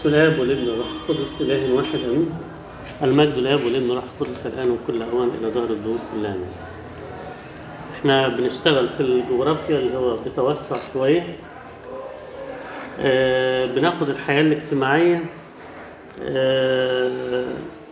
بسم الاب والابن والروح القدس اله واحد امين المجد للاب والابن والروح القدس الان وكل اوان الى دهر الدور كلها امين احنا بنشتغل في الجغرافيا اللي هو بتوسع شويه آه بناخد الحياه الاجتماعيه آه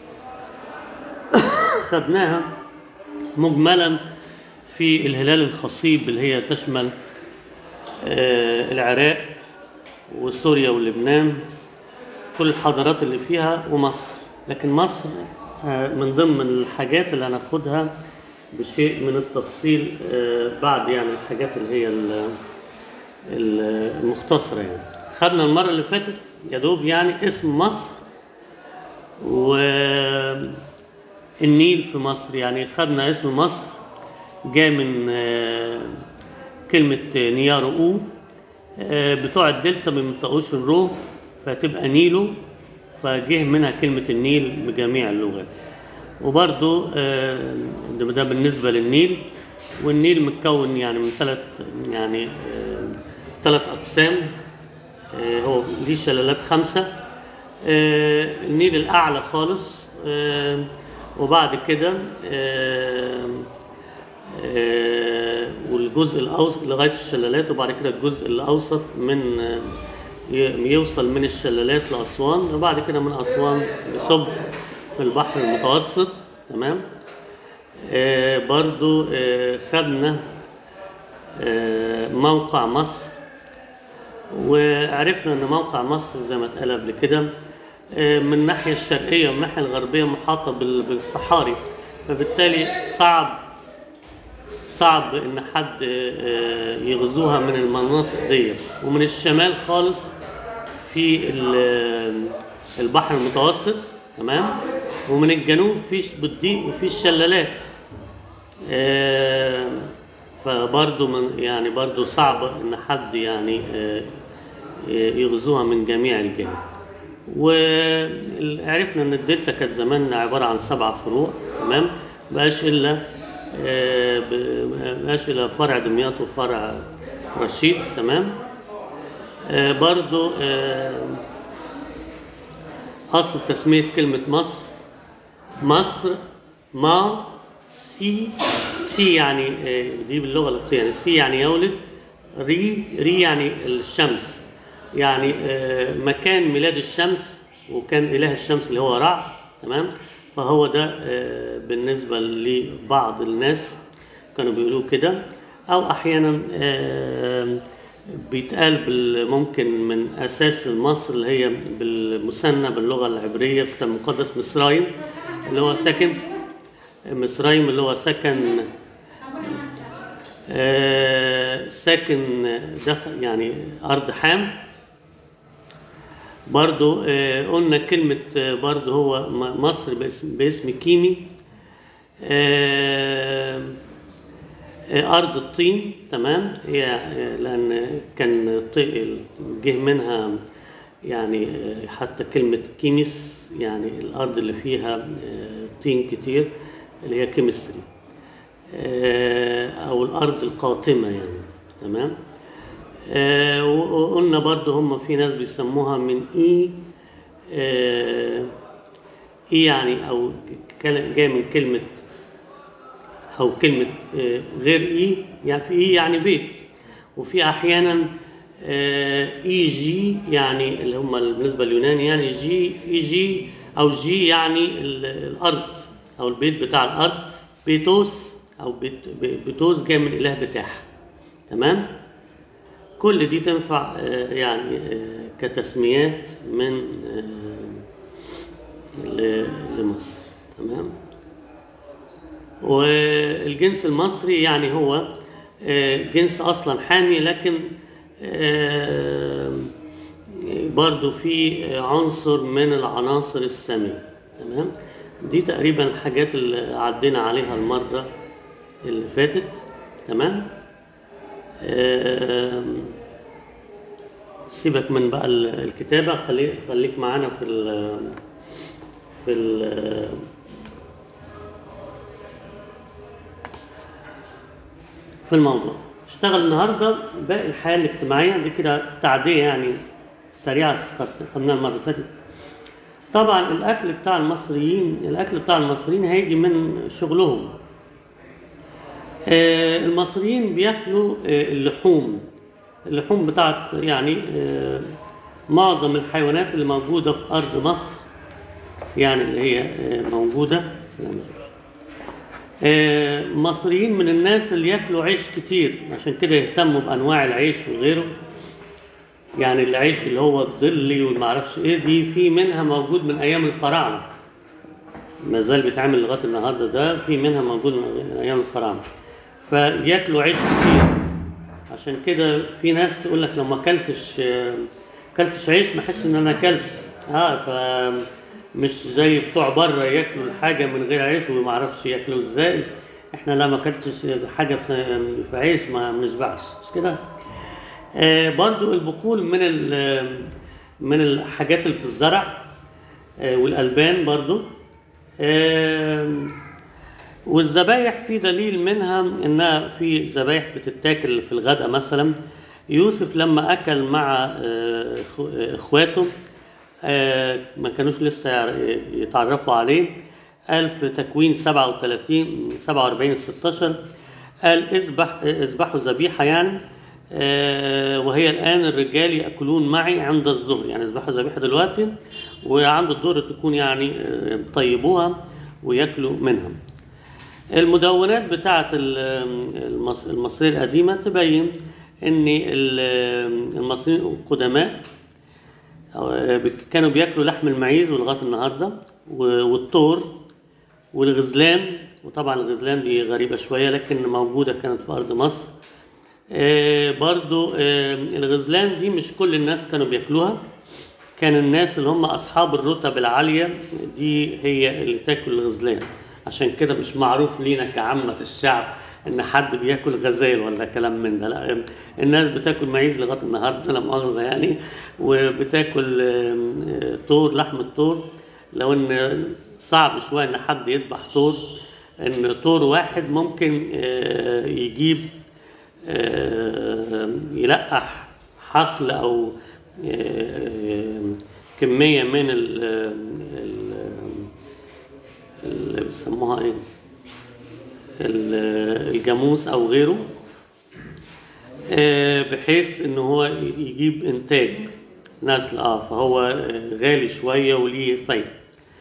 خدناها مجملا في الهلال الخصيب اللي هي تشمل آه العراق وسوريا ولبنان كل الحضارات اللي فيها ومصر لكن مصر آه من ضمن الحاجات اللي هناخدها بشيء من التفصيل آه بعد يعني الحاجات اللي هي ال- ال- المختصرة يعني خدنا المرة اللي فاتت يا دوب يعني اسم مصر والنيل في مصر يعني خدنا اسم مصر جاء من آه، كلمة نيارو أو آه، بتوع الدلتا ما بينطقوش الرو فتبقى نيلو فجه منها كلمة النيل بجميع اللغات وبرضو آه، ده ده بالنسبة للنيل والنيل متكون يعني من ثلاث يعني ثلاث أقسام آه، هو ليه شلالات خمسة آه، النيل الأعلى خالص آه، وبعد كده آه، آه، والجزء الأوسط لغاية الشلالات وبعد كده الجزء الأوسط من آه، ي- يوصل من الشلالات لأسوان وبعد كده من أسوان يصب في البحر المتوسط تمام آه، برضو آه، خدنا آه، موقع مصر وعرفنا ان موقع مصر زي ما اتقال قبل كده آه، من الناحيه الشرقيه ومن الناحيه الغربيه محاطه بال- بالصحاري فبالتالي صعب صعب ان حد آه، يغزوها من المناطق دي ومن الشمال خالص في ال- البحر المتوسط تمام ومن الجنوب في بتضيق وفي الشلالات آه، فبرضه من يعني برضه صعب ان حد يعني آه، يغزوها من جميع الجهات وعرفنا ان الدلتا كانت زمان عباره عن سبع فروع تمام بقاش الا آه، ب- بقاش الا فرع دمياط وفرع رشيد تمام آه، برضو آه، اصل تسميه كلمه مصر مصر ما سي سي يعني آه، دي باللغه القبطيه يعني سي يعني يولد ري ري يعني الشمس يعني آه، مكان ميلاد الشمس وكان اله الشمس اللي هو رع تمام فهو ده آه، بالنسبه لبعض الناس كانوا بيقولوا كده او احيانا آه، بيتقال بال- ممكن من اساس مصر اللي هي بالمثنى باللغه العبريه في الكتاب المقدس مصرايم اللي هو ساكن مصرايم اللي هو سكن آه، ساكن دخل يعني أرض حام برضو آه، قلنا كلمة آه، برضو هو م- مصر باسم, باسم كيمي آه، آه، أرض الطين تمام هي آه، لأن كان الط- جه منها يعني آه، حتى كلمة كيميس يعني الأرض اللي فيها آه، طين كتير اللي هي كيمستري آه، او الارض القاطمه يعني تمام آه، و- وقلنا برضو هم في ناس بيسموها من اي آه، اي يعني او كل- جاي من كلمه او كلمه آه، غير اي يعني في اي يعني بيت وفي احيانا آه، اي جي يعني اللي هم بالنسبه لليوناني يعني جي اي جي او جي يعني ال- الارض او البيت بتاع الارض بيتوس او بيت بيتوس جاي من الاله بتاعها تمام كل دي تنفع آه، يعني آه، كتسميات من آه، ل- لمصر تمام والجنس المصري يعني هو آه، جنس اصلا حامي لكن آه، برضو في عنصر من العناصر السامية تمام دي تقريبا الحاجات اللي عدينا عليها المرة اللي فاتت تمام آم، سيبك من بقى ال- الكتابة خلي خليك معانا في ال في ال في الموضوع اشتغل النهارده باقي الحياة الاجتماعية دي كده تعدية يعني سريعة خد- خدناها المرة اللي فاتت طبعا الأكل بتاع المصريين الأكل بتاع المصريين هيجي من شغلهم آه، المصريين بياكلوا آه، اللحوم اللحوم بتاعت يعني آه، معظم الحيوانات اللي موجودة في أرض مصر يعني اللي هي آه، موجودة سلام يا زوز. آه، مصريين من الناس اللي ياكلوا عيش كتير عشان كده يهتموا بأنواع العيش وغيره يعني العيش اللي هو الظلي والمعرفش ايه دي في منها موجود من أيام الفراعنة ما زال بيتعمل لغايه النهارده ده في منها موجود من ايام الفراعنه فياكلوا عيش كتير عشان كده في ناس تقول لك لو ما اكلتش اكلتش عيش ما احسش ان انا اكلت اه ف مش زي بتوع بره ياكلوا الحاجه من غير عيش وما اعرفش ياكلوا ازاي احنا لا ما اكلتش حاجه في في عيش ما بنشبعش مش كده آه برضو البقول من ال- من الحاجات اللي بتزرع آه والالبان برضو آم، والذبايح في دليل منها انها في ذبايح بتتاكل في الغداء مثلا يوسف لما اكل مع آه، إخو- آه، اخواته آه، ما كانوش لسه يعر- يتعرفوا عليه قال في تكوين 37 47 16 قال اذبح اذبحوا ذبيحه يعني آه، وهي الان الرجال ياكلون معي عند الظهر يعني اذبحوا ذبيحه دلوقتي وعند الظهر تكون يعني آه، طيبوها وياكلوا منها المدونات بتاعت ال- المص- المصرية القديمة تبين ان ال- المصريين القدماء آه، كانوا بياكلوا لحم المعيز ولغايه النهارده و- والطور والغزلان وطبعا الغزلان دي غريبه شويه لكن موجوده كانت في ارض مصر آه، برضو آه، الغزلان دي مش كل الناس كانوا بياكلوها كان الناس اللي هم اصحاب الرتب العاليه دي هي اللي تاكل الغزلان عشان كده مش معروف لينا كعامه الشعب ان حد بياكل غزال ولا كلام من ده لا الناس بتاكل معيز لغايه النهارده لا مؤاخذه يعني وبتاكل آم، آه، طور لحم الطور لو ان صعب شويه ان حد يذبح طور ان طور واحد ممكن آه، يجيب آه، يلقح حقل او آه، كميه من ال ال- اللي بيسموها ايه ال- الجاموس او غيره آه، بحيث ان هو يجيب انتاج نسل اه فهو آه، غالي شويه وليه فايده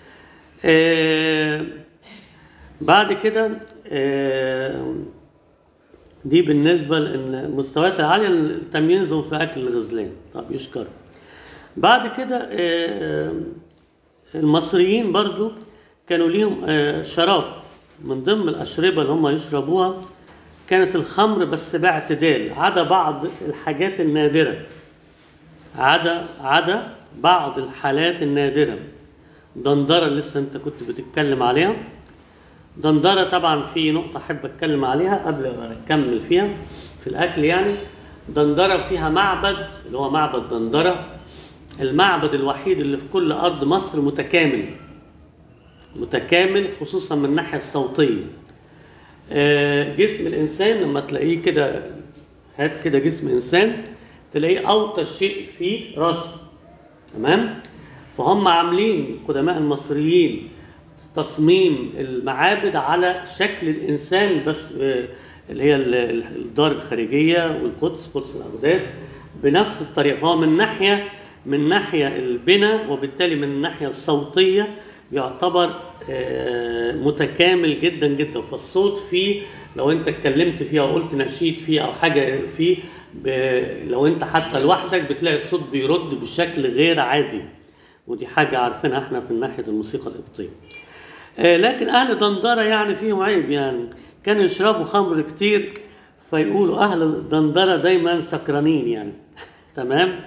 آه، بعد كده آه، دي بالنسبة للمستويات العالية لتمييزهم في أكل الغزلان طب يشكر بعد كده آه، المصريين برضو كانوا ليهم آه، شراب من ضمن الأشربة اللي هم يشربوها كانت الخمر بس باعتدال عدا بعض الحاجات النادرة عدا عدا بعض الحالات النادرة دندرة اللي لسه انت كنت بتتكلم عليها دندرة طبعا في نقطة أحب أتكلم عليها قبل ما نكمل فيها في الأكل يعني دندرة فيها معبد اللي هو معبد دندرة المعبد الوحيد اللي في كل أرض مصر متكامل متكامل خصوصا من الناحية الصوتية آه، جسم الإنسان لما تلاقيه كده هات كده جسم إنسان تلاقيه أوطى شيء فيه راسه تمام فهم عاملين قدماء المصريين تصميم المعابد على شكل الانسان بس آه، اللي هي ال- ال- الدار الخارجيه والقدس قدس الاقداس بنفس الطريقه فهو من ناحيه من ناحيه البناء وبالتالي من الناحيه الصوتيه يعتبر آه، متكامل جدا جدا فالصوت فيه لو انت اتكلمت فيه او قلت نشيد فيه او حاجه فيه ب- لو انت حتى لوحدك بتلاقي الصوت بيرد بشكل غير عادي ودي حاجه عارفينها احنا في ناحيه الموسيقى القبطيه آه، لكن اهل دندره يعني فيهم عيب يعني كانوا يشربوا خمر كتير فيقولوا اهل دندره دايما سكرانين يعني تمام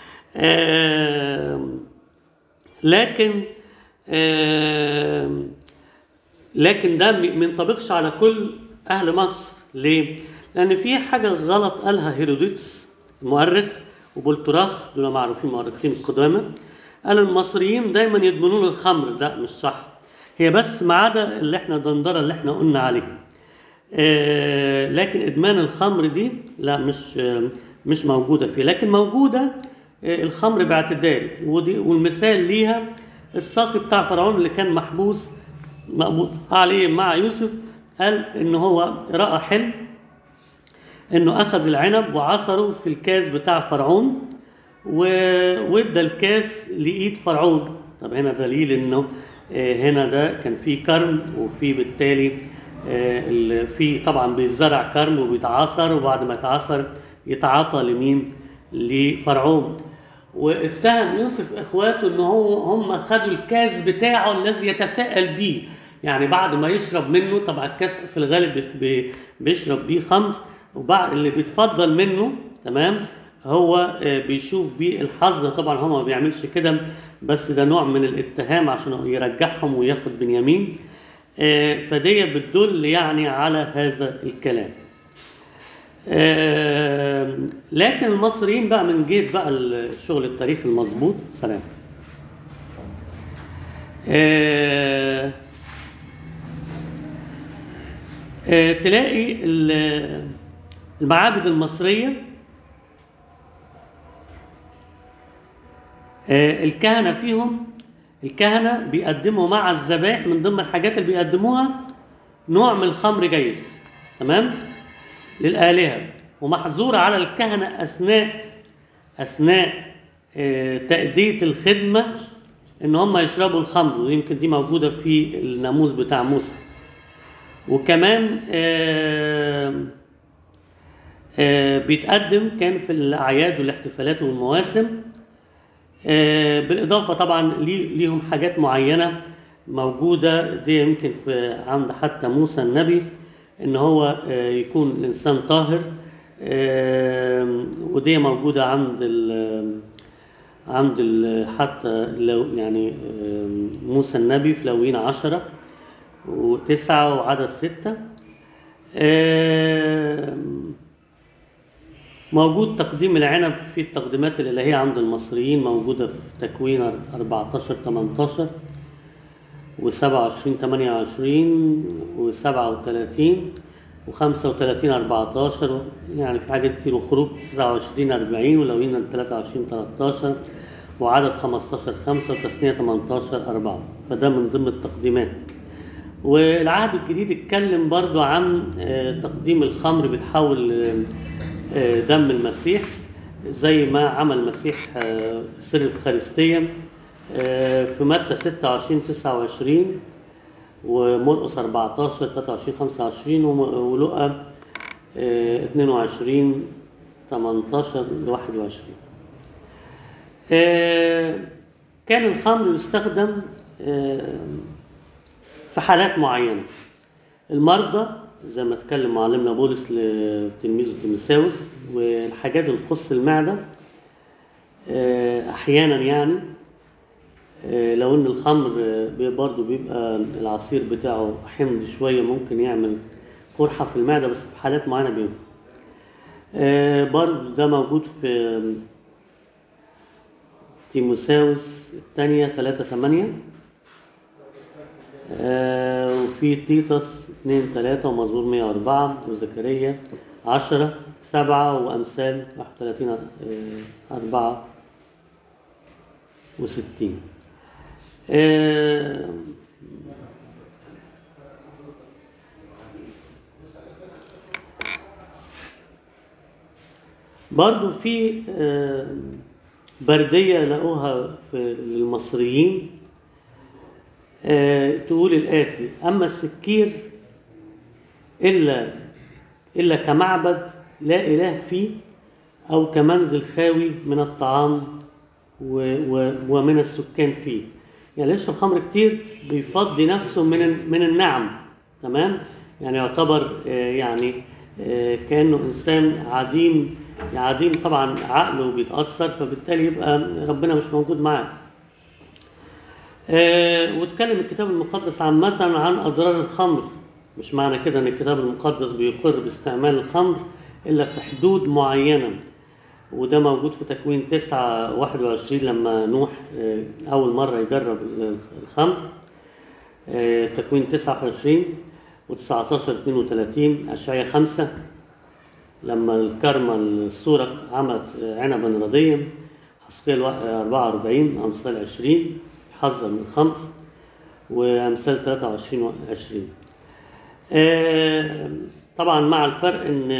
آم، لكن آم، لكن ده م- ما ينطبقش على كل اهل مصر ليه لان في حاجه غلط قالها هيرودوتس المؤرخ وبولتراخ دول معروفين مؤرخين قدامى قال المصريين دايما يدمنون الخمر ده مش صح هي بس ما عدا اللي احنا دندره اللي احنا قلنا عليه آه، لكن ادمان الخمر دي لا مش آه، مش موجوده فيه لكن موجوده آه، الخمر باعتدال ودي والمثال ليها الساقي بتاع فرعون اللي كان محبوس مقبوض عليه مع يوسف قال ان هو راى حلم انه اخذ العنب وعصره في الكاس بتاع فرعون و- وادى الكاس لايد فرعون طب هنا دليل انه آه، هنا ده كان في كرم وفي بالتالي آه، ال- في طبعا بيزرع كرم وبيتعصر وبعد ما يتعصر يتعاطى لمين لفرعون واتهم يوسف اخواته ان هو هم خدوا الكاس بتاعه الذي يتفائل بيه يعني بعد ما يشرب منه طبعا الكاس في الغالب بت- بي- بيشرب بيه خمر وبعد اللي بيتفضل منه تمام هو آه، بيشوف بيه الحظ طبعا هو ما بيعملش كده بس ده نوع من الاتهام عشان يرجعهم وياخد بنيامين آه، فدي بتدل يعني على هذا الكلام آه، لكن المصريين بقى من جيت بقى الشغل التاريخي المظبوط سلام آه، آه، تلاقي ال- المعابد المصرية آه، الكهنة فيهم الكهنة بيقدموا مع الذبائح من ضمن الحاجات اللي بيقدموها نوع من الخمر جيد تمام للآلهة ومحظورة على الكهنة أثناء أثناء آه، تأدية الخدمة إن هم يشربوا الخمر ويمكن دي موجودة في الناموس بتاع موسى وكمان آه، آه، بيتقدم كان في الأعياد والاحتفالات والمواسم آه، بالإضافة طبعا لي- ليهم حاجات معينة موجودة دي يمكن في عند حتى موسى النبي إن هو آه، يكون الإنسان طاهر آه، ودي موجودة عند ال عند ال حتى لو يعني آه، موسى النبي في لوين عشرة وتسعة وعدد ستة آه، موجود تقديم العنب في التقديمات الإلهية عند المصريين موجودة في تكوين 14 18 و27 28 و37 و35 14 يعني في حاجات كتير وخروج 29 40 ولوين 23 13 وعدد 15 5 وتثنية 18 4 فده من ضمن التقديمات والعهد الجديد اتكلم برضو عن آه، تقديم الخمر بتحول آه، آه، دم المسيح زي ما عمل المسيح آه، في سر الإفخارستية آه، في متى 26 29 ومرقس 14 23 25 وم- ولقى آه، 22 18 ل 21 آه، كان الخمر يستخدم آه، في حالات معينة المرضى زي ما اتكلم معلمنا بولس لتلميذه تيموثاوس والحاجات اللي تخص المعدة آه، أحيانا يعني آه، لو إن الخمر آه، بي- برضه بيبقى العصير بتاعه حمض شوية ممكن يعمل قرحة في المعدة بس في حالات معينة بينفع آه، برضه ده موجود في تيموثاوس الثانية 3 8 آه، وفي تيتس 2 3 ومزمور 104 وزكريا 10 7 وأمثال 31 آه، 4 وستين آه، برضو في آه، بردية لقوها في للمصريين آه، تقول الآتي أما السكير إلا إلا كمعبد لا إله فيه أو كمنزل خاوي من الطعام و و ومن السكان فيه يعني اللي يشرب خمر كتير بيفضي نفسه من ال- من النعم تمام يعني يعتبر آه، يعني آه، كأنه إنسان عديم عديم طبعا عقله بيتأثر فبالتالي يبقى ربنا مش موجود معاه آه، واتكلم الكتاب المقدس عامة عن أضرار الخمر مش معنى كده إن الكتاب المقدس بيقر باستعمال الخمر إلا في حدود معينة وده موجود في تكوين 9 21 لما نوح آه، أول مرة يجرب الخمر آه، تكوين 29 و19 32 أشعياء 5 لما الكرمة السورق عملت عنبا رديا حسقيال 44 أمثال 20 حذر من الخمر وأمثال 23 و 20 آه، طبعا مع الفرق ان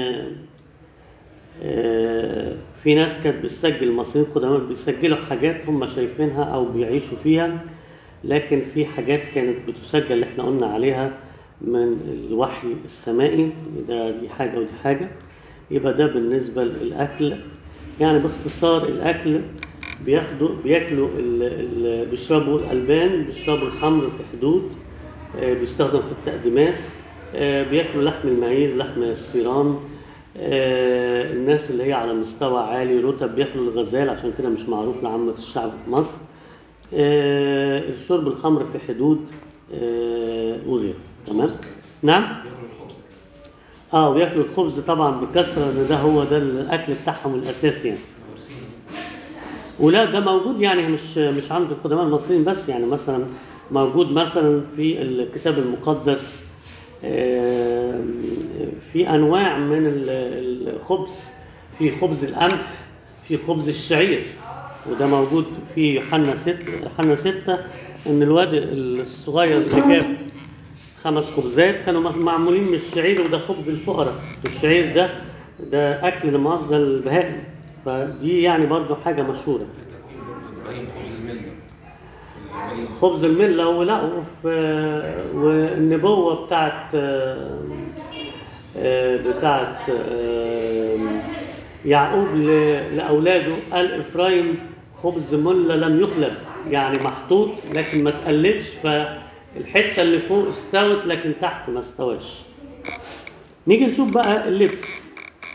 آه، في ناس كانت بتسجل المصريين القدماء بيسجلوا حاجات هم شايفينها او بيعيشوا فيها لكن في حاجات كانت بتسجل اللي احنا قلنا عليها من الوحي السمائي ده دي حاجه ودي حاجه يبقى ده بالنسبه للاكل يعني باختصار الاكل بياخدوا بياكلوا ال- ال- بيشربوا الالبان بيشربوا الخمر في حدود آه، بيستخدم في التقديمات آه، بياكلوا لحم المعيز لحم الصيران آه، الناس اللي هي على مستوى عالي رتب بياكلوا الغزال عشان كده مش معروف لعامة الشعب في مصر آه، الشرب الخمر في حدود آه، وغيره تمام نعم بياكلوا الخبز اه وياكلوا الخبز طبعا بكثره لان ده هو ده الاكل بتاعهم الاساسي يعني مورسين ولا ده موجود يعني مش مش عند القدماء المصريين بس يعني مثلا موجود مثلا في الكتاب المقدس آم، في انواع من ال- الخبز في خبز القمح في خبز الشعير وده موجود في يوحنا ستة يوحنا ستة ان الواد الصغير اللي جاب خمس خبزات كانوا معمولين من الشعير وده خبز الفقراء الشعير ده ده اكل لمؤاخذه البهائم فدي يعني برضو حاجه مشهوره في التكوين برضه ابراهيم خبز المله في المله خبز المله ولا وفي والنبوه بتاعت آه، آه، بتاعت آه، يعقوب ل- لاولاده قال افرايم خبز مله لم يقلب يعني محطوط لكن ما تقلبش فالحته اللي فوق استوت لكن تحت ما استواش نيجي نشوف بقى اللبس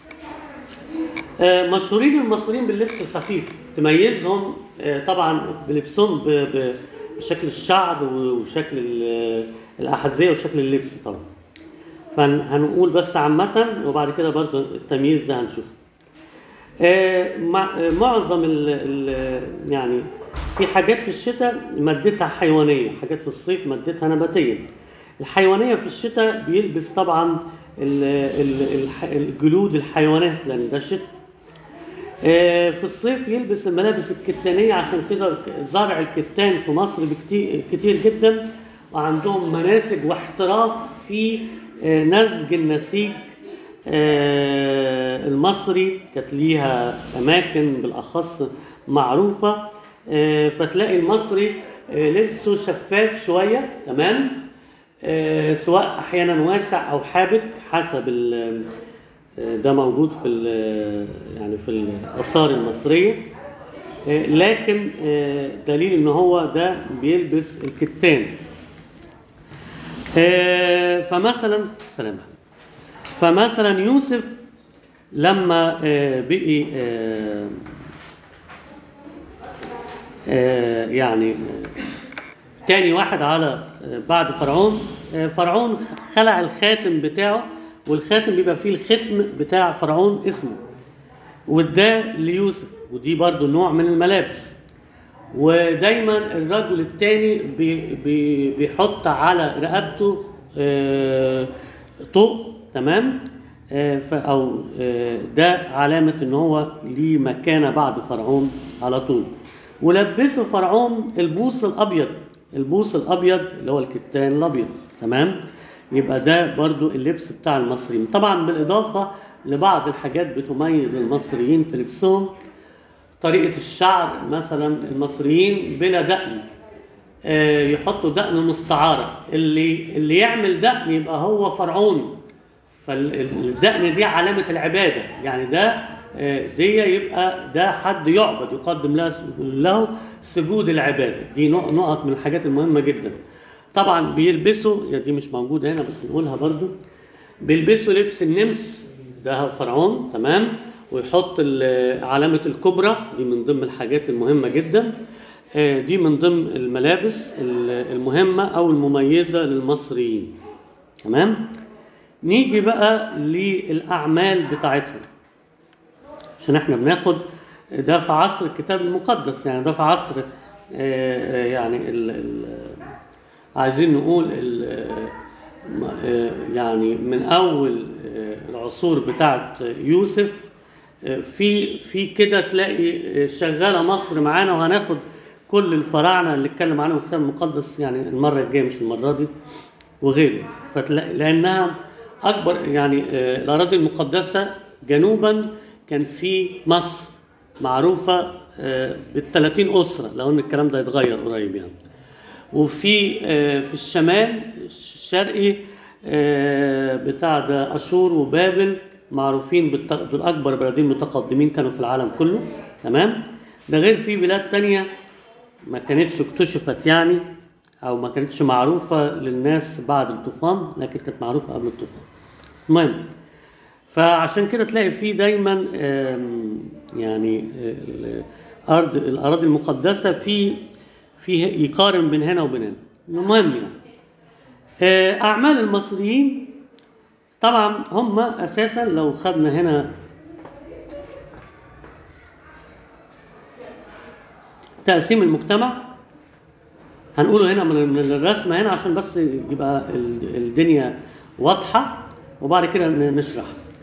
آه، مشهورين المصريين باللبس الخفيف تميزهم آه، طبعا بلبسهم ب- ب- بشكل الشعر وشكل ال- الأحذية وشكل اللبس طبعا فهنقول بس عامة وبعد كده برضو التمييز ده هنشوفه آه، مع- آه، معظم ال ال يعني في حاجات في الشتاء مادتها حيوانية حاجات في الصيف مادتها نباتية الحيوانية في الشتاء بيلبس طبعا ال- ال- الح- الجلود الحيوانات لأن ده الشتاء آه، في الصيف يلبس الملابس الكتانية عشان كده زرع الكتان في مصر بكتير كتير جدا وعندهم مناسج واحتراف في آه، نسج النسيج آه، المصري كانت ليها أماكن بالأخص معروفة آه، فتلاقي المصري آه، لبسه شفاف شوية تمام آه، سواء أحيانا واسع أو حابك حسب ال- ده موجود في ال- يعني في الآثار المصرية آه، لكن آه، دليل ان هو ده بيلبس الكتان آه، فمثلا سلام فمثلا يوسف لما آه، بقي آه، آه، يعني آه، تاني واحد على آه، بعد فرعون آه، فرعون خلع الخاتم بتاعه والخاتم بيبقى فيه الختم بتاع فرعون اسمه واداه ليوسف ودي برضو نوع من الملابس ودايما الرجل التاني بي بي بيحط على رقبته آه، طوق تمام آه، ف- او آه، ده علامه ان هو ليه مكانه بعد فرعون على طول ولبسه فرعون البوص الابيض البوص الابيض اللي هو الكتان الابيض تمام يبقى ده برضو اللبس بتاع المصريين طبعا بالاضافه لبعض الحاجات بتميز المصريين في لبسهم طريقة الشعر مثلا المصريين بلا دقن آه، يحطوا دقن مستعارة اللي اللي يعمل دقن يبقى هو فرعون فالدقن دي علامة العبادة يعني ده آه، دي يبقى ده حد يعبد يقدم له له سجود العبادة دي نق- نقط من الحاجات المهمة جدا طبعا بيلبسوا يا دي مش موجودة هنا بس نقولها برضو بيلبسوا لبس النمس ده فرعون تمام ويحط ال- علامة الكبرى دي من ضمن الحاجات المهمة جدا آه، دي من ضمن الملابس ال- المهمة أو المميزة للمصريين تمام نيجي بقى للأعمال بتاعتهم عشان احنا بناخد ده في عصر الكتاب المقدس يعني ده في عصر آه، آه، يعني ال ال عايزين نقول ال آه، يعني من اول آه، العصور بتاعت يوسف آه، في في كده تلاقي آه، شغاله مصر معانا وهناخد كل الفراعنه اللي اتكلم عنهم الكتاب المقدس يعني المره الجايه مش المره دي وغيره فتلاقي لانها اكبر يعني آه، الاراضي المقدسه جنوبا كان في مصر معروفه بال 30 اسره لو ان الكلام ده يتغير قريب يعني وفي آه، في الشمال الشرقي آه، بتاع ده اشور وبابل معروفين بالت- دول اكبر بلدين متقدمين كانوا في العالم كله تمام ده غير في بلاد تانية ما كانتش اكتشفت يعني او ما كانتش معروفه للناس بعد الطوفان لكن كانت معروفه قبل الطوفان المهم فعشان كده تلاقي فيه دايما آم، يعني آه، الارض الاراضي المقدسه في فيه يقارن بين هنا وبين هنا المهم يعني آه، اعمال المصريين طبعا هم اساسا لو خدنا هنا تقسيم المجتمع هنقوله هنا من من الرسمه هنا عشان بس يبقى ال- الدنيا واضحه وبعد كده ن- نشرح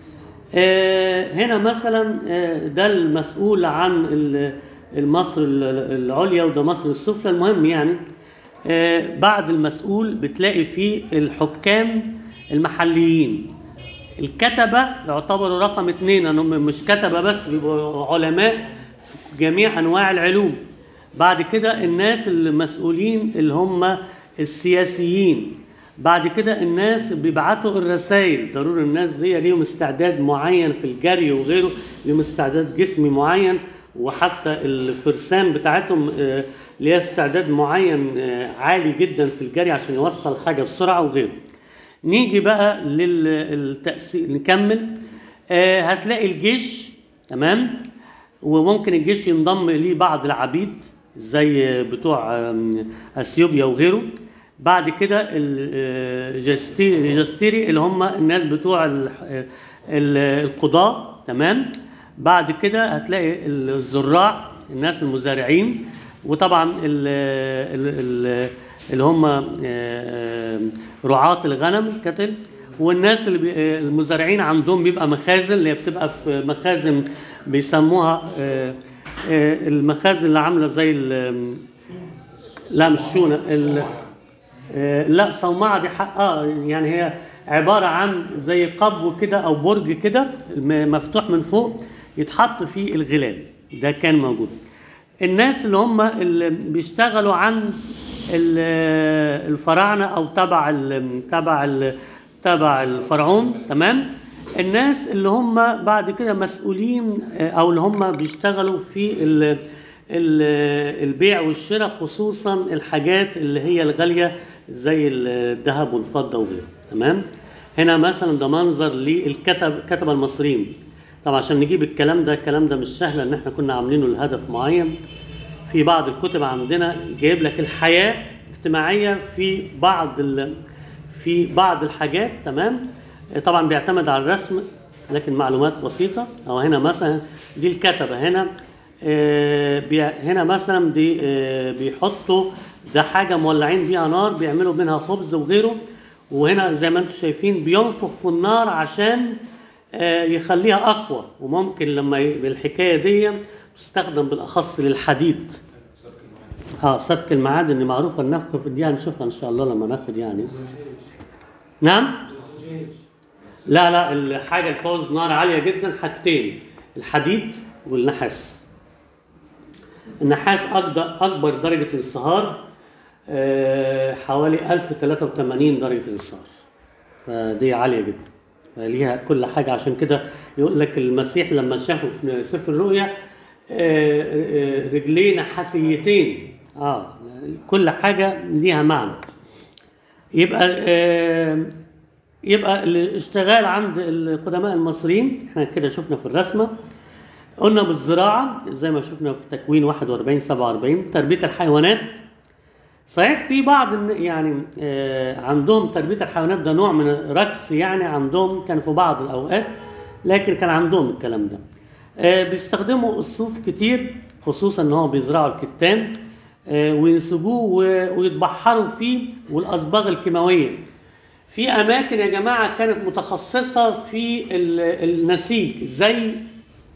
آه، هنا مثلا آه، ده المسؤول عن ال- المصر ال- العليا وده مصر السفلى المهم يعني آه، بعد المسؤول بتلاقي فيه الحكام المحليين الكتبة يعتبروا رقم اتنين انهم مش كتبة بس بيبقوا علماء في جميع انواع العلوم بعد كده الناس المسؤولين اللي هم السياسيين بعد كده الناس بيبعتوا الرسائل ضروري الناس دي ليهم استعداد معين في الجري وغيره ليهم استعداد جسمي معين وحتى الفرسان بتاعتهم آه، ليها استعداد معين آه، عالي جدا في الجري عشان يوصل حاجة بسرعة وغيره نيجي بقى للتأثير نكمل آه هتلاقي الجيش تمام وممكن الجيش ينضم ليه بعض العبيد زي بتوع آم، اثيوبيا وغيره بعد كده الجستيري الجستيري اللي هم الناس بتوع ال- ال- القضاة تمام بعد كده هتلاقي الزراع الناس المزارعين وطبعا ال ال ال اللي هم آه، آه، رعاة الغنم كتل والناس اللي بي آه، المزارعين عندهم بيبقى مخازن اللي هي بتبقى في مخازن بيسموها آه، آه، المخازن اللي عامله زي ال- لا مش شونه ال- آه، لا صومعه دي حق اه يعني هي عباره عن زي قبو كده او برج كده م- مفتوح من فوق يتحط فيه الغلال ده كان موجود الناس اللي هم اللي بيشتغلوا عند ال- الفراعنه او تبع ال- تبع ال- تبع الفرعون تمام الناس اللي هم بعد كده مسؤولين آه، او اللي هم بيشتغلوا في ال- ال- البيع والشراء خصوصا الحاجات اللي هي الغاليه زي الذهب والفضه وغيره تمام هنا مثلا ده منظر للكتب كتب المصريين طبعا عشان نجيب الكلام ده الكلام ده مش سهل ان احنا كنا عاملينه لهدف معين في بعض الكتب عندنا جايب لك الحياه اجتماعيه في بعض ال... في بعض الحاجات تمام طبعا بيعتمد على الرسم لكن معلومات بسيطه او هنا مثلا دي الكتبه هنا آه، بيع- هنا مثلا دي آه، بيحطوا ده حاجه مولعين بيها نار بيعملوا منها خبز وغيره وهنا زي ما انتم شايفين بينفخ في النار عشان آه، يخليها اقوى وممكن لما ي- بالحكايه دي تستخدم بالاخص للحديد اه سبك المعادن معروفه النفخ في دي هنشوفها ان شاء الله لما ناخد يعني نعم لا لا الحاجه اللي بتعوز نار عاليه جدا حاجتين الحديد والنحاس النحاس أكبر, أكبر درجة انصهار آه، حوالي 1083 درجة انصهار فدي عالية جدا ليها كل حاجة عشان كده يقول لك المسيح لما شافه في سفر الرؤيا آه، آه، رجليه نحاسيتين اه كل حاجة ليها معنى يبقى آه، يبقى الاشتغال عند القدماء المصريين احنا كده شفنا في الرسمه قلنا بالزراعه زي ما شفنا في تكوين 41 47 تربيه الحيوانات صحيح في بعض الن- يعني آه، عندهم تربيه الحيوانات ده نوع من الركس يعني عندهم كان في بعض الاوقات لكن كان عندهم الكلام ده آه، بيستخدموا الصوف كتير خصوصا ان هو بيزرعوا الكتان آه، وينسجوه و- ويتبحروا فيه والاصباغ الكيماويه في اماكن يا جماعه كانت متخصصه في ال- النسيج زي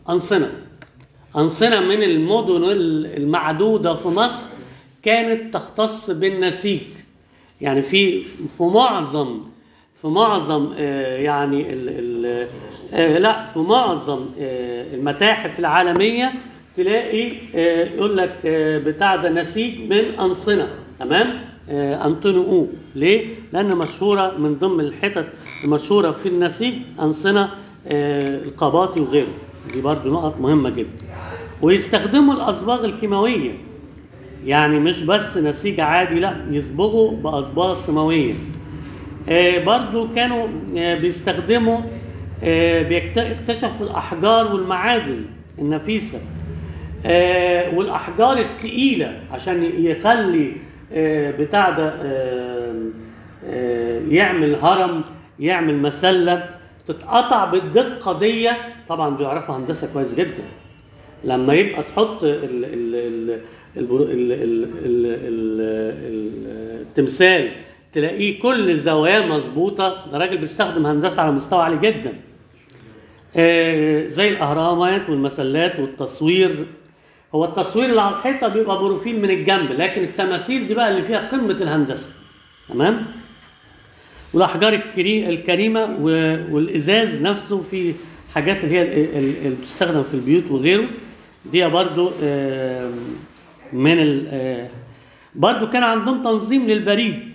أنصنة أنصنة من المدن المعدودة في مصر كانت تختص بالنسيج يعني في في معظم في معظم آه، يعني ال ال آه، لا في معظم آه، المتاحف العالمية تلاقي آه، يقول لك آه، بتاع ده نسيج من أنصنة تمام آه، أنطونيو ليه؟ لأن مشهورة من ضمن الحتت المشهورة في النسيج أنصنة آه، القباطي وغيره دي برضو نقط مهمة جدا ويستخدموا الأصباغ الكيماوية يعني مش بس نسيج عادي لا يصبغوا بأصباغ كيماوية آه، برضو كانوا آه، بيستخدموا آه، بيكت- اكتشفوا الأحجار والمعادن النفيسة آه، والأحجار التقيلة عشان يخلي آه، بتاع ده آه، آه، يعمل هرم يعمل مسلة تتقطع بالدقة دي طبعا بيعرفوا هندسة كويس جدا لما يبقى تحط ال ال ال البرو- ال ال ال ال ال التمثال تلاقيه كل الزوايا مظبوطه ده راجل بيستخدم هندسه على مستوى عالي جدا آه، زي الاهرامات والمسلات والتصوير هو التصوير اللي على الحيطه بيبقى بروفيل من الجنب لكن التماثيل دي بقى اللي فيها قمه الهندسه تمام والاحجار الكري- الكريمه و- والازاز نفسه في حاجات اللي هي ال- ال- اللي بتستخدم في البيوت وغيره دي برضو آه، من ال آه، برضو كان عندهم تنظيم للبريد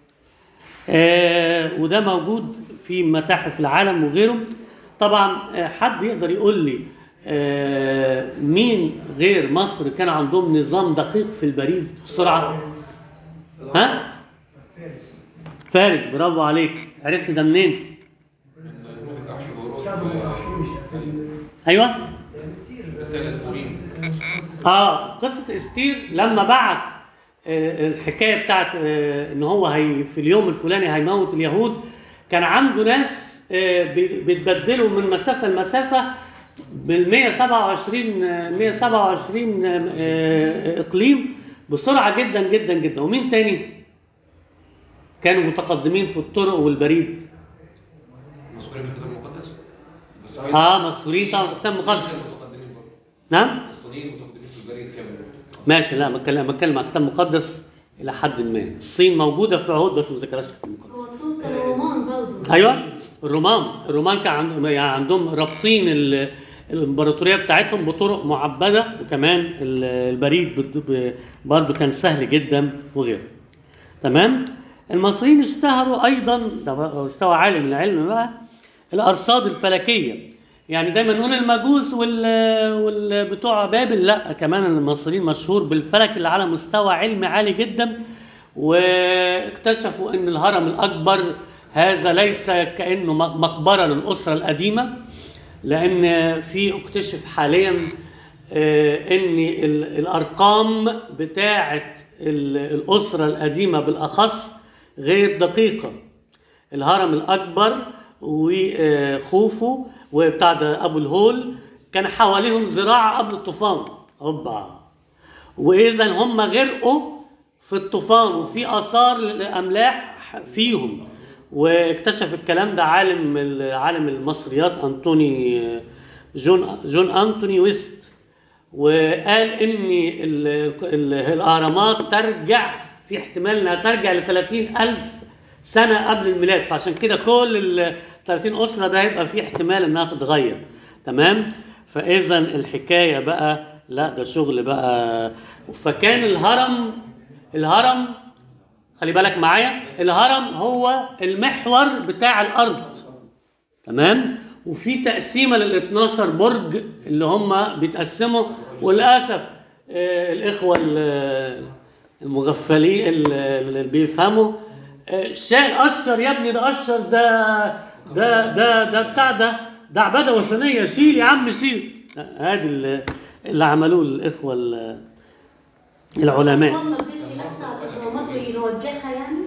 آه، وده موجود في متاحف العالم وغيره طبعا آه، حد يقدر يقول لي آه، مين غير مصر كان عندهم نظام دقيق في البريد بسرعه ها فارس برافو عليك عرفت ده منين الملك أحشوروت شعب الوحوش في ايوه رسالة فورين اه قصه استير لما بعت آه، الحكايه بتاعت آه، ان هو هي في اليوم الفلاني هيموت اليهود كان عنده ناس آه، بي- بيتبدلوا من مسافه لمسافه بال 127 آه، 127 آه، اقليم بسرعه جدا جدا جدا ومين تاني كانوا متقدمين في الطرق والبريد مذكورين في الكتاب المقدس بس اه مسؤولين طبعا في الكتاب المقدس الصينيين كانوا متقدمين برضه نعم الصينيين متقدمين في البريد كامل ماشي لا بتكلم بتكلم عن الكتاب المقدس الى حد ما الصين موجوده في عهود بس ما ذكرهاش في الكتاب المقدس هو الطوب كان رومان برضه ايوه الرومان الرومان كان عندهم يعني عندهم رابطين ال- الامبراطوريه بتاعتهم بطرق معبده وكمان ال- البريد بت- ب- برضو كان سهل جدا وغيره تمام المصريين اشتهروا ايضا ده بقى مستوى عالي من العلم بقى الارصاد الفلكيه يعني دايما نقول المجوس وال وال بتوع بابل لا كمان المصريين مشهور بالفلك اللي على مستوى علمي عالي جدا واكتشفوا ان الهرم الاكبر هذا ليس كانه م- مقبره للاسره القديمه لان في اكتشف حاليا آه، ان ال- الارقام بتاعه ال- الاسره القديمه بالاخص غير دقيقه الهرم الاكبر وخوفو وبتاع ده ابو الهول كان حواليهم زراعه قبل الطوفان اوبا واذا هم غرقوا في الطوفان وفي اثار للاملاح فيهم واكتشف الكلام ده عالم عالم المصريات انطوني جون جون انطوني ويست وقال ان ال- ال- الاهرامات ترجع في احتمال انها ترجع ل 30 الف سنه قبل الميلاد فعشان كده كل ال 30 اسره ده هيبقى في احتمال انها تتغير تمام فاذا الحكايه بقى لا ده شغل بقى فكان الهرم الهرم خلي بالك معايا الهرم هو المحور بتاع الارض تمام وفي تقسيمه لل 12 برج اللي هم بيتقسموا وللاسف آه، الاخوه ال- المغفلين ال- اللي بيفهموا آه، شال قشر يا ابني ده قشر ده ده ده ده بتاع ده ده عباده وثنيه شيل يا عم شيل هذه اللي, اللي عملوه الاخوه ال- العلماء الطوفان ما قدرش يأثر على الأهرامات ويوجهها يعني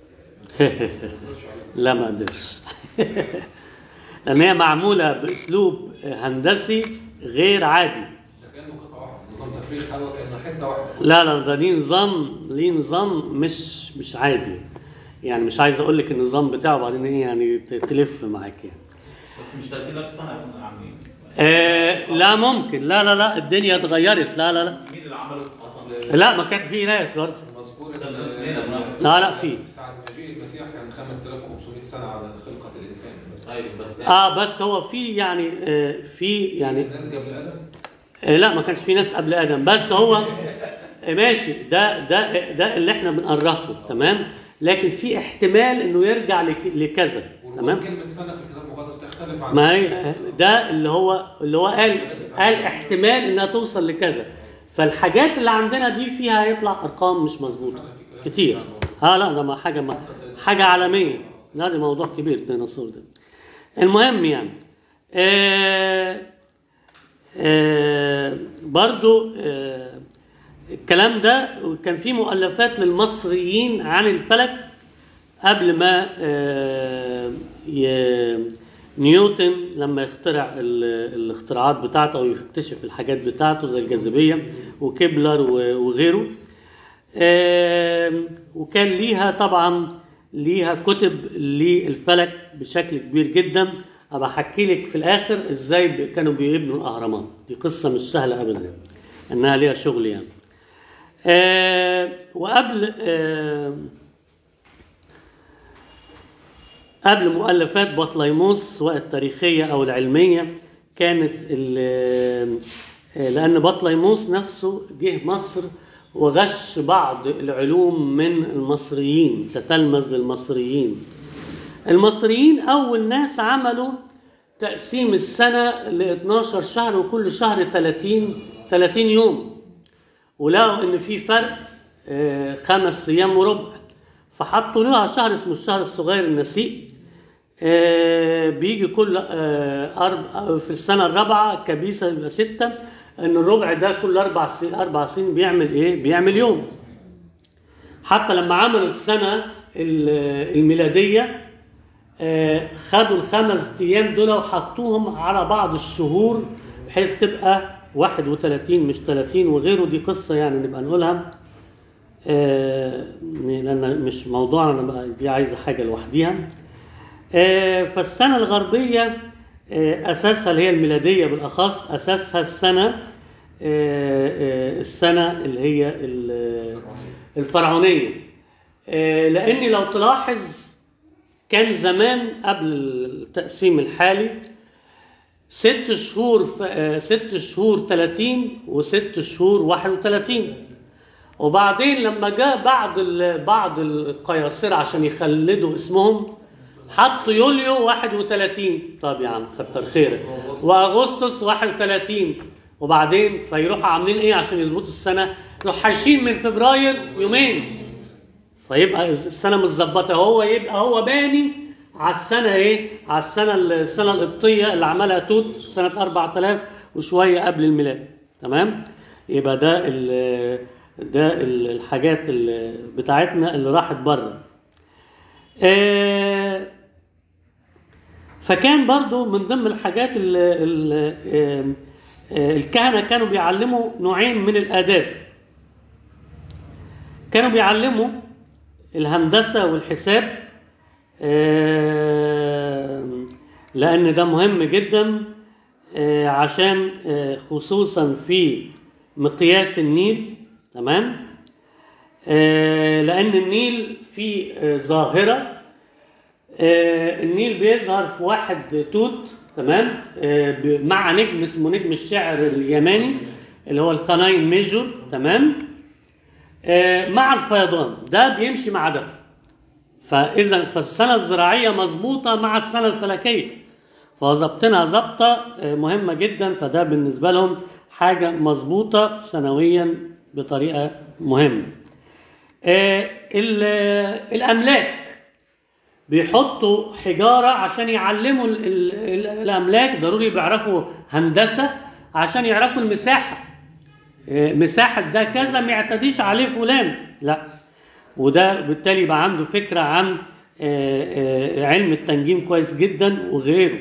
لا ما قدرش لان هي معموله باسلوب هندسي غير عادي ده كانه قطعه واحده نظام تفريغ هواء كانه حته واحده لا لا ده ليه نظام ليه نظام مش مش عادي يعني مش عايز اقول لك النظام بتاعه بعدين ايه يعني ت- تلف معاك يعني بس مش 30000 سنه كنا عاملين آه لا ممكن لا لا لا الدنيا اتغيرت لا لا لا مين اللي عمله اصلا؟ لا ما كان في ناس برضه مذكور ده إن- الناس لينا بنعرف. لا لا في ساعة مجيء المسيح كان 5500 سنة على خلقة الإنسان بس طيب بس اه بس هو في يعني آه في يعني الناس قبل آدم آه لا ما كانش في ناس قبل ادم بس هو آه ماشي ده ده ده اللي احنا بنأرخه تمام لكن في احتمال انه يرجع لك- لكذا تمام تمام كلمة سنة في الكتاب المقدس تختلف عن ما هي ده اللي هو اللي هو قال قال احتمال انها توصل لكذا فالحاجات اللي عندنا دي فيها هيطلع ارقام مش مظبوطه كتير اه لا ده ما حاجه ما حاجه عالميه لا ده موضوع كبير الديناصور ده المهم يعني آه آه برضو آه الكلام ده كان في مؤلفات للمصريين عن الفلك قبل ما آه، ي- نيوتن لما يخترع ال- الاختراعات بتاعته او يكتشف الحاجات بتاعته زي الجاذبيه وكيبلر و- وغيره آه، وكان ليها طبعا ليها كتب للفلك بشكل كبير جدا ابقى احكي لك في الاخر ازاي ب- كانوا بيبنوا الاهرامات دي قصه مش سهله ابدا انها ليها شغل يعني آه وقبل آه قبل مؤلفات بطليموس سواء التاريخية أو العلمية كانت ال- لأن بطليموس نفسه جه مصر وغش بعض العلوم من المصريين تتلمذ للمصريين المصريين أول ناس عملوا تقسيم السنة ل 12 شهر وكل شهر 30 30 يوم ولقوا ان في فرق آه، خمس ايام وربع فحطوا لها شهر اسمه الشهر الصغير النسيء آه، بيجي كل آه، أرب... في السنه الرابعه كبيسه يبقى سته ان الربع ده كل اربع سنين اربع سنين بيعمل ايه؟ بيعمل يوم حتى لما عملوا السنه ال- الميلاديه آه، خدوا الخمس ايام دول وحطوهم على بعض الشهور بحيث تبقى 31 مش 30 وغيره دي قصه يعني نبقى نقولها آه، لان مش موضوعنا أنا بقى دي عايزه حاجه لوحديها آه، فالسنه الغربيه آه، اساسها اللي هي الميلاديه بالاخص اساسها السنه آه، آه، السنه اللي هي ال- الفرعونيه آه، لان لو تلاحظ كان زمان قبل التقسيم الحالي ست شهور ف... آه، ست شهور 30 وست شهور 31 وبعدين لما جاء بعض ال... بعض القياصرة عشان يخلدوا اسمهم حطوا يوليو 31 طب يا عم كتر خيرك واغسطس 31 وبعدين فيروحوا عاملين ايه عشان يظبطوا السنه يروحوا حاشين من فبراير يومين فيبقى السنه متظبطه هو يبقى هو باني على السنه ايه؟ على السنه السنه القبطيه اللي عملها توت سنه 4000 وشويه قبل الميلاد تمام؟ يبقى ده ال ده ال- الحاجات ال- بتاعتنا اللي راحت بره. آه، فكان برضو من ضمن الحاجات اللي الكهنه كانوا بيعلموا نوعين من الاداب. كانوا بيعلموا الهندسة والحساب آه، لأن ده مهم جدا آه، عشان آه، خصوصا في مقياس النيل تمام آه، لأن النيل فيه آه، ظاهرة آه، النيل بيظهر في واحد توت تمام آه، ب- مع نجم اسمه نجم الشعر اليماني اللي هو القناين ميجور تمام آه، مع الفيضان ده بيمشي مع ده فاذا فالسنه الزراعيه مظبوطه مع السنه الفلكيه فظبطنا ظبطه آه، مهمه جدا فده بالنسبه لهم حاجه مظبوطه سنويا بطريقه مهمه آه، ال- الاملاك بيحطوا حجاره عشان يعلموا ال- ال- ال- الاملاك ضروري بيعرفوا هندسه عشان يعرفوا المساحه آه، مساحة ده كذا ما يعتديش عليه فلان لا وده بالتالي يبقى عنده فكرة عن آه، آه، علم التنجيم كويس جدا وغيره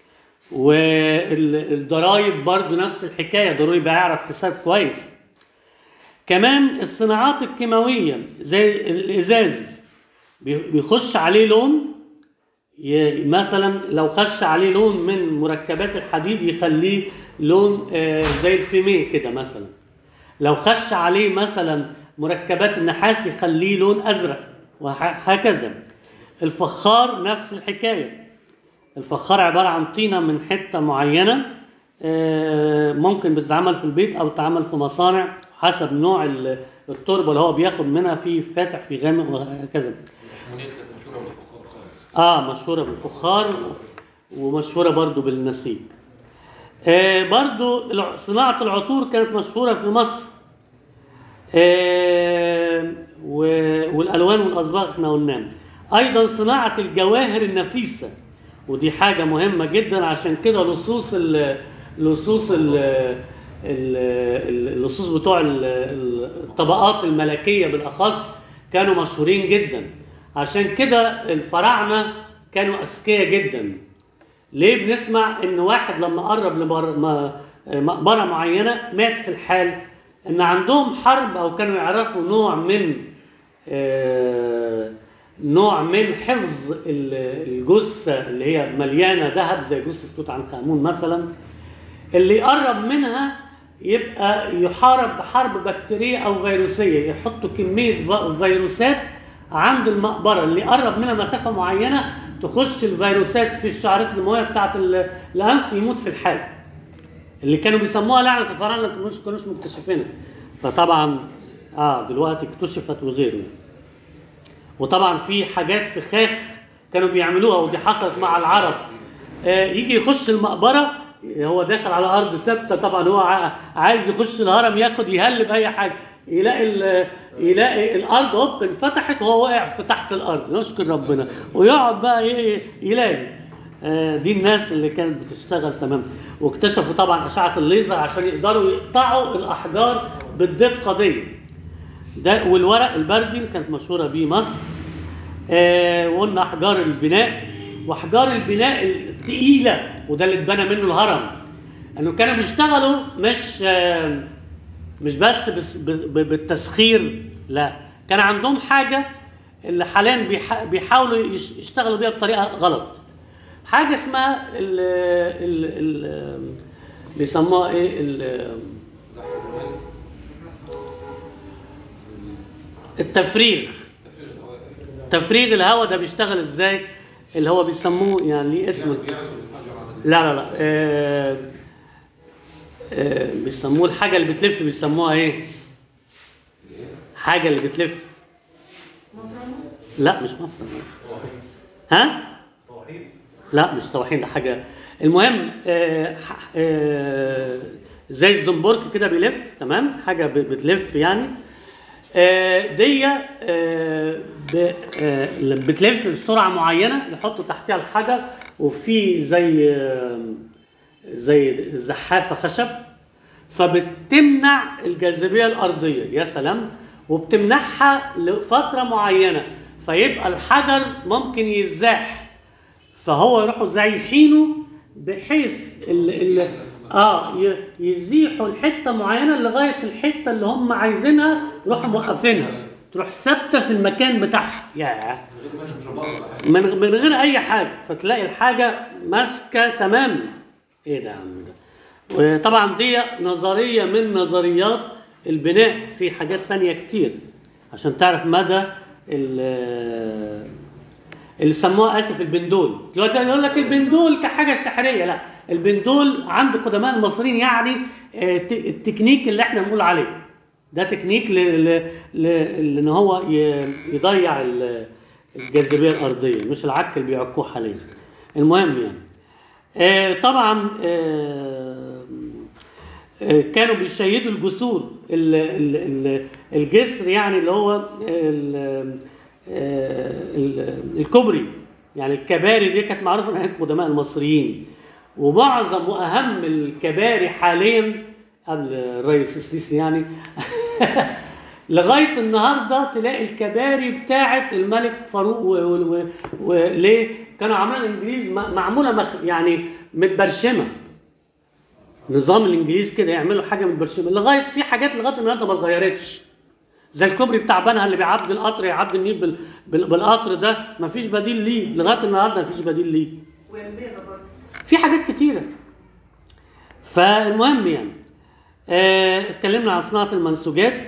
والضرايب برضو نفس الحكاية ضروري يبقى يعرف حساب كويس كمان الصناعات الكيماوية زي الإزاز بي- بيخش عليه لون ي- مثلا لو خش عليه لون من مركبات الحديد يخليه لون آه، زي الفيميه كده مثلا لو خش عليه مثلا مركبات النحاس يخليه لون ازرق وهكذا الفخار نفس الحكايه الفخار عباره عن طينه من حته معينه آه، ممكن بتتعمل في البيت او تتعمل في مصانع حسب نوع ال- التربه اللي هو بياخد منها في فاتح في غامق وهكذا الشمونيات كانت مشهوره بالفخار خالص اه مشهوره بالفخار ومشهوره برضو بالنسيج آه برضو الع- صناعه العطور كانت مشهوره في مصر آه و- والالوان والاصباغ احنا قلناه ايضا صناعه الجواهر النفيسه ودي حاجه مهمه جدا عشان كده لصوص ال لصوص ال ال- ال- اللصوص بتوع ال- ال- الطبقات الملكيه بالاخص كانوا مشهورين جدا عشان كده الفراعنه كانوا اذكياء جدا ليه بنسمع ان واحد لما قرب لمر- م- مقبره معينه مات في الحال ان عندهم حرب او كانوا يعرفوا نوع من آه، نوع من حفظ ال- الجثه اللي هي مليانه ذهب زي جثه توت عنخ امون مثلا اللي يقرب منها يبقى يحارب بحرب بكتيريه او فيروسيه يحطوا كميه ف- فيروسات عند المقبره اللي يقرب منها مسافه معينه تخش الفيروسات في الشعرات الدمويه بتاعه ال- الانف يموت في الحال اللي كانوا بيسموها لعنه الفراعنه ما كانوش كانوش مكتشفينها فطبعا اه دلوقتي اكتشفت وغيره وطبعا في حاجات فخاخ كانوا بيعملوها ودي حصلت مع العرب آه يجي يخش المقبره هو داخل على ارض ثابته طبعا هو ع- عايز يخش الهرم ياخد يهلب اي حاجه يلاقي ال- يلاقي الارض هوب انفتحت وهو واقع في تحت الارض نشكر ربنا ويقعد بقى ي- يلاقي آه، دي الناس اللي كانت بتشتغل تمام واكتشفوا طبعا اشعه الليزر عشان يقدروا يقطعوا الاحجار بالدقه دي ده والورق البردي اللي كانت مشهوره بيه مصر آه وقلنا احجار البناء واحجار البناء الثقيله وده اللي اتبنى منه الهرم انه كانوا بيشتغلوا مش آه مش بس بس ب- ب- بالتسخير لا كان عندهم حاجه اللي حاليا بيح- بيحاولوا يش- يشتغلوا بيها بطريقه غلط حاجه اسمها ال ال ال بيسموها ايه ال- زحف الرمال التفريغ تفريغ الهواء تفريغ الهواء ده بيشتغل ازاي اللي هو بيسموه يعني ليه اسم بيعصر الحجر على لا لا لا آه آه بيسموه الحاجه اللي بتلف بيسموها ايه حاجه اللي بتلف مفرمة لا مش مفرغ ها توحيد لا مش طواحين ده حاجه المهم آه ح- آه زي الزنبرك كده بيلف تمام حاجه ب- بتلف يعني آه دي آه ب- آه بتلف بسرعه معينه يحطوا تحتها الحجر وفي زي آه زي زحافه خشب فبتمنع الجاذبيه الارضيه يا سلام وبتمنعها لفتره معينه فيبقى الحجر ممكن يزاح فهو يروحوا زايحينه بحيث ال ال اه ي- يزيحوا الحته معينه لغايه الحته اللي هم عايزينها يروحوا موقفينها تروح ثابته في المكان بتاعها ياه من غير ما يمشي رباط ولا حاجه من من غير اي حاجه فتلاقي الحاجه ماسكه تماما ايه ده يا عم ده وطبعا دي نظريه من نظريات البناء في حاجات تانية كتير عشان تعرف مدى ال- اللي سموها اسف البندول دلوقتي يقول لك البندول كحاجه سحريه لا البندول عند قدماء المصريين يعني آه، ت- التكنيك اللي احنا بنقول عليه ده تكنيك ل... ل... ل... ان هو ي... يضيع ال- الجاذبيه الارضيه مش العك اللي بيعكوه حاليا المهم يعني آه طبعا آه آه، كانوا بيشيدوا الجسور ال- ال- ال- الجسر يعني اللي هو ال- آه، ال- الكوبري يعني الكباري دي كانت معروفه من ايام قدماء المصريين ومعظم واهم الكباري حاليا قبل الرئيس السيسي يعني لغايه النهارده تلاقي الكباري بتاعه الملك فاروق و- و- و- وليه كانوا عاملين الانجليز م- معموله مخ يعني متبرشمه نظام الانجليز كده يعملوا حاجه متبرشمه لغايه في حاجات لغايه النهارده ما اتغيرتش زي الكوبري بتاع بنها اللي بيعدي القطر يعدي النيل بال... بال... بالقطر ده مفيش بديل ليه لغايه النهارده مفيش بديل ليه والبيضة برضه في حاجات كتيرة فالمهم يعني آه، اتكلمنا عن صناعة المنسوجات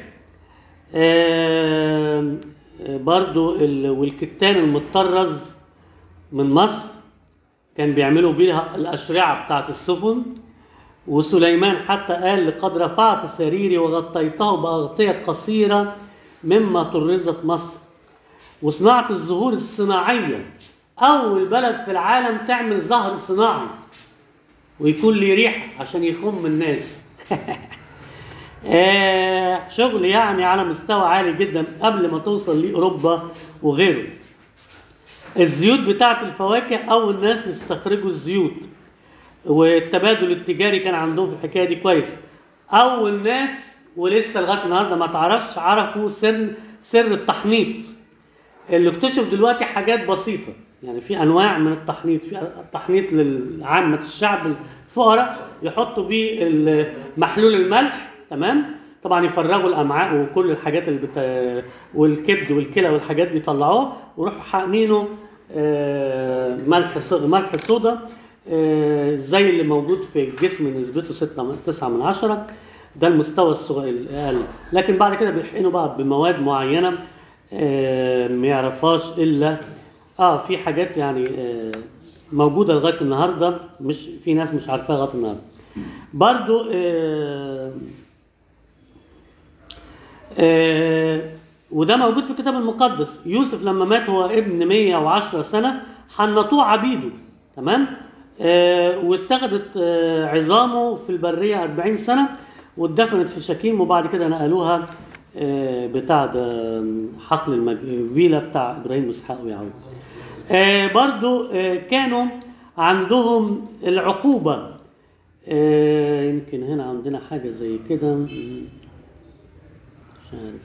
آه، آه، برضو ال- والكتان المطرز من مصر كان بيعملوا بيها الأشرعة بتاعت السفن وسليمان حتى قال لقد رفعت سريري وغطيته بأغطية قصيرة مما طرزت مصر وصناعة الزهور الصناعية أول بلد في العالم تعمل زهر صناعي ويكون ليه ريحة عشان يخم الناس آه، شغل يعني على مستوى عالي جدا قبل ما توصل لأوروبا وغيره الزيوت بتاعت الفواكه أول ناس يستخرجوا الزيوت والتبادل التجاري كان عندهم في الحكاية دي كويس أول ناس ولسه لغاية النهاردة ما تعرفش عرفوا سر سر التحنيط اللي اكتشف دلوقتي حاجات بسيطة يعني في أنواع من التحنيط في تحنيط لعامة الشعب الفقراء يحطوا بيه ال- محلول الملح تمام طبعا يفرغوا الأمعاء وكل الحاجات اللي بت... والكبد والكلى والحاجات دي يطلعوها ويروحوا حاقنينه آه، ملح ص- ملح صودا آه، زي اللي موجود في الجسم نسبته 6 9 من عشرة ده المستوى الصغير الأقل لكن بعد كده بيحقنوا بقى بمواد معينة آه، ما يعرفهاش إلا اه في حاجات يعني آه، موجودة لغاية النهاردة مش في ناس مش عارفاها لغاية النهاردة برضو آه، آه، وده موجود في الكتاب المقدس يوسف لما مات هو ابن 110 سنة حنطوه عبيده تمام آه، واتخذت آه، عظامه في البرية 40 سنة واتدفنت في شكيم وبعد كده نقلوها آه، بتاع ده حقل المج... فيلا بتاع ابراهيم واسحاق ويعقوب آه، برضو آه، كانوا عندهم العقوبة آه، يمكن هنا عندنا حاجة زي كده مش عارف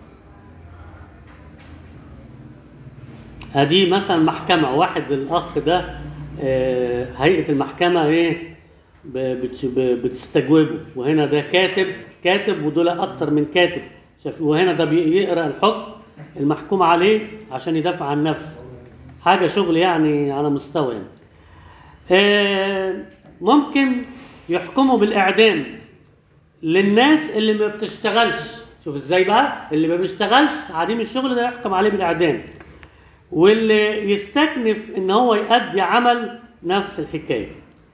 ادي مثلا محكمه واحد الاخ ده آه، هيئه المحكمه ايه ب- بتش- ب- بتستجوبه وهنا ده كاتب كاتب ودول اكتر من كاتب شاف وهنا ده بيقرا الحكم المحكوم عليه عشان يدافع عن نفسه حاجه شغل يعني على مستوى يعني آه، ممكن يحكموا بالاعدام للناس اللي ما بتشتغلش شوف ازاي بقى اللي ما بيشتغلش عديم الشغل ده يحكم عليه بالاعدام واللي يستكنف ان هو يؤدي عمل نفس الحكايه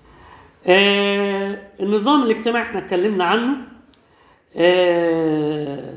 آه النظام الاجتماعي احنا اتكلمنا عنه آه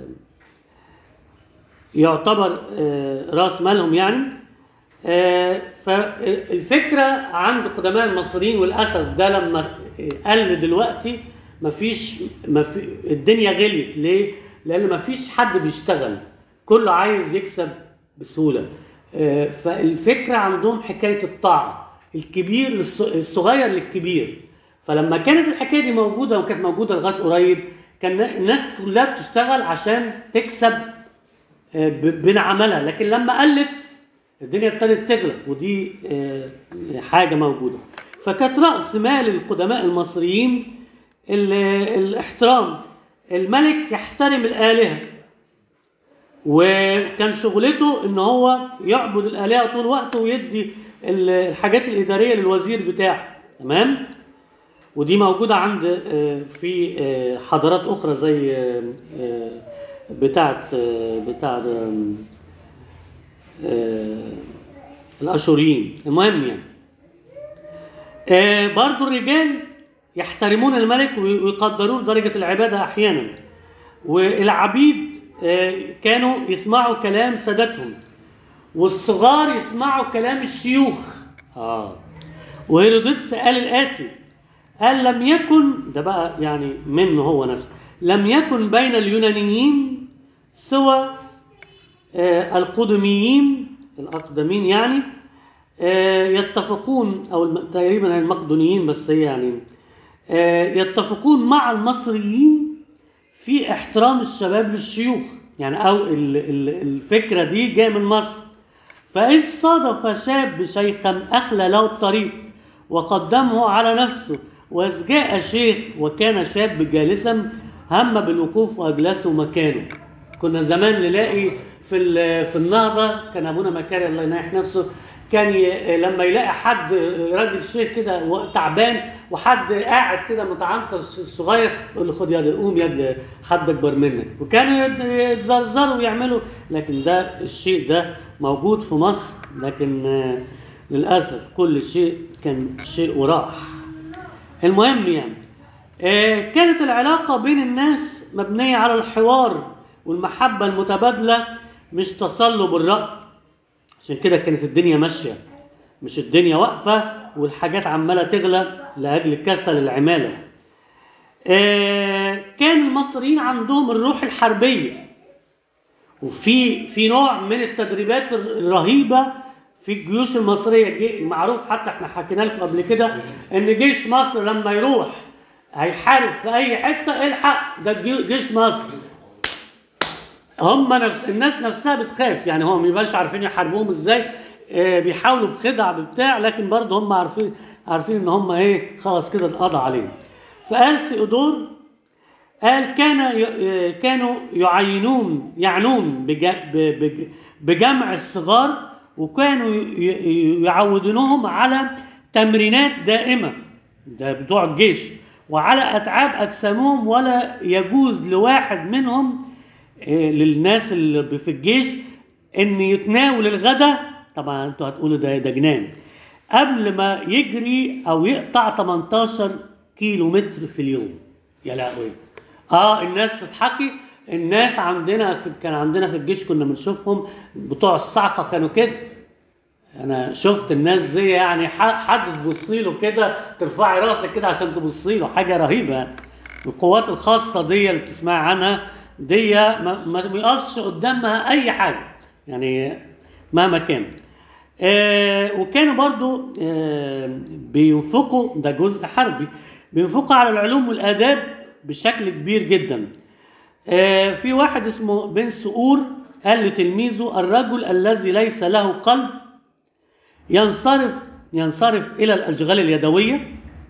يعتبر آه راس مالهم يعني آه فالفكره عند قدماء المصريين وللاسف ده لما قل دلوقتي مفيش مفي الدنيا غليت ليه؟ لان مفيش حد بيشتغل كله عايز يكسب بسهوله آه، فالفكره عندهم حكايه الطاعه الكبير للص- الصغير للكبير فلما كانت الحكايه دي موجوده وكانت موجوده لغايه قريب كان الناس كلها بتشتغل عشان تكسب آه، ب- بين عملها لكن لما قلت الدنيا ابتدت تغلى ودي آه، حاجه موجوده فكانت راس مال القدماء المصريين ال- الاحترام الملك يحترم الالهه وكان شغلته ان هو يعبد الالهه طول وقته ويدي ال- الحاجات الاداريه للوزير بتاعه تمام ودي موجوده عند آه، في آه، حضارات اخرى زي آه، آه، بتاعه آه، بتاع ده، آه، الاشوريين المهم يعني آه، برضو الرجال يحترمون الملك وي- ويقدرون درجة العبادة أحيانا والعبيد آه، كانوا يسمعوا كلام سادتهم والصغار يسمعوا كلام الشيوخ آه وهيرودوتس قال الآتي قال لم يكن ده بقى يعني منه هو نفسه لم يكن بين اليونانيين سوى آه، القدميين الأقدمين يعني آه، يتفقون أو الم- تقريبا المقدونيين بس هي يعني آه، يتفقون مع المصريين في احترام الشباب للشيوخ يعني أو ال- ال- الفكرة دي جاية من مصر فإذ صادف شاب شيخا أخلى له الطريق وقدمه على نفسه وإذ جاء شيخ وكان شاب جالسا هم بالوقوف وأجلسه مكانه كنا زمان نلاقي في ال- في النهضه كان ابونا مكاري الله يناح نفسه كان ي... لما يلاقي حد راجل شيخ كده و- تعبان وحد قاعد كده متعنطر ص- صغير يقول له خد يا ابني، قوم يا ابني حد اكبر منك وكانوا يت- يتزرزروا ويعملوا لكن ده الشيء ده موجود في مصر لكن آه، للاسف كل شيء كان شيء وراح المهم يعني آه، كانت العلاقة بين الناس مبنية على الحوار والمحبة المتبادلة مش تصلب الرأي عشان كده كانت الدنيا ماشية مش الدنيا واقفة والحاجات عمالة تغلى لأجل كسل العمالة آه، كان المصريين عندهم الروح الحربية وفي في نوع من التدريبات الرهيبه في الجيوش المصريه جي- معروف حتى احنا حكينا لكم قبل كده ان جيش مصر لما يروح هيحارب في اي حته الحق ده الجي- جيش مصر هم نفس الناس نفسها بتخاف يعني هم ما بيبقاش عارفين يحاربوهم ازاي آه، بيحاولوا بخدع بتاع لكن برضه هم عارفين عارفين ان هم ايه خلاص كده اتقضى عليهم فقال سيودور قال كان ي- كانوا يعينون يعنون بج- ب- بج- بجمع الصغار وكانوا ي- ي- يعودونهم على تمرينات دائمة ده بتوع الجيش وعلى أتعاب أجسامهم ولا يجوز لواحد منهم آه، للناس اللي في الجيش ان يتناول الغدا طبعا انتوا هتقولوا ده ده جنان قبل ما يجري او يقطع 18 كيلو متر في اليوم يا لهوي اه الناس تضحكي الناس عندنا في كان عندنا في الجيش كنا بنشوفهم بتوع الصعقه كانوا كده انا شفت الناس دي يعني ح- حد تبصي له كده ترفعي راسك كده عشان تبصي له حاجه رهيبه يعني القوات الخاصه دي اللي بتسمعي عنها دي ما ما بيقفش قدامها اي حاجه يعني مهما كان آه وكانوا برضو آه بينفقوا ده جزء حربي بينفقوا على العلوم والاداب بشكل كبير جدا آه في واحد اسمه بن سؤور قال لتلميذه الرجل الذي ليس له قلب ينصرف ينصرف الى الاشغال اليدويه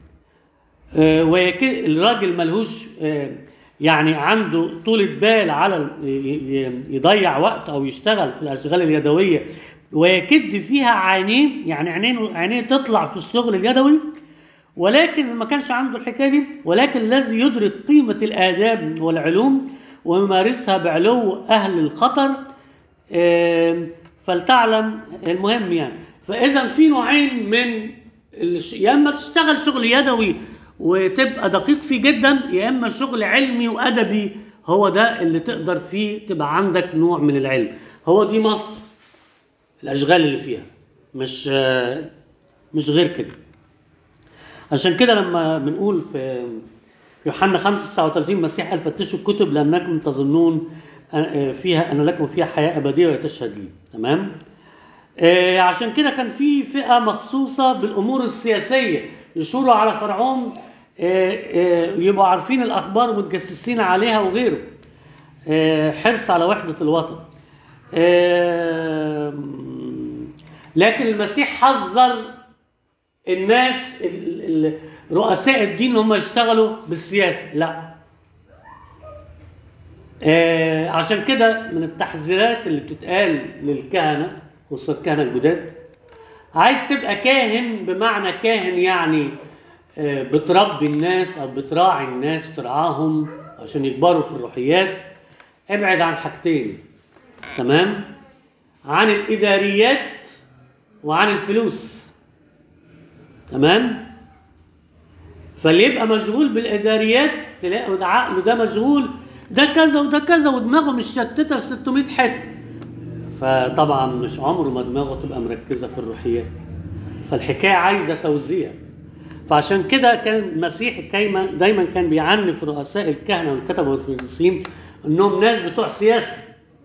آه، ويك- الراجل ملهوش آه، يعني عنده طولة بال على ال- ي- ي- يضيع وقت او يشتغل في الاشغال اليدويه ويكد فيها عينيه يعني عينيه عينيه تطلع في الشغل اليدوي ولكن ما كانش عنده الحكايه دي ولكن الذي يدرك قيمه الاداب والعلوم ويمارسها بعلو اهل الخطر آم، فلتعلم المهم يعني فاذا في نوعين من الش- يا اما تشتغل شغل يدوي وتبقى دقيق فيه جدا يا اما شغل علمي وادبي هو ده اللي تقدر فيه تبقى عندك نوع من العلم هو دي مصر الاشغال اللي فيها مش آه، مش غير كده عشان كده لما بنقول في يوحنا 5 39 المسيح قال فتشوا الكتب لانكم تظنون آه، فيها ان لكم فيها حياه ابديه وتشهد لي تمام آه، عشان كده كان في فئه مخصوصه بالامور السياسيه يشوروا على فرعون آه، آه، يبقوا عارفين الاخبار ومتجسسين عليها وغيره آه، حرص على وحده الوطن آه، لكن المسيح حذر الناس ال- ال- رؤساء الدين ان هم يشتغلوا بالسياسه لا آه عشان كده من التحذيرات اللي بتتقال للكهنه خصوصا الكهنه الجداد عايز تبقى كاهن بمعنى كاهن يعني آه بتربي الناس او بتراعي الناس ترعاهم عشان يكبروا في الروحيات ابعد عن حاجتين تمام عن الاداريات وعن الفلوس تمام فاللي يبقى مشغول بالاداريات تلاقي ده عقله ده مشغول ده كذا وده كذا ودماغه مش شتته في 600 حته فطبعا مش عمره ما دماغه تبقى مركزه في الروحيات فالحكايه عايزه توزيع فعشان كده كان المسيح كايما دايما كان بيعنف رؤساء الكهنه والكتبه والفريسيين انهم ناس بتوع سياسه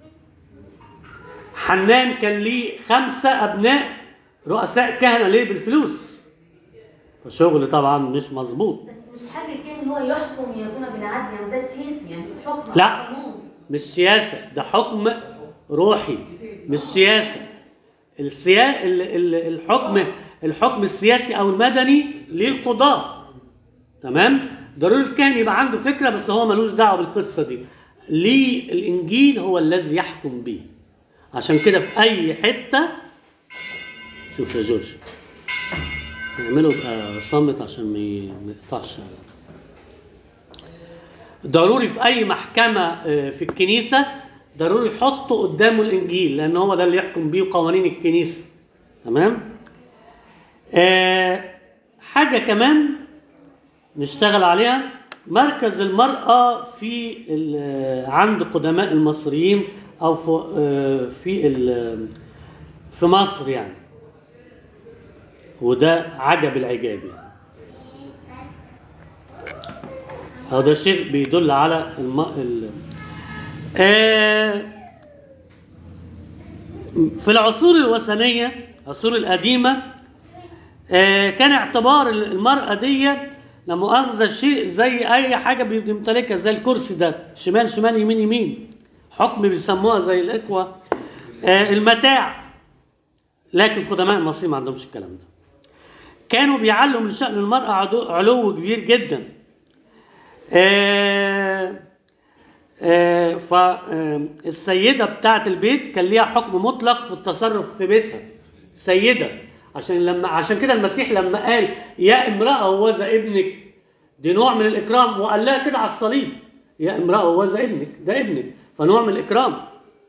حنان كان ليه خمسه ابناء رؤساء كهنه ليه بالفلوس فشغل طبعا مش مظبوط بس مش حاجه كان هو يحكم يدون بالعدل يعني ده سياسي يعني حكم لا. أو قانون مش سياسة ده حكم روحي مش سياسة السيا... ال- ال- الحكم الحكم السياسي أو المدني للقضاء تمام ضروري الكاهن يبقى عنده فكرة بس هو ملوش دعوة بالقصة دي للانجيل هو الذي يحكم به عشان كده في اي حته شوف يا جورج اعمله بقى صامت عشان ما ي- ما يقطعش ضروري في اي محكمه آه، في الكنيسه ضروري يحطوا قدامه الانجيل لان هو ده اللي يحكم بيه قوانين الكنيسه تمام آه حاجه كمان نشتغل عليها مركز المرأة في ال- عند قدماء المصريين أو في آه، في ال- في مصر يعني وده عجب العجاب يعني أو ده شيء بيدل على الم... ال... آه في العصور الوثنية العصور القديمة آه، كان اعتبار المرأة دي لا مؤاخذة شيء زي أي حاجة بيمتلكها زي الكرسي ده شمال شمال يمين يمين حكم بيسموها زي الإخوة آه، المتاع لكن قدماء المصريين ما عندهمش الكلام ده كانوا بيعلوا من شأن المرأة عدو- علو كبير جدا آه، آه، فالسيدة بتاعة البيت كان ليها حكم مطلق في التصرف في بيتها سيدة عشان لما عشان كده المسيح لما قال يا امرأة هوذا ابنك دي نوع من الإكرام وقال لها كده على الصليب يا امرأة هوذا ابنك ده ابنك فنوع من الإكرام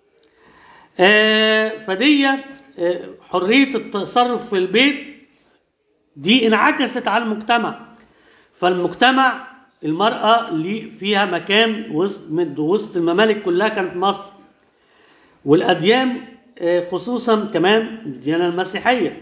آه، فدي آه، حرية التصرف في البيت دي انعكست على المجتمع فالمجتمع المرأة اللي فيها مكان وسط من وسط الممالك كلها كانت مصر والأديان آه، خصوصا كمان الديانة المسيحية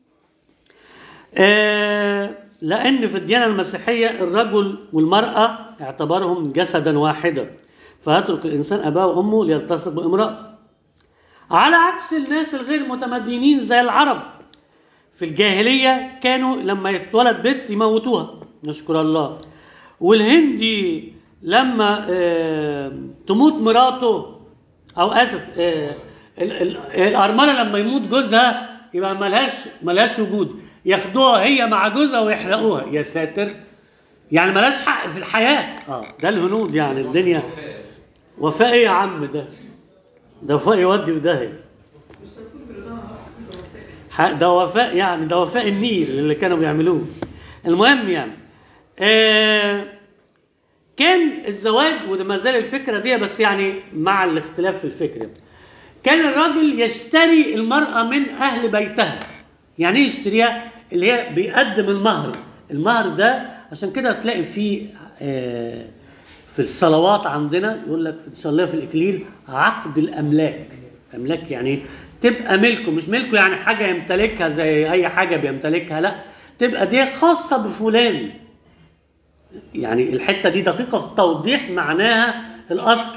آه، لأن في الديانة المسيحية الرجل والمرأة اعتبرهم جسدا واحدا فيترك الإنسان أباه وأمه ليلتصق بامرأة على عكس الناس الغير متمدنين زي العرب في الجاهلية كانوا لما يتولد بنت يموتوها نشكر الله والهندي لما آه، تموت مراته أو آسف آه، ال- ال- الأرملة لما يموت جوزها يبقى ملهاش ملهاش وجود ياخدوها هي مع جوزها ويحرقوها يا ساتر يعني ملهاش حق في الحياة اه ده الهنود يعني الدنيا وفاء ايه يا عم ده ده وفاء يودي وداهي ح- ده وفاء يعني ده وفاء النيل اللي كانوا بيعملوه المهم يعني آه كان الزواج وده ما زال الفكره دي بس يعني مع الاختلاف في الفكره كان الراجل يشتري المراه من اهل بيتها يعني ايه يشتريها اللي هي بيقدم المهر المهر ده عشان كده تلاقي فيه آه في الصلوات عندنا يقول لك ان شاء الله في الاكليل عقد الاملاك املاك يعني تبقى ملكه مش ملكه يعني حاجه يمتلكها زي اي حاجه بيمتلكها لا تبقى دي خاصه بفلان يعني الحته دي دقيقه في توضيح معناها الاصل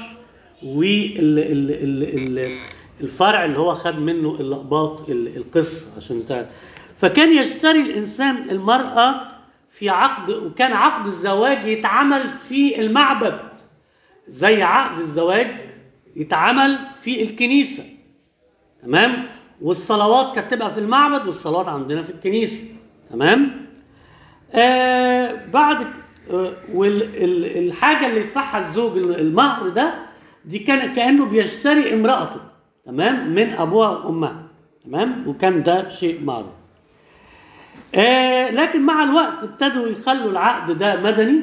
والفرع اللي هو خد منه الاقباط ال- القصه عشان تعرف فكان يشتري الانسان المراه في عقد وكان عقد الزواج يتعمل في المعبد زي عقد الزواج يتعمل في الكنيسه تمام والصلوات كانت تبقى في المعبد والصلوات عندنا في الكنيسه تمام آه بعد آه والحاجه اللي يدفعها الزوج المهر ده دي كان كانه بيشتري امراته تمام من ابوها وامها تمام وكان ده شيء معروف آه لكن مع الوقت ابتدوا يخلوا العقد ده مدني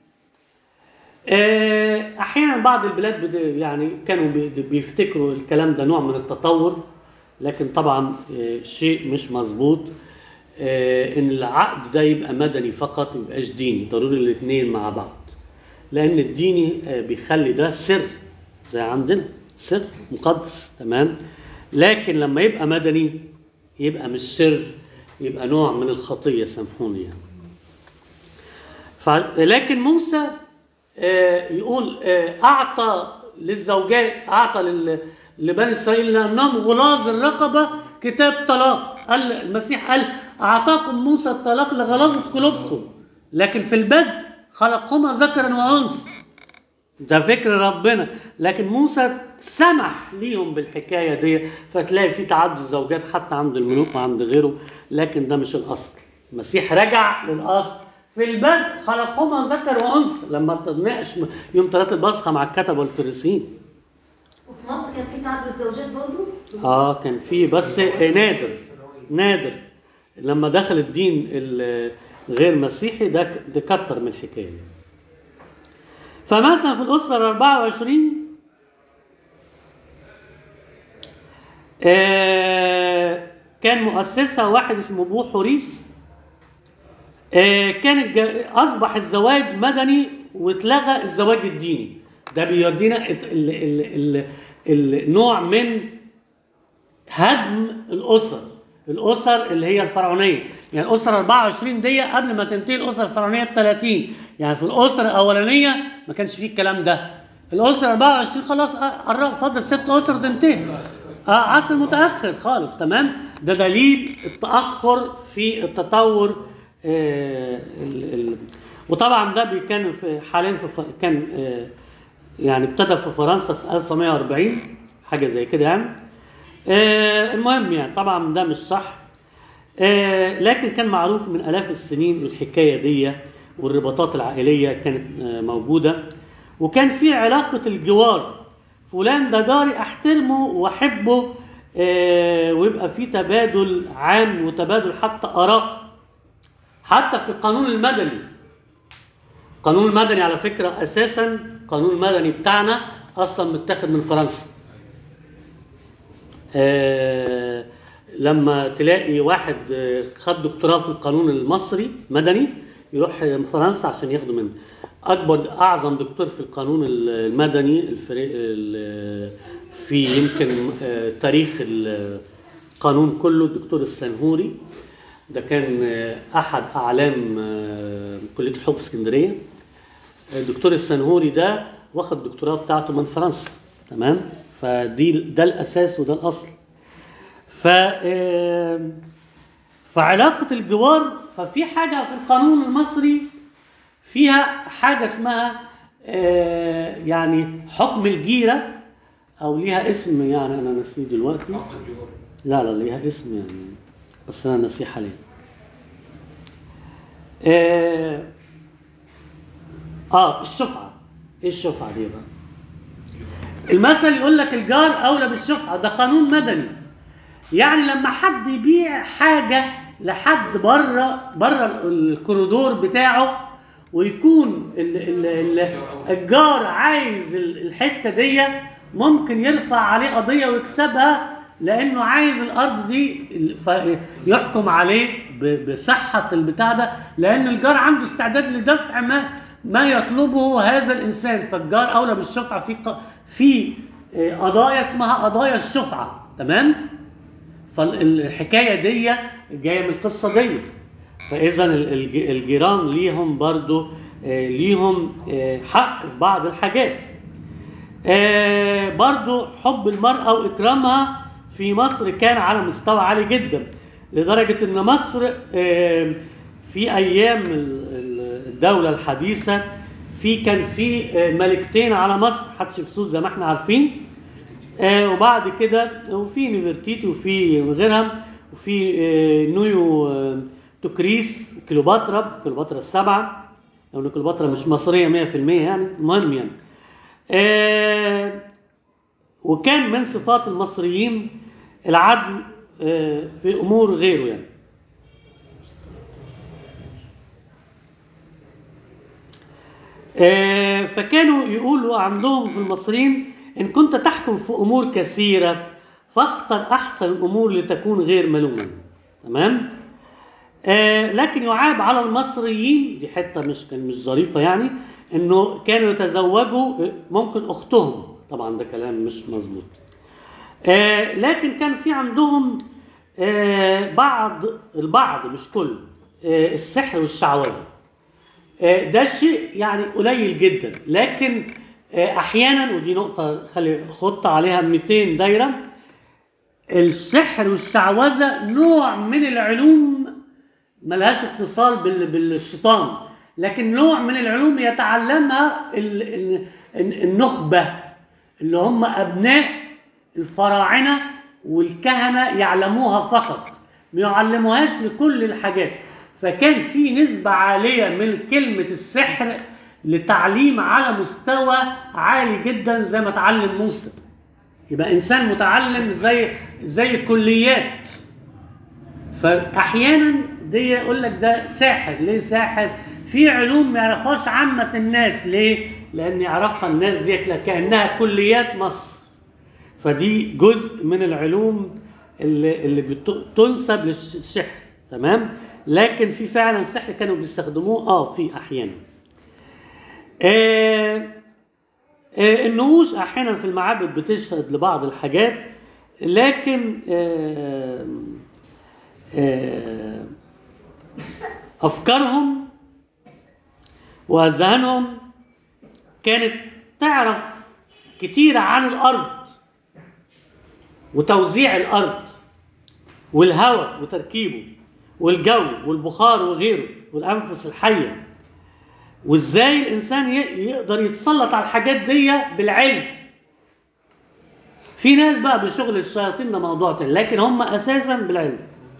آه احيانا بعض البلاد بد- يعني كانوا بي- بيفتكروا الكلام ده نوع من التطور لكن طبعا آه شيء مش مظبوط آه ان العقد ده يبقى مدني فقط ما يبقاش ديني ضروري الاثنين مع بعض لان الديني آه بيخلي ده سر زي عندنا سر مقدس تمام لكن لما يبقى مدني يبقى مش سر يبقى نوع من الخطيه سامحوني يعني ف... لكن موسى آه، يقول آه، اعطى للزوجات اعطى لل... لبني اسرائيل لانهم غلاظ الرقبه كتاب طلاق قال المسيح قال اعطاكم موسى الطلاق لغلاظه قلوبكم لكن في البدء خلقهما ذكرا وانثى ده فكر ربنا لكن موسى سمح ليهم بالحكايه دي فتلاقي في تعدد الزوجات حتى عند الملوك وعند غيره لكن ده مش الاصل المسيح رجع للاصل في البدء خلقهما ذكر وانثى لما تناقش يوم ثلاثة البصخه مع الكتبه والفريسيين وفي مصر كان في تعدد الزوجات برضه اه كان في بس نادر نادر لما دخل الدين ال- الغير مسيحي ده ده كتر من الحكايه دي. فمثلا في الاسره ال 24 آه كان مؤسسها واحد اسمه بو حوريس آه كان الج- اصبح الزواج مدني واتلغى الزواج الديني ده بيودينا ال- ال- ال- ال- النوع من هدم الاسر الاسر اللي هي الفرعونيه يعني الاسره 24 دي قبل ما تنتهي الاسره الفرعونيه ال 30 يعني في الاسره الاولانيه ما كانش فيه الكلام ده الاسره 24 خلاص آه، قرب فاضل ست اسر تنتهي اه عصر متاخر خالص تمام ده دليل التاخر في التطور آه ال ال وطبعا ده بي- كان في حاليا في ف- كان آه يعني ابتدى في فرنسا في 1940 حاجه زي كده يعني آه المهم يعني طبعا ده مش صح آه لكن كان معروف من الاف السنين الحكايه دي والرباطات العائليه كانت آه موجوده وكان في علاقه الجوار فلان ده جاري احترمه واحبه آه ويبقى في تبادل عام وتبادل حتى اراء حتى في القانون المدني القانون المدني على فكره اساسا القانون المدني بتاعنا اصلا متاخد من فرنسا آه لما تلاقي واحد آه، خد دكتوراه في القانون المصري مدني يروح فرنسا عشان ياخده منه اكبر اعظم دكتور في القانون المدني الفريق ال- في يمكن آه، تاريخ القانون كله الدكتور السنهوري ده كان آه، احد اعلام آه، كليه الحقوق في اسكندريه الدكتور السنهوري ده واخد الدكتوراه بتاعته من فرنسا تمام فدي ده الاساس وده الاصل ف آم، فعلاقه الجوار ففي حاجه في القانون المصري فيها حاجه اسمها آه، يعني حكم الجيره او ليها اسم يعني انا نسيه دلوقتي حق الجوار لا لا ليها اسم يعني بس انا ناسيه حاليا آه, اه الشفعه ايه الشفعه دي بقى المثل يقول لك الجار اولى بالشفعه ده قانون مدني يعني لما حد يبيع حاجه لحد بره بره الكوريدور بتاعه ويكون ال ال ال الجار عايز ال- الحته دي ممكن يرفع عليه قضيه ويكسبها لانه عايز الارض دي ال- ف- يحكم عليه ب- بصحه البتاع ده لان الجار عنده استعداد لدفع ما ما يطلبه هذا الانسان فالجار اولى بالشفعه في ق- في آه، قضايا اسمها قضايا الشفعه تمام فالحكايه دي جايه من القصه دي فاذا ال- الج- الجيران ليهم برضو آه، ليهم آه، حق في بعض الحاجات آه، برضو حب المرأة وإكرامها في مصر كان على مستوى عالي جدا لدرجة إن مصر آه، في أيام ال- ال- الدولة الحديثة في كان في آه، ملكتين على مصر حتشبسوت زي ما احنا عارفين آه، وبعد كده وفي نفرتيتي وفي غيرها وفي آه، نويو آه، توكريس كليوباترا كليوباترا السبعة لو ان كليوباترا مش مصرية 100% يعني المهم يعني آه، وكان من صفات المصريين العدل آه، في امور غيره يعني آه، فكانوا يقولوا عندهم في المصريين ان كنت تحكم في امور كثيره فاختر احسن الامور لتكون غير ملوما تمام آه لكن يعاب على المصريين دي حته مش كان مش ظريفه يعني انه كانوا يتزوجوا آه، ممكن اختهم طبعا ده كلام مش مظبوط آه لكن كان في عندهم آه بعض البعض مش كل آه السحر والشعوذه آه، ده شيء يعني قليل جدا لكن آه، احيانا ودي نقطه خلي خط عليها 200 دايره السحر والشعوذه نوع من العلوم ملهاش اتصال بال- بالشيطان لكن نوع من العلوم يتعلمها ال- ال- ال- النخبه اللي هم ابناء الفراعنه والكهنه يعلموها فقط ما يعلموهاش لكل الحاجات فكان في نسبة عالية من كلمة السحر لتعليم على مستوى عالي جدا زي ما اتعلم موسى يبقى انسان متعلم زي زي كليات فاحيانا دي يقول لك ده ساحر ليه ساحر في علوم ما يعرفهاش عامه الناس ليه لان يعرفها الناس دي كانها كليات مصر فدي جزء من العلوم اللي اللي بت- تنسب للسحر تمام لكن في فعلا سحر كانوا بيستخدموه اه في احيانا آه آه، النقوش احيانا في المعابد بتشهد لبعض الحاجات لكن آه، آه، افكارهم واذهانهم كانت تعرف كتير عن الارض وتوزيع الارض والهواء وتركيبه والجو والبخار وغيره والانفس الحيه وازاي الانسان ي- يقدر يتسلط على الحاجات دي بالعلم في ناس بقى بشغل الشياطين ده موضوع تاني لكن هم اساسا بالعلم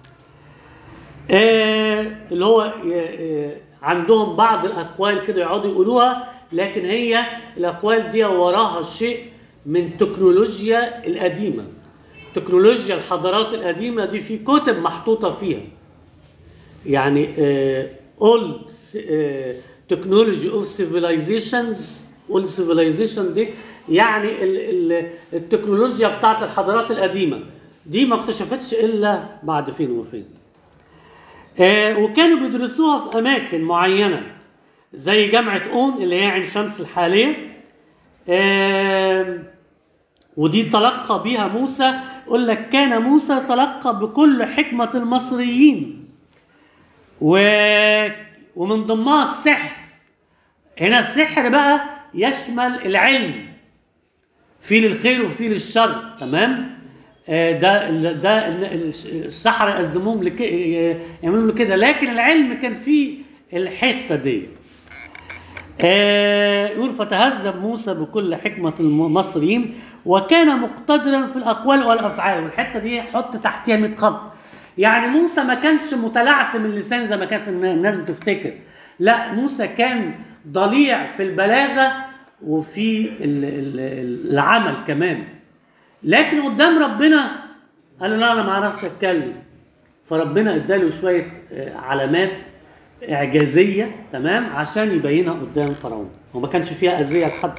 آه اللي هو ي- آه عندهم بعض الاقوال كده يقعدوا يقولوها لكن هي الاقوال دي وراها شيء من تكنولوجيا القديمه تكنولوجيا الحضارات القديمه دي في كتب محطوطه فيها يعني uh, all uh, technology of civilizations all civilization دي يعني ال ال التكنولوجيا بتاعت الحضارات القديمة دي ما اكتشفتش إلا بعد فين وفين آه وكانوا بيدرسوها في أماكن معينة زي جامعة أون اللي هي عين شمس الحالية آه ودي تلقى بها موسى يقول لك كان موسى تلقى بكل حكمة المصريين و... ومن ضمنها السحر هنا السحر بقى يشمل العلم في للخير وفي للشر تمام آه، ده ده السحرة يقدموهم لك يعملوا له كده لكن العلم كان فيه الحته دي آه، يقول فتهذب موسى بكل حكمة المصريين وكان مقتدرا في الأقوال والأفعال والحتة دي حط تحتها 100 خط يعني موسى ما كانش متلعثم اللسان زي ما كانت الناس بتفتكر لا موسى كان ضليع في البلاغة وفي ال- ال- العمل كمان لكن قدام ربنا قال له لا انا ما اعرفش اتكلم فربنا اداله شويه آه، علامات اعجازيه تمام عشان يبينها قدام فرعون وما كانش فيها اذيه لحد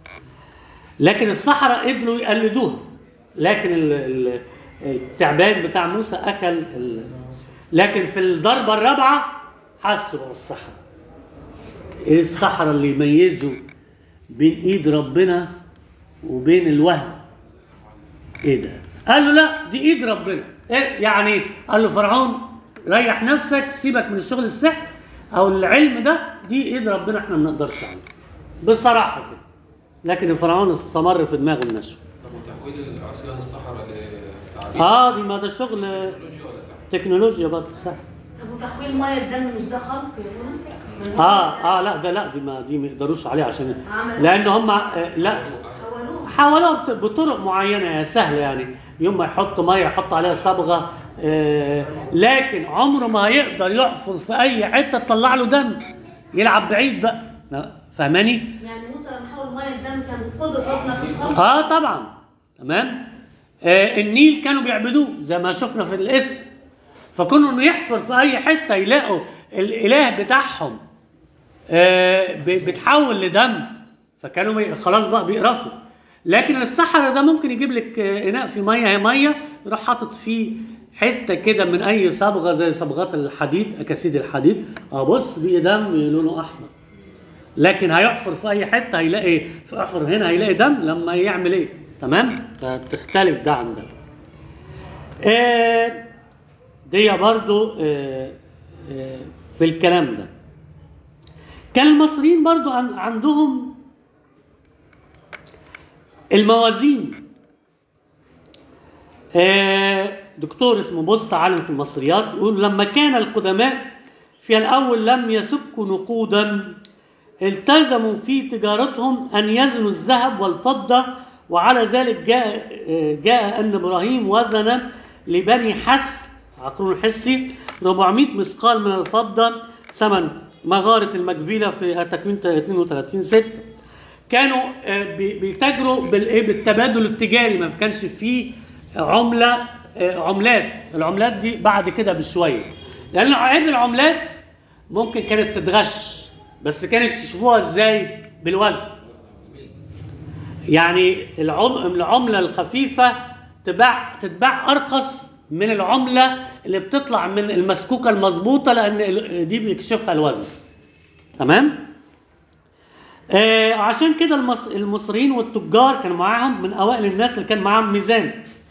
لكن السحرة قدروا يقلدوها لكن ال- ال- التعبان بتاع موسى اكل ال... لكن في الضربه الرابعه حسوا بقى السحرة ايه السحرة اللي يميزوا بين ايد ربنا وبين الوهم ايه ده قال له لا دي ايد ربنا إيه يعني قال له فرعون ريح نفسك سيبك من الشغل السحر او العلم ده دي ايد ربنا احنا ما نقدرش عليه بصراحه كده لكن فرعون استمر في دماغه النشر طب وتحويل العصيان الصحراء لتعبير اه دي ما ده شغل تكنولوجيا ولا سحر؟ تكنولوجيا برضه صح طب وتحويل ميه الدم مش ده خلق يا منى؟ اه اه لا ده لا دي ما دي ما يقدروش عليه عشان عملوا- لان هم آه لا حولوه حاولوا بط- بطرق معينه يا سهله يعني يوم ما يحط ميه يحط عليها صبغه آه لكن عمره ما هيقدر يحفر في اي حته تطلع له دم يلعب بعيد بقى لا، فاهماني؟ يعني موسى لما حول ميه الدم كان قدره ربنا في الخلق اه طبعا تمام آه النيل كانوا بيعبدوه زي ما شفنا في الاسم فكونوا انه يحفر في اي حته يلاقوا الاله بتاعهم آه ب- بتحول لدم فكانوا بي- خلاص بقى بيقرفوا لكن الصحراء ده ممكن يجيب لك آه، اناء في ميه هي ميه يروح حاطط فيه حته كده من اي صبغه زي صبغات الحديد اكاسيد الحديد اه بص بقى دم لونه احمر لكن هيحفر في اي حته هيلاقي يحفر هنا هيلاقي دم لما يعمل ايه تمام فتختلف ده عن ده آه، دي برضو آه، آه، في الكلام ده كان المصريين برضو عن- عندهم الموازين آه، دكتور اسمه بوسط عالم في المصريات يقول لما كان القدماء في الأول لم يسكوا نقودا التزموا في تجارتهم أن يزنوا الذهب والفضة وعلى ذلك جاء آه، جاء أن إبراهيم وزن لبني حس عقرون الحسي 400 مثقال من الفضة ثمن مغارة المجفيلة في تكوين 32 6 كانوا آه، بي- بيتاجروا بالايه بالتبادل التجاري ما كانش فيه عمله آه، عملات العملات دي بعد كده بشويه لان عيب العملات ممكن كانت تتغش بس كانوا يكتشفوها ازاي بالوزن يعني العم- العمله الخفيفه تباع تتباع ارخص من العمله اللي بتطلع من المسكوكه المظبوطه لان ال- دي بيكشفها الوزن تمام آه عشان كده المص... المصريين والتجار كانوا معاهم من اوائل الناس اللي كان معاهم ميزان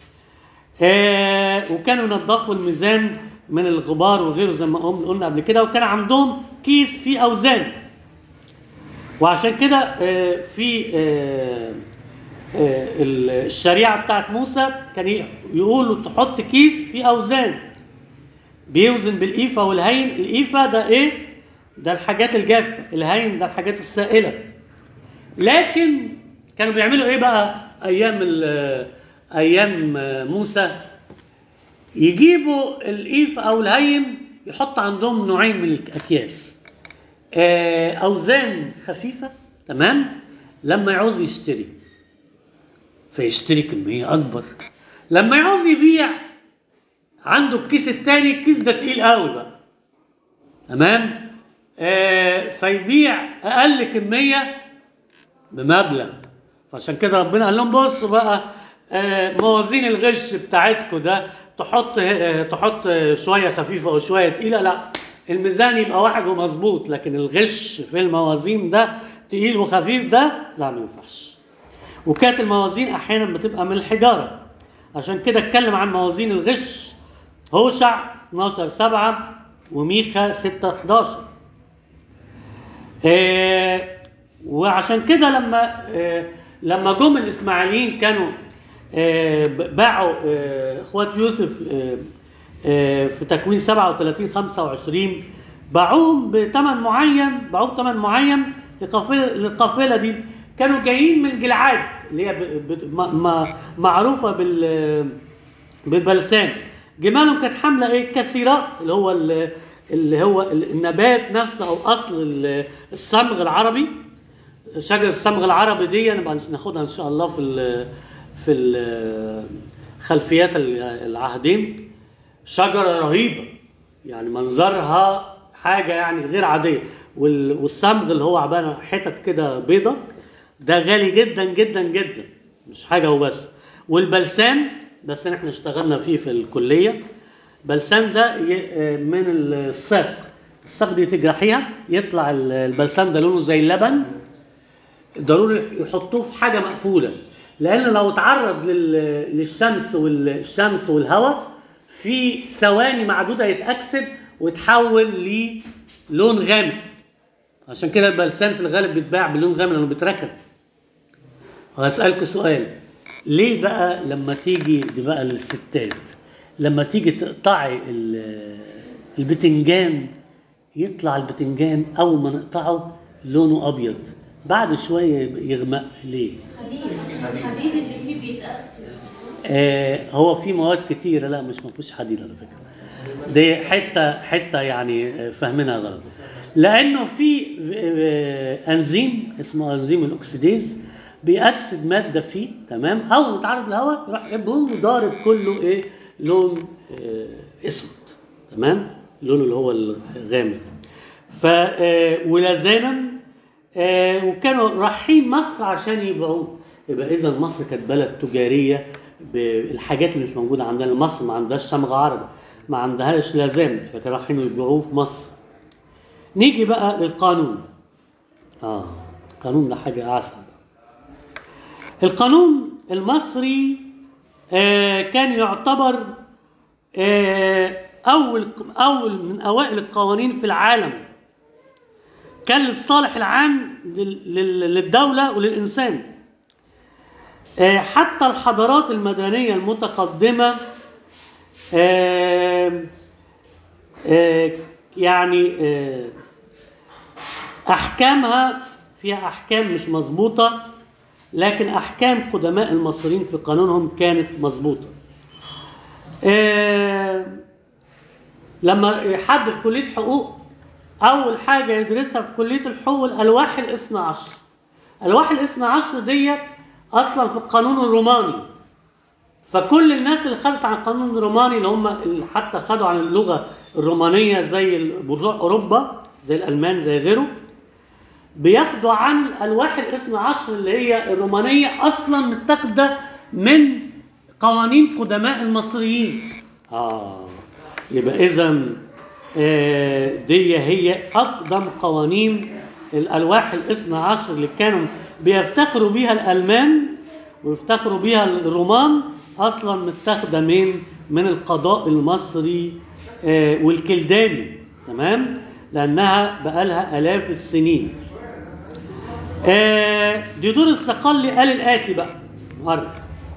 آه وكانوا ينظفوا الميزان من الغبار وغيره زي ما قلنا قلنا قبل كده وكان عندهم كيس فيه اوزان وعشان كده آه في آه آه الشريعه بتاعت موسى كان ي- يقولوا تحط كيس فيه اوزان بيوزن بالإيفة والهين الإيفة ده إيه؟ ده الحاجات الجافة الهين ده الحاجات السائلة لكن كانوا بيعملوا إيه بقى أيام ال- أيام موسى يجيبوا الإيف أو الهين يحط عندهم نوعين من الأكياس آه، أوزان خفيفة تمام لما يعوز يشتري فيشتري كمية أكبر لما يعوز يبيع عنده الكيس التاني الكيس ده تقيل قوي بقى تمام آه فيبيع اقل كميه بمبلغ فعشان كده ربنا قال لهم بصوا بقى آه موازين الغش بتاعتكم ده تحط آه تحط آه، شويه خفيفه وشويه تقيله لا الميزان يبقى واحد ومظبوط لكن الغش في الموازين ده تقيل وخفيف ده لا ما ينفعش وكانت الموازين احيانا بتبقى من الحجاره عشان كده اتكلم عن موازين الغش هوشع 12 7 وميخا 6 11 آه وعشان كده لما آه لما جم الاسماعيليين كانوا آه ب- باعوا آه اخوات يوسف آه آه في تكوين 37 25 باعوهم بثمن معين باعوه بثمن معين لقافله للقافله دي كانوا جايين من جلعاد اللي هي ب- ب- م- م- معروفه بال بالبلسان جمالهم كانت حامله ايه كثيرات اللي هو ال- اللي هو ال- النبات نفسه او اصل ال- الصمغ العربي شجر الصمغ العربي دي نبقى ناخدها ان شاء الله في ال في ال خلفيات ال- العهدين شجره رهيبه يعني منظرها حاجه يعني غير عاديه وال- والصمغ اللي هو عباره عن حتت كده بيضه ده غالي جدا جدا جدا مش حاجه وبس والبلسام بس احنا اشتغلنا فيه في الكليه بلسام ده ي- من الساق الساق دي تجرحيها يطلع ال- البلسام ده لونه زي اللبن ضروري يحطوه في حاجه مقفوله لان لو اتعرض لل- للشمس والشمس والهواء في ثواني معدوده يتاكسد ويتحول للون غامق عشان كده البلسان في الغالب بيتباع بلون غامق لانه بيتركب وهسألكوا سؤال ليه بقى لما تيجي دي بقى للستات لما تيجي تقطعي ال- البتنجان يطلع البتنجان اول ما نقطعه لونه ابيض بعد شويه يبقى يغمق ليه؟ خدير الحديد اللي فيه بيتأكسد آه هو في مواد كتيره لا مش ما فيهوش حديد على فكره دي حته حته يعني آه، فاهمينها غلط لانه في آه، انزيم اسمه انزيم الاكسيديز بيأكسد ماده فيه تمام اول ما يتعرض للهواء يروح بوم ضارب كله ايه لون آه، اسود تمام لونه اللي هو الغامق ف آه، ولازانا آه، وكانوا رايحين مصر عشان يبيعوه يبقى اذا مصر كانت بلد تجاريه بالحاجات اللي مش موجوده عندنا مصر ما عندهاش صمغ عربي ما عندهاش لازم فكانوا رايحين يبيعوه في مصر نيجي بقى للقانون اه القانون ده حاجه اعسل القانون المصري آه كان يعتبر آه اول اول من اوائل القوانين في العالم كان للصالح العام لل- لل- للدولة وللإنسان آه، حتى الحضارات المدنية المتقدمة آه، آه، يعني آه، أحكامها فيها أحكام مش مظبوطة لكن أحكام قدماء المصريين في قانونهم كانت مظبوطة آه، لما حد في كليه حقوق اول حاجه يدرسها في كليه الحقوق الالواح الاثنى عشر الالواح الاثنى عشر ديت اصلا في القانون الروماني فكل الناس اللي خدت عن القانون الروماني اللي هم اللي حتى خدوا عن اللغه الرومانيه زي ال- بتوع اوروبا زي الالمان زي غيره بياخدوا عن الالواح الاثنى عشر اللي هي الرومانيه اصلا متاخده من قوانين قدماء المصريين اه يبقى اذا آه، دي هي اقدم قوانين الالواح الاثنى عشر اللي كانوا بيفتخروا بيها الالمان ويفتخروا بيها الرومان اصلا متاخده من من القضاء المصري آه، والكلداني تمام لانها بقالها الاف السنين آه، ديدور الصقلي قال الاتي بقى مؤرخ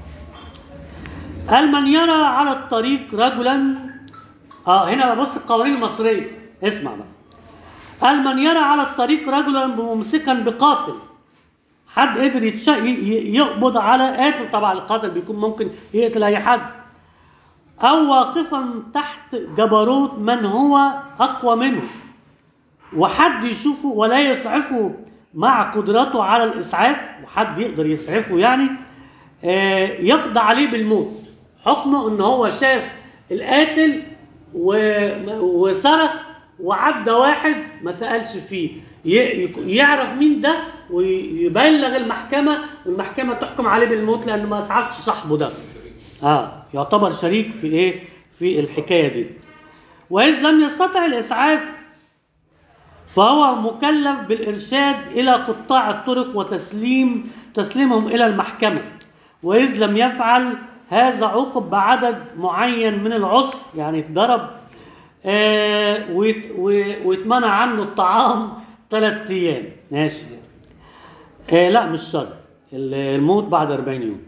قال من يرى على الطريق رجلا اه هنا بقى بص القوانين المصريه اسمع بقى قال من يرى على الطريق رجلا ممسكا بقاتل حد قدر يتش... ي- ي- يقبض على قاتل طبعا القاتل بيكون ممكن يقتل اي حد او واقفا تحت جبروت من هو اقوى منه وحد يشوفه ولا يسعفه مع قدرته على الاسعاف وحد يقدر يسعفه يعني آه، يقضى عليه بالموت حكمه ان هو شاف القاتل و- وصرخ وعدى واحد ما سالش فيه ي- يك- يعرف مين ده ويبلغ المحكمه والمحكمه تحكم عليه بالموت لانه ما اسعفش صاحبه ده اه يعتبر شريك في ايه في الحكايه دي واذ لم يستطع الاسعاف فهو مكلف بالإرشاد إلى قطاع الطرق وتسليم تسليمهم إلى المحكمة وإذ لم يفعل هذا عوقب بعدد معين من العسر يعني اتضرب آه ويت- و- ويتمنع عنه الطعام ثلاث أيام ماشي آه لا مش شرط ال- الموت بعد 40 يوم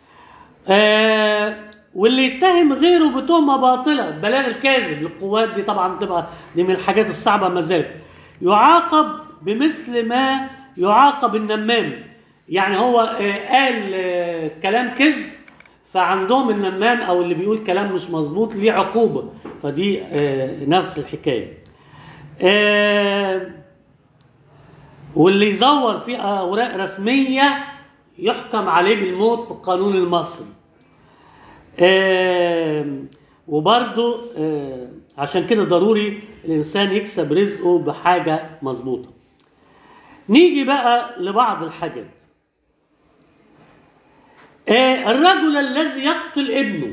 آه واللي يتهم غيره بتهمة باطلة بلاغ الكاذب للقوات دي طبعا تبقى دي من الحاجات الصعبة ما زالت يعاقب بمثل ما يعاقب النمام يعني هو آه قال آه كلام كذب فعندهم النمام او اللي بيقول كلام مش مظبوط ليه عقوبة فدي آه نفس الحكاية آه واللي يزور في اوراق رسميه يحكم عليه بالموت في القانون المصري آم، وبرضو آه، عشان كده ضروري الانسان يكسب رزقه بحاجه مظبوطه نيجي بقى لبعض الحاجات آه، الرجل الذي يقتل ابنه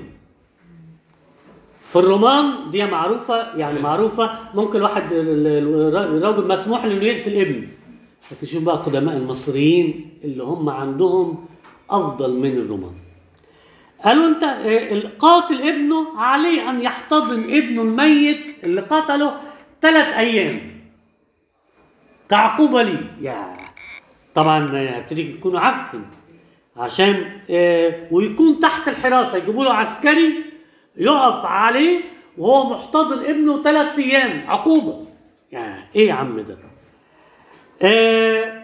في الرومان دي معروفة يعني معروفة ممكن واحد ال- ال- الراجل مسموح له انه يقتل ابنه لكن شوف بقى قدماء المصريين اللي هم عندهم افضل من الرومان قالوا انت آه، القاتل ابنه عليه ان يحتضن ابنه الميت اللي قتله ثلاث ايام كعقوبه ليه يا طبعا آه، هبتدي يكون عفن عشان آه، ويكون تحت الحراسه يجيبوا له عسكري يقف عليه وهو محتضن ابنه ثلاث ايام عقوبه يا ايه يا عم ده آه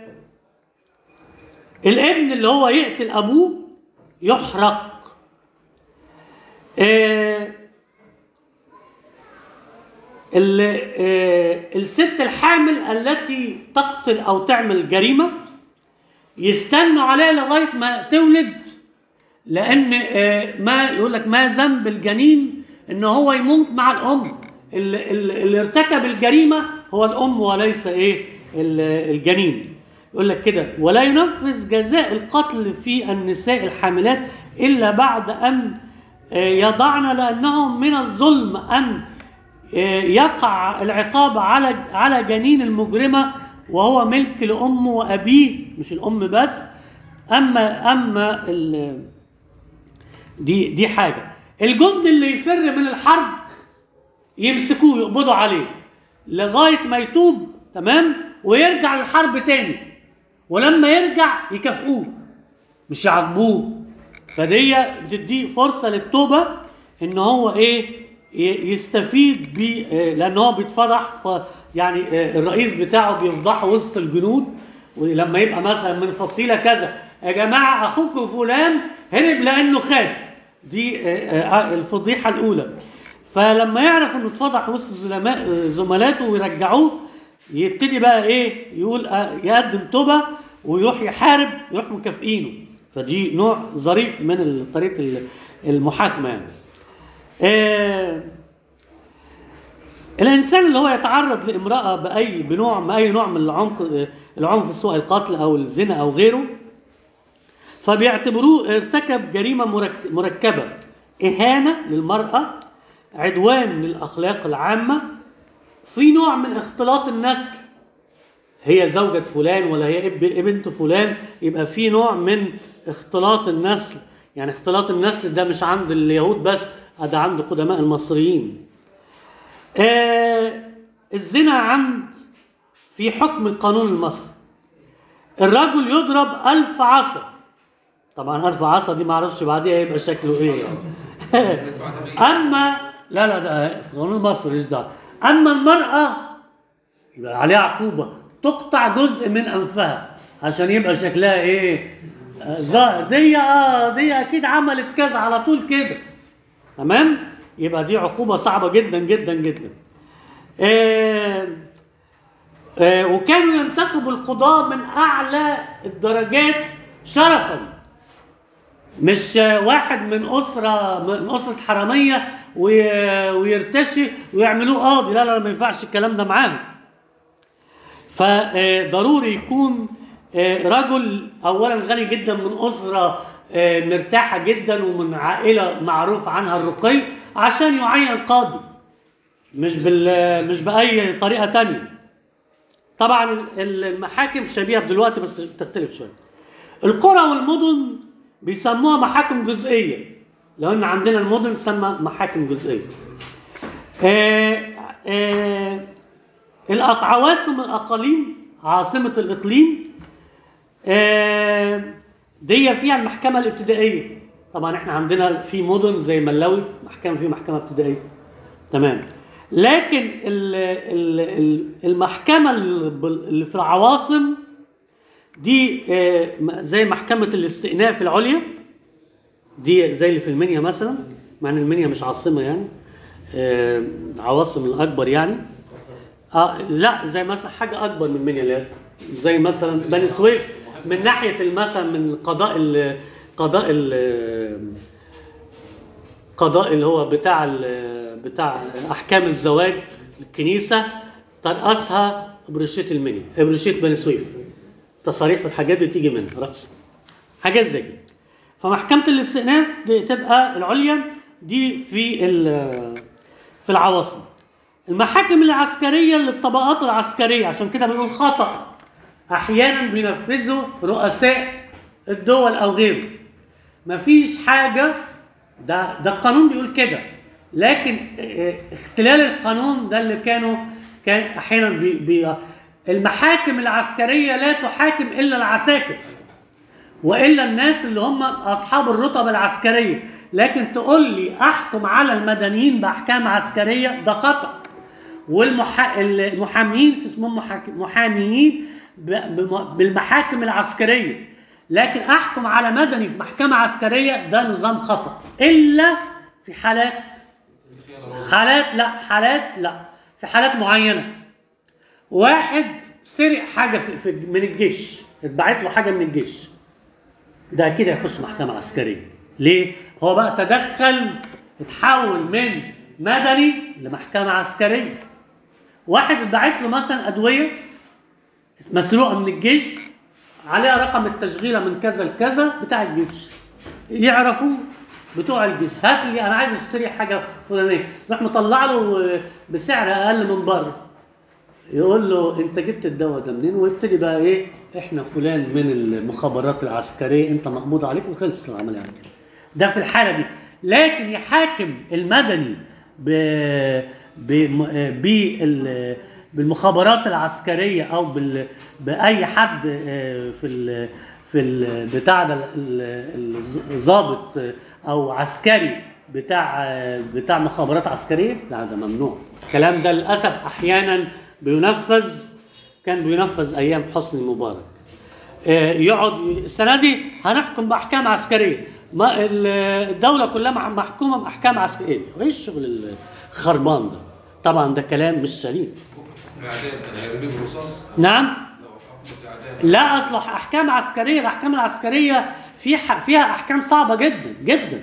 الابن اللي هو يقتل ابوه يحرق آه ال- آه الست الحامل التي تقتل او تعمل جريمه يستنوا عليها لغايه ما تولد لان آه، ما يقول لك ما ذنب الجنين ان هو يموت مع الام اللي, اللي اللي ارتكب الجريمه هو الام وليس ايه ال- الجنين يقول لك كده ولا ينفذ جزاء القتل في النساء الحاملات الا بعد ان آه، يضعن لانهم من الظلم ان آه، يقع العقاب على على جنين المجرمه وهو ملك لامه وابيه مش الام بس اما اما ال- دي دي حاجه الجند اللي يفر من الحرب يمسكوه يقبضوا عليه لغايه ما يتوب تمام ويرجع للحرب تاني ولما يرجع يكافئوه مش يعاقبوه فدي بتديه فرصه للتوبه ان هو ايه ي- يستفيد ب لان هو بيتفضح ف يعني آه، الرئيس بتاعه بيفضحه وسط الجنود ولما يبقى مثلا من فصيله كذا يا جماعه اخوكم فلان هرب لانه خاف دي آه، آه، الفضيحه الاولى فلما يعرف انه اتفضح وسط زلماء زملاته ويرجعوه يبتدي بقى ايه يقول آه، يقدم توبه ويروح يحارب يروح مكافئينه فدي نوع ظريف من طريقه ال- المحاكمه يعني. آه الانسان اللي هو يتعرض لامراه باي بنوع ما اي نوع من العمق العنف سواء القتل او الزنا او غيره فبيعتبروه ارتكب جريمه مرك- مركبه اهانه للمراه عدوان للاخلاق العامه في نوع من اختلاط النسل هي زوجة فلان ولا هي اب- بنت فلان يبقى في نوع من اختلاط النسل يعني اختلاط النسل ده مش عند اليهود بس ده عند قدماء المصريين آه الزنا عند في حكم القانون المصري الرجل يضرب ألف عصا طبعا ألف عصا دي معرفش بعديها يبقى شكله ايه يعني اما لا لا ده في القانون المصري مش ده اما المرأة يبقى عليها عقوبة تقطع جزء من أنفها عشان يبقى شكلها إيه؟ آه، ظاهر دي اه دي أكيد عملت كذا على طول كده تمام؟ يبقى دي عقوبة صعبة جدا جدا جدا. آه آه وكانوا ينتخبوا القضاة من أعلى الدرجات شرفا مش واحد من أسرة من أسرة حرامية وي- ويرتشي ويعملوه قاضي لا لا ما ينفعش الكلام ده معاهم فضروري يكون آه، رجل اولا غني جدا من اسره آه، مرتاحه جدا ومن عائله معروف عنها الرقي عشان يعين قاضي مش بال مش باي طريقه تانية طبعا ال- المحاكم شبيهه بدلوقتي بس بتختلف شويه القرى والمدن بيسموها محاكم جزئيه لو ان عندنا المدن تسمى محاكم جزئيه آه آه الأق- عواصم الأقاليم عاصمة الإقليم آه، دي فيها المحكمة الابتدائية طبعا احنا عندنا في مدن زي ملاوي محكمة في محكمة ابتدائية تمام لكن ال- ال- ال- المحكمة اللي في العواصم دي آه، م- زي محكمة الاستئناف العليا دي زي اللي في المنيا مثلا مع ان المنيا مش عاصمة يعني آه، عواصم الأكبر يعني اه لا زي مثلا حاجه اكبر من منيا لا زي مثلا بني سويف من ناحيه مثلا من قضاء ال قضاء ال قضاء اللي هو بتاع ال بتاع احكام الزواج الكنيسه ترأسها ابرشيه المنيا ابرشيه بني سويف تصاريح والحاجات دي تيجي منها رأس حاجات زي كده فمحكمه الاستئناف دي تبقى العليا دي في ال- في العواصم المحاكم العسكرية للطبقات العسكرية عشان كده بنقول خطأ أحيانا بينفذه رؤساء الدول أو غيره مفيش حاجة ده ده القانون بيقول كده لكن اه، اختلال القانون ده اللي كانوا كان أحيانا بي بي المحاكم العسكرية لا تحاكم إلا العساكر والا الناس اللي هم اصحاب الرتب العسكريه لكن تقول لي احكم على المدنيين باحكام عسكريه ده خطا والمحامين في اسمهم محاك- محاميين ب- بم- بالمحاكم العسكريه لكن احكم على مدني في محكمه عسكريه ده نظام خطا الا في حالات حالات لا حالات لا في حالات معينه واحد سرق حاجه في في من الجيش اتبعت له حاجه من الجيش ده اكيد هيخش محكمه عسكريه ليه هو بقى تدخل اتحول من مدني لمحكمه عسكريه واحد اتبعت له مثلا ادويه مسروقه من الجيش عليها رقم التشغيله من كذا لكذا بتاع الجيش يعرفوه بتوع الجيش هات لي انا عايز اشتري حاجه فلانيه يروح مطلع له بسعر اقل من بره يقول له انت جبت الدواء ده منين ويبتدي بقى ايه احنا فلان من المخابرات العسكريه انت مقبوض عليك وخلص العمليه على كده ده في الحاله دي لكن يحاكم المدني ب ب بال بالمخابرات العسكريه او بال باي حد آه، في ال في ال بتاع ده ال- ال- الضابط آه، او عسكري بتاع آه، بتاع مخابرات عسكريه لا ده ممنوع الكلام ده للاسف احيانا بينفذ كان بينفذ ايام حسني مبارك آه، يقعد السنه دي هنحكم باحكام عسكريه ما ال- الدوله كلها مح- محكومه باحكام عسكريه وايه الشغل الخربان ده طبعا ده كلام مش سليم الاعدام كان هيرميه بالرصاص نعم لو حكم الاعدام لا اصل احكام عسكريه الاحكام العسكريه في ح- فيها احكام صعبه جدا جدا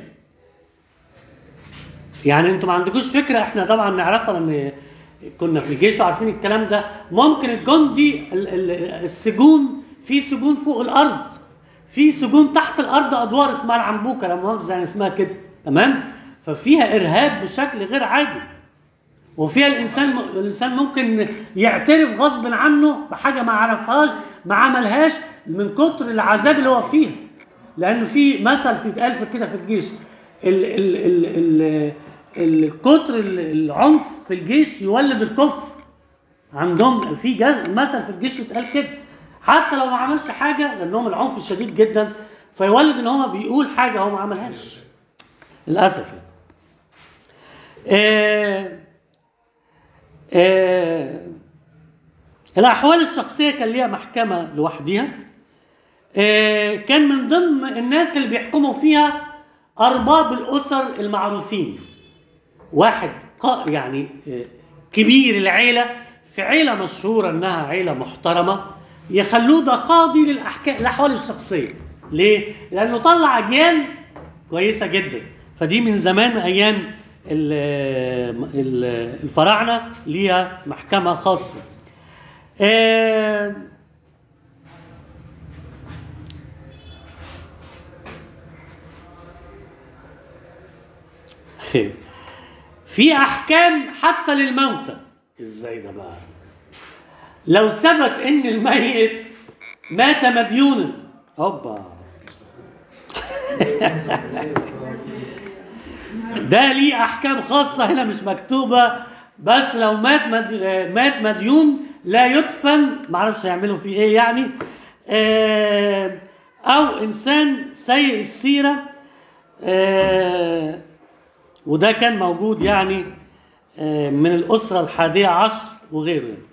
يعني انتوا ما عندكوش فكره احنا طبعا نعرفها لان كنا في الجيش وعارفين الكلام ده ممكن الجندي ال- ال- السجون في سجون فوق الارض في سجون تحت الارض ادوار اسمها العنبوكه لا مؤاخذه يعني اسمها كده تمام ففيها ارهاب بشكل غير عادي وفيها الانسان الانسان ممكن يعترف غصب عنه بحاجه ما عرفهاش ما عملهاش من كتر العذاب اللي هو فيها لانه في مثل في اتقال في كده في الجيش ال ال ال ال ال كتر ال- العنف في الجيش يولد الكفر عندهم في جز- مثل في الجيش اتقال كده حتى لو ما عملش حاجه لانهم العنف شديد جدا فيولد ان هو بيقول حاجه هو ما عملهاش للاسف يعني. آه آه، الأحوال الشخصية كان ليها محكمة لوحدها آه، كان من ضمن الناس اللي بيحكموا فيها أرباب الأسر المعروفين واحد قا- يعني آه، كبير العيلة في عيلة مشهورة إنها عيلة محترمة يخلوه ده قاضي للأحكام الأحوال الشخصية ليه؟ لأنه طلع أجيال كويسة جدا فدي من زمان من أيام ال- ال- الفراعنة ليها محكمة خاصة آه، في احكام حتى للموتى ازاي ده بقى لو ثبت ان الميت مات مديونا هوبا ده ليه احكام خاصه هنا مش مكتوبه بس لو مات مد... آه، مات مديون لا يدفن معرفش يعملوا فيه ايه يعني آه، او انسان سيء السيره آه، وده كان موجود يعني آه، من الاسره الحادية عشر وغيره يعني.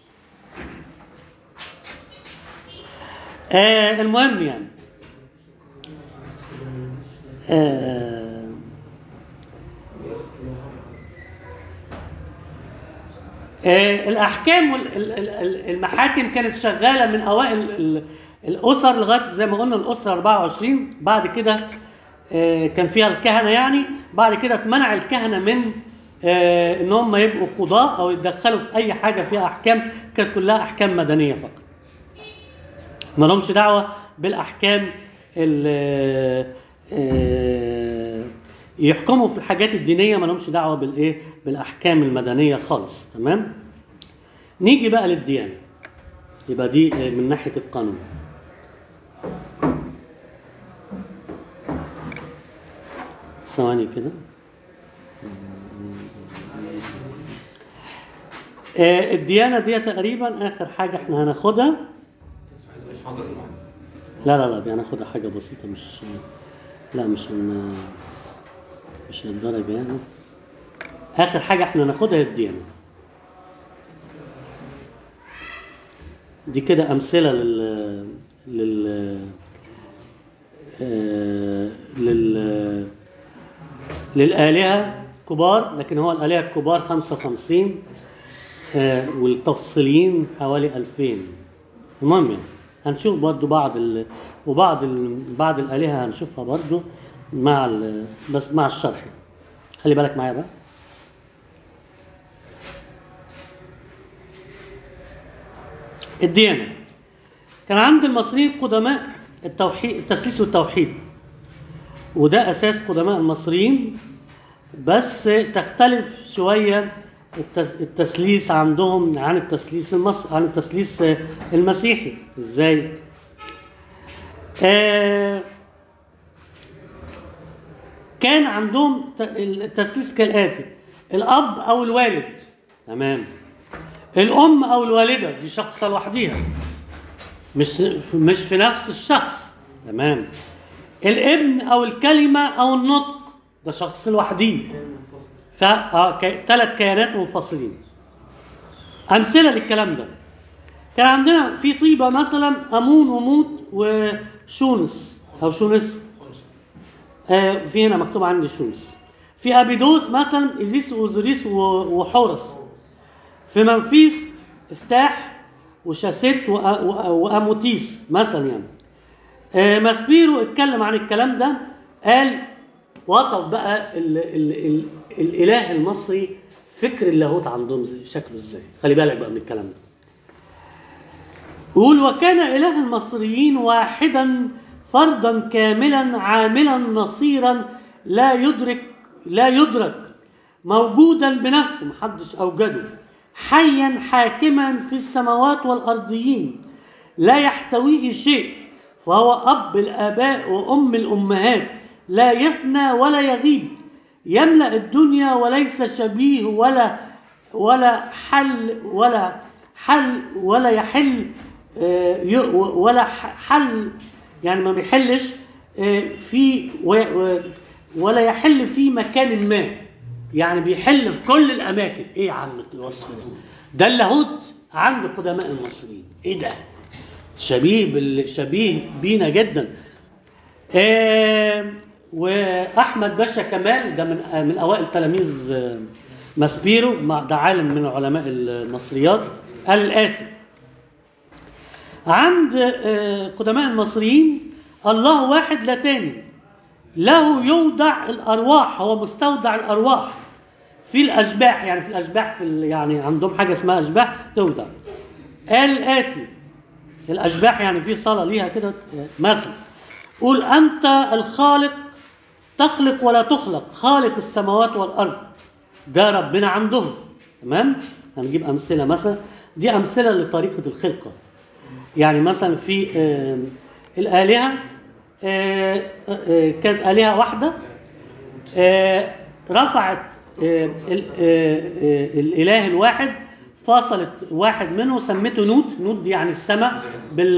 آه، المهم يعني آه، آه، الاحكام والمحاكم كانت شغاله من اوائل ال- الاسر لغايه زي ما قلنا الاسره 24 بعد كده آه، كان فيها الكهنه يعني بعد كده اتمنع الكهنه من آه، ان هم يبقوا قضاء او يتدخلوا في اي حاجه فيها احكام كانت كلها احكام مدنيه فقط ما لهمش دعوه بالاحكام ال- آه، يحكموا في الحاجات الدينيه ما لهمش دعوه بالايه بالاحكام المدنيه خالص تمام نيجي بقى للديانه يبقى دي آه، من ناحيه القانون ثواني كده آه، الديانه دي تقريبا اخر حاجه احنا هناخدها عايز ايش حاضر معاك لا لا لا دي هناخدها حاجة بسيطة مش لا مش من مش للدرجة يعني آخر حاجة احنا ناخدها هي الديانة دي كده أمثلة لل لل آه، لل للآلهة كبار لكن هو الآلهة الكبار 55 آه، والتفصيليين حوالي 2000 المهم يعني هنشوف برضو بعض ال... وبعض ال... بعض الآلهة هنشوفها برضو مع ال... بس مع الشرح خلي بالك معايا بقى الديانة كان عند المصريين قدماء التوحيد التسليس والتوحيد وده أساس قدماء المصريين بس تختلف شوية التس- التسليس عندهم عن التسليس المص... عن التسليس المسيحي ازاي؟ آه كان عندهم ت- التسليس كالآتي الأب أو الوالد تمام الأم أو الوالدة دي شخصة لوحديها مش مش في نفس الشخص تمام الابن أو الكلمة أو النطق ده شخص لوحديه ف اه كي... ثلاث كيانات منفصلين امثله للكلام ده كان عندنا في طيبه مثلا امون وموت وشونس او شونس خمسة آه في هنا مكتوب عندي شمس في ابيدوس مثلا ايزيس واوزوريس و- وحورس في منفيس افتاح وشاسيت وأ- وأ- واموتيس مثلا يعني آه ماسبيرو اتكلم عن الكلام ده قال وصف بقى ال ال ال الاله المصري فكر اللاهوت عندهم زي شكله ازاي خلي بالك بقى من الكلام ده يقول وكان إله المصريين واحدا فردا كاملا عاملا نصيرا لا يدرك لا يدرك موجودا بنفسه محدش أوجده حيا حاكما في السماوات والأرضيين لا يحتويه شيء فهو أب الآباء وأم الأمهات لا يفنى ولا يغيب يملأ الدنيا وليس شبيه ولا ولا حل ولا حل ولا يحل آه، ي- ولا ح- حل يعني ما بيحلش آه، في و- و- ولا يحل في مكان ما يعني بيحل في كل الاماكن ايه يا عم الوصف ده ده اللاهوت عند قدماء المصريين ايه ده شبيه بال... شبيه بينا جدا آه واحمد باشا كمال ده من آه من اوائل تلاميذ آه ماسبيرو مع- ده عالم من علماء المصريات قال الاتي عند آه، قدماء المصريين الله واحد لا تاني له يودع الارواح هو مستودع الارواح في الاشباح يعني في الاشباح في ال- يعني عندهم حاجه اسمها اشباح تودع قال الاتي الاشباح يعني في صلاه ليها كده مثلا قول انت الخالق تخلق ولا تخلق خالق السماوات والارض ده ربنا عندهم تمام هنجيب امثله مثلا دي امثله لطريقه الخلقه يعني مثلا في آه، الالهه آه، آه، كانت الهه واحده آه، رفعت آه، ال- آه، آه، الاله الواحد فصلت واحد منه سمته نوت نوت دي يعني السماء بال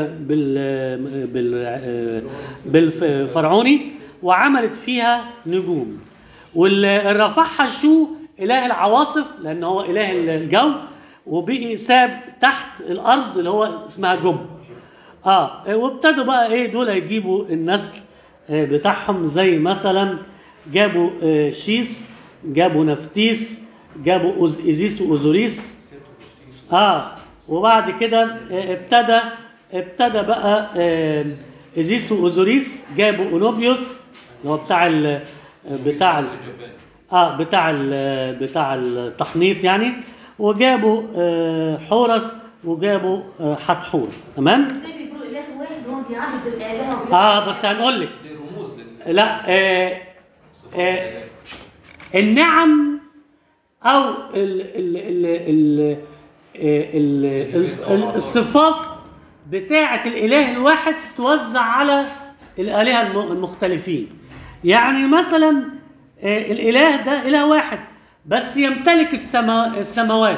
بال بال آه، بالفرعوني وعملت فيها نجوم واللي رفعها شو اله العواصف لان هو اله الجو وبقي ساب تحت الارض اللي هو اسمها جب اه وابتدوا بقى ايه دول يجيبوا النسل آه، بتاعهم زي مثلا جابوا آه، شيس جابوا نفتيس جابوا أوز- ايزيس واوزوريس اه وبعد كده آه، ابتدى ابتدى بقى آه، ايزيس واوزوريس جابوا اونوبيوس اللي هو بتاع ال بتاع ال اه بتاع ال بتاع التحنيط يعني وجابوا آه، حورس وجابوا آه، حتحور تمام ازاي بيقولوا اله واحد وهو بيعدد الالهه وبيعدد اه بس هنقول لك دي رموز لل لا آه آه النعم او ال ال ال ال ال ال الصفات بتاعة الإله الواحد توزع على الآلهة الم- المختلفين يعني مثلا آه، الإله ده إله واحد بس يمتلك السما السماوات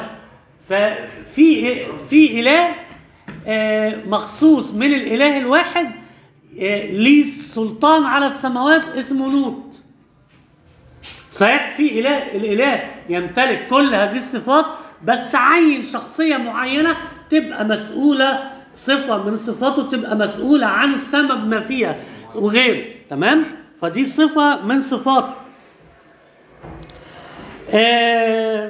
ففي في إله آه، مخصوص من الإله الواحد آه، ليه سلطان على السماوات اسمه نوت صحيح في اله الاله يمتلك كل هذه الصفات بس عين شخصيه معينه تبقى مسؤوله صفه من صفاته تبقى مسؤوله عن السماء بما فيها وغيره تمام فدي صفه من صفاته آه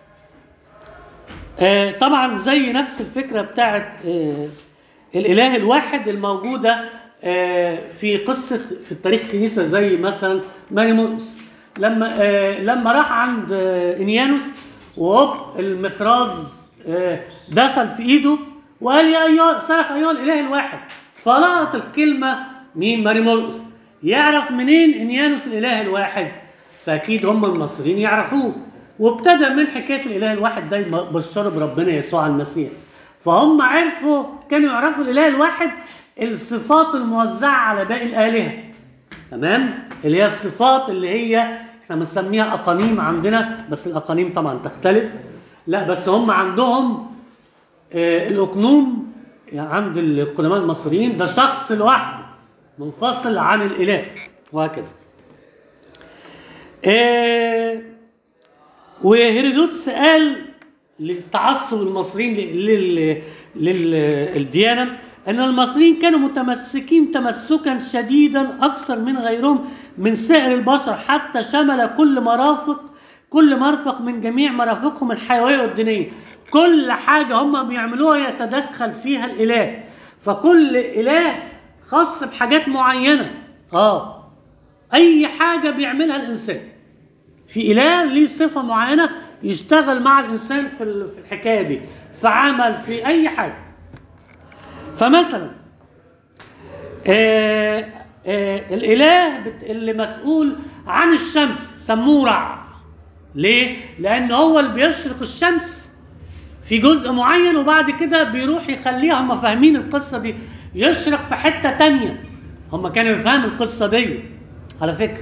آه طبعا زي نفس الفكره بتاعت آه الاله الواحد الموجوده آه في قصه في التاريخ الكنيسه زي مثلا ماريموس لما آه لما راح عند آه انيانوس وهوب المخراز آه دخل في ايده وقال يا ايها صرخ ايها الاله الواحد فلقط الكلمه مين ماريمورقس يعرف منين انيانوس الاله الواحد فاكيد هم المصريين يعرفوه وابتدى من حكايه الاله الواحد ده يبشروا بربنا يسوع المسيح فهم عرفوا كانوا يعرفوا الاله الواحد الصفات الموزعه على باقي الالهه تمام اللي هي الصفات اللي هي احنا بنسميها اقانيم عندنا بس الاقانيم طبعا تختلف لا بس هم عندهم آه الاقنوم عند القدماء المصريين ده شخص لوحده منفصل عن الاله وهكذا آه وهيرودوتس قال للتعصب المصريين لل- لل- للديانه ان المصريين كانوا متمسكين تمسكا شديدا اكثر من غيرهم من سائر البشر حتى شمل كل مرافق كل مرفق من جميع مرافقهم الحيويه والدينيه كل حاجه هم بيعملوها يتدخل فيها الاله فكل اله خاص بحاجات معينه اه اي حاجه بيعملها الانسان في اله ليه صفه معينه يشتغل مع الانسان في ال- في الحكايه دي في عمل في اي حاجه فمثلا آه آه الاله بت- اللي مسؤول عن الشمس سموه رع ليه لان هو اللي بيشرق الشمس في جزء معين وبعد كده بيروح يخليها هم فاهمين القصه دي يشرق في حته تانية هم كانوا يفهموا القصه دي على فكره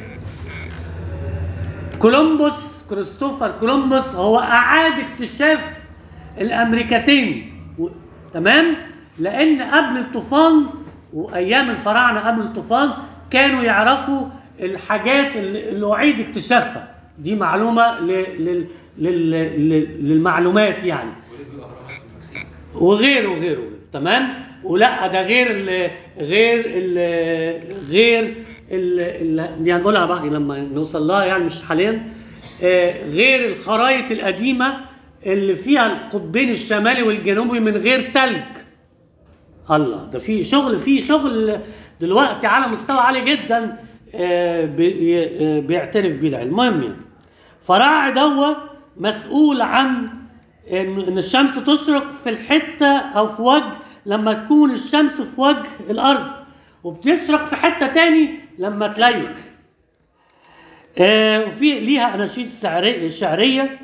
كولومبوس كريستوفر كولومبوس هو اعاد اكتشاف الامريكتين و... تمام لان قبل الطوفان وايام الفراعنه قبل الطوفان كانوا يعرفوا الحاجات اللي, اللي اعيد اكتشافها دي معلومه ل... لل... لل... لل... للمعلومات يعني ولقوا اهرامات في المكسيك وغيره وغيره وغيره تمام ولا ده غير ال غير ال غير ال دي هنقولها بقى لما نوصل لها يعني مش حاليا آه، غير الخرايط القديمه اللي فيها القطبين الشمالي والجنوبي من غير تلج الله ده في شغل في شغل دلوقتي على مستوى عالي جدا آه، بي- آه، بيعترف بيه العلم المهم يعني فراعي دوا مسؤول عن ان إن الشمس تشرق في الحته او في وجه لما تكون الشمس في وجه الارض وبتشرق في حته تاني لما تليل آه وفي ليها اناشيد شعري- شعريه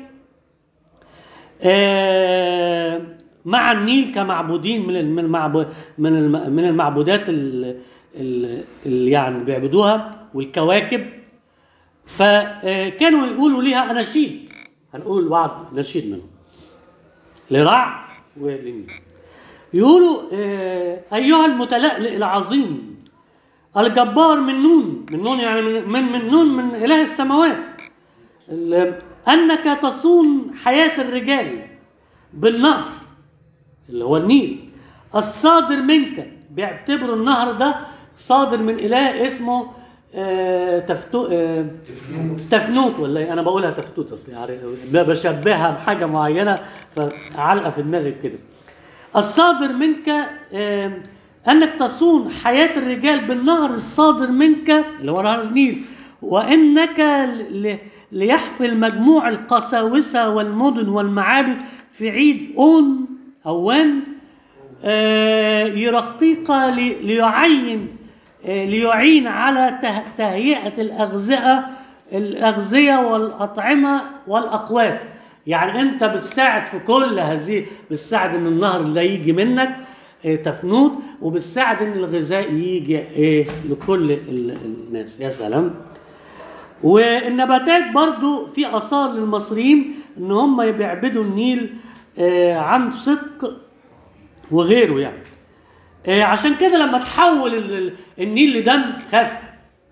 آه، مع النيل كمعبودين من من المعبود من الم- من المعبودات ال- ال- اللي يعني بيعبدوها والكواكب فكانوا يقولوا ليها اناشيد هنقول بعض نشيد منهم لرع ولنيل يقولوا آه، ايها المتلألئ العظيم الجبار من نون من نون يعني من من, من نون من اله السماوات ال- انك تصون حياه الرجال بالنهر اللي هو النيل الصادر منك بيعتبروا النهر ده صادر من اله اسمه آه تفتو آه تفنوت ولا إيه؟ انا بقولها تفتوت اصل يعني ب- بشبهها بحاجه معينه فعلقه في دماغي كده الصادر منك آه انك تصون حياه الرجال بالنهر الصادر منك اللي هو نهر النيل وانك ل- ليحفل مجموع القساوسه والمدن والمعابد في عيد اون اوان آه، يرقيك لي- ليعين آه، ليعين على ته- تهيئة الأغذية الأغذية والأطعمة والأقوات يعني أنت بتساعد في كل هذه بتساعد إن النهر ده يجي منك آه، تفنود وبتساعد إن الغذاء يجي إيه لكل ال- الناس يا سلام والنباتات برضو في آثار للمصريين إن هم بيعبدوا النيل آه، عن صدق وغيره يعني آه، عشان كده لما تحول ال- ال- النيل لدم خاف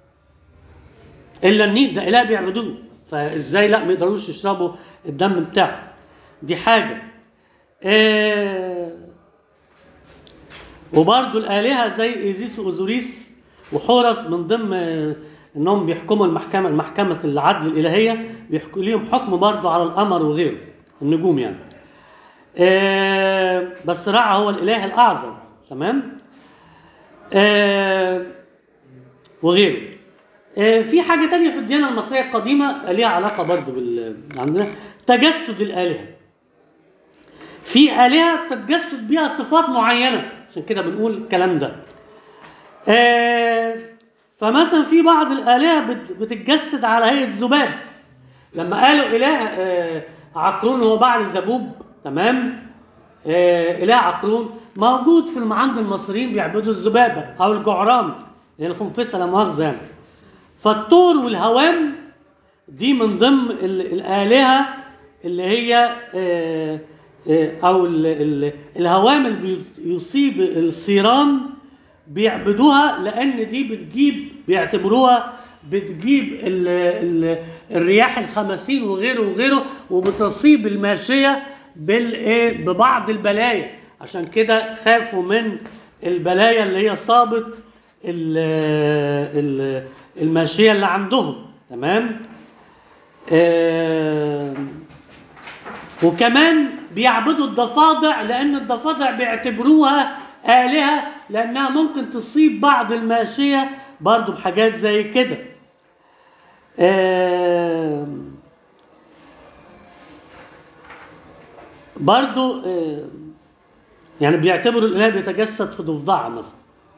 الا النيل ده اله بيعبدوه فازاي لا ما يقدروش يشربوا الدم بتاعه دي حاجه آه وبرضو الالهه زي ايزيس واوزوريس وحورس من ضمن آه، انهم بيحكموا المحكمه المحكمه العدل الالهيه بيحكوا ليهم حكم برضو على القمر وغيره النجوم يعني آه، بس رع هو الاله الاعظم تمام آه، وغيره آه، في حاجه تانية في الديانه المصريه القديمه ليها علاقه برضو بال عندنا تجسد الالهه في الهه بتتجسد بيها صفات معينه عشان كده بنقول الكلام ده آه، فمثلا في بعض الالهه بت- بتتجسد على هيئه ذباب لما قالوا اله آه، عقرون هو بعل زبوب تمام آه، اله عقرون موجود في الم- عند المصريين بيعبدوا الذبابه او الجعران يعني الخنفسه لا مؤاخذه يعني فالطور والهوام دي من ضمن ال- الالهه اللي هي آه، آه، او ال- ال- الهوام اللي بيصيب الصيران بيعبدوها لان دي بتجيب بيعتبروها بتجيب ال ال الرياح الخمسين وغيره وغيره وبتصيب الماشيه بالايه ببعض البلايا عشان كده خافوا من البلايا اللي هي صابت ال- ال- الماشيه اللي عندهم تمام آه، وكمان بيعبدوا الضفادع لان الضفادع بيعتبروها آلهة لأنها ممكن تصيب بعض الماشية برضو بحاجات زي كده آم، برضو آم، يعني بيعتبروا الإله بيتجسد في ضفدعة مثلا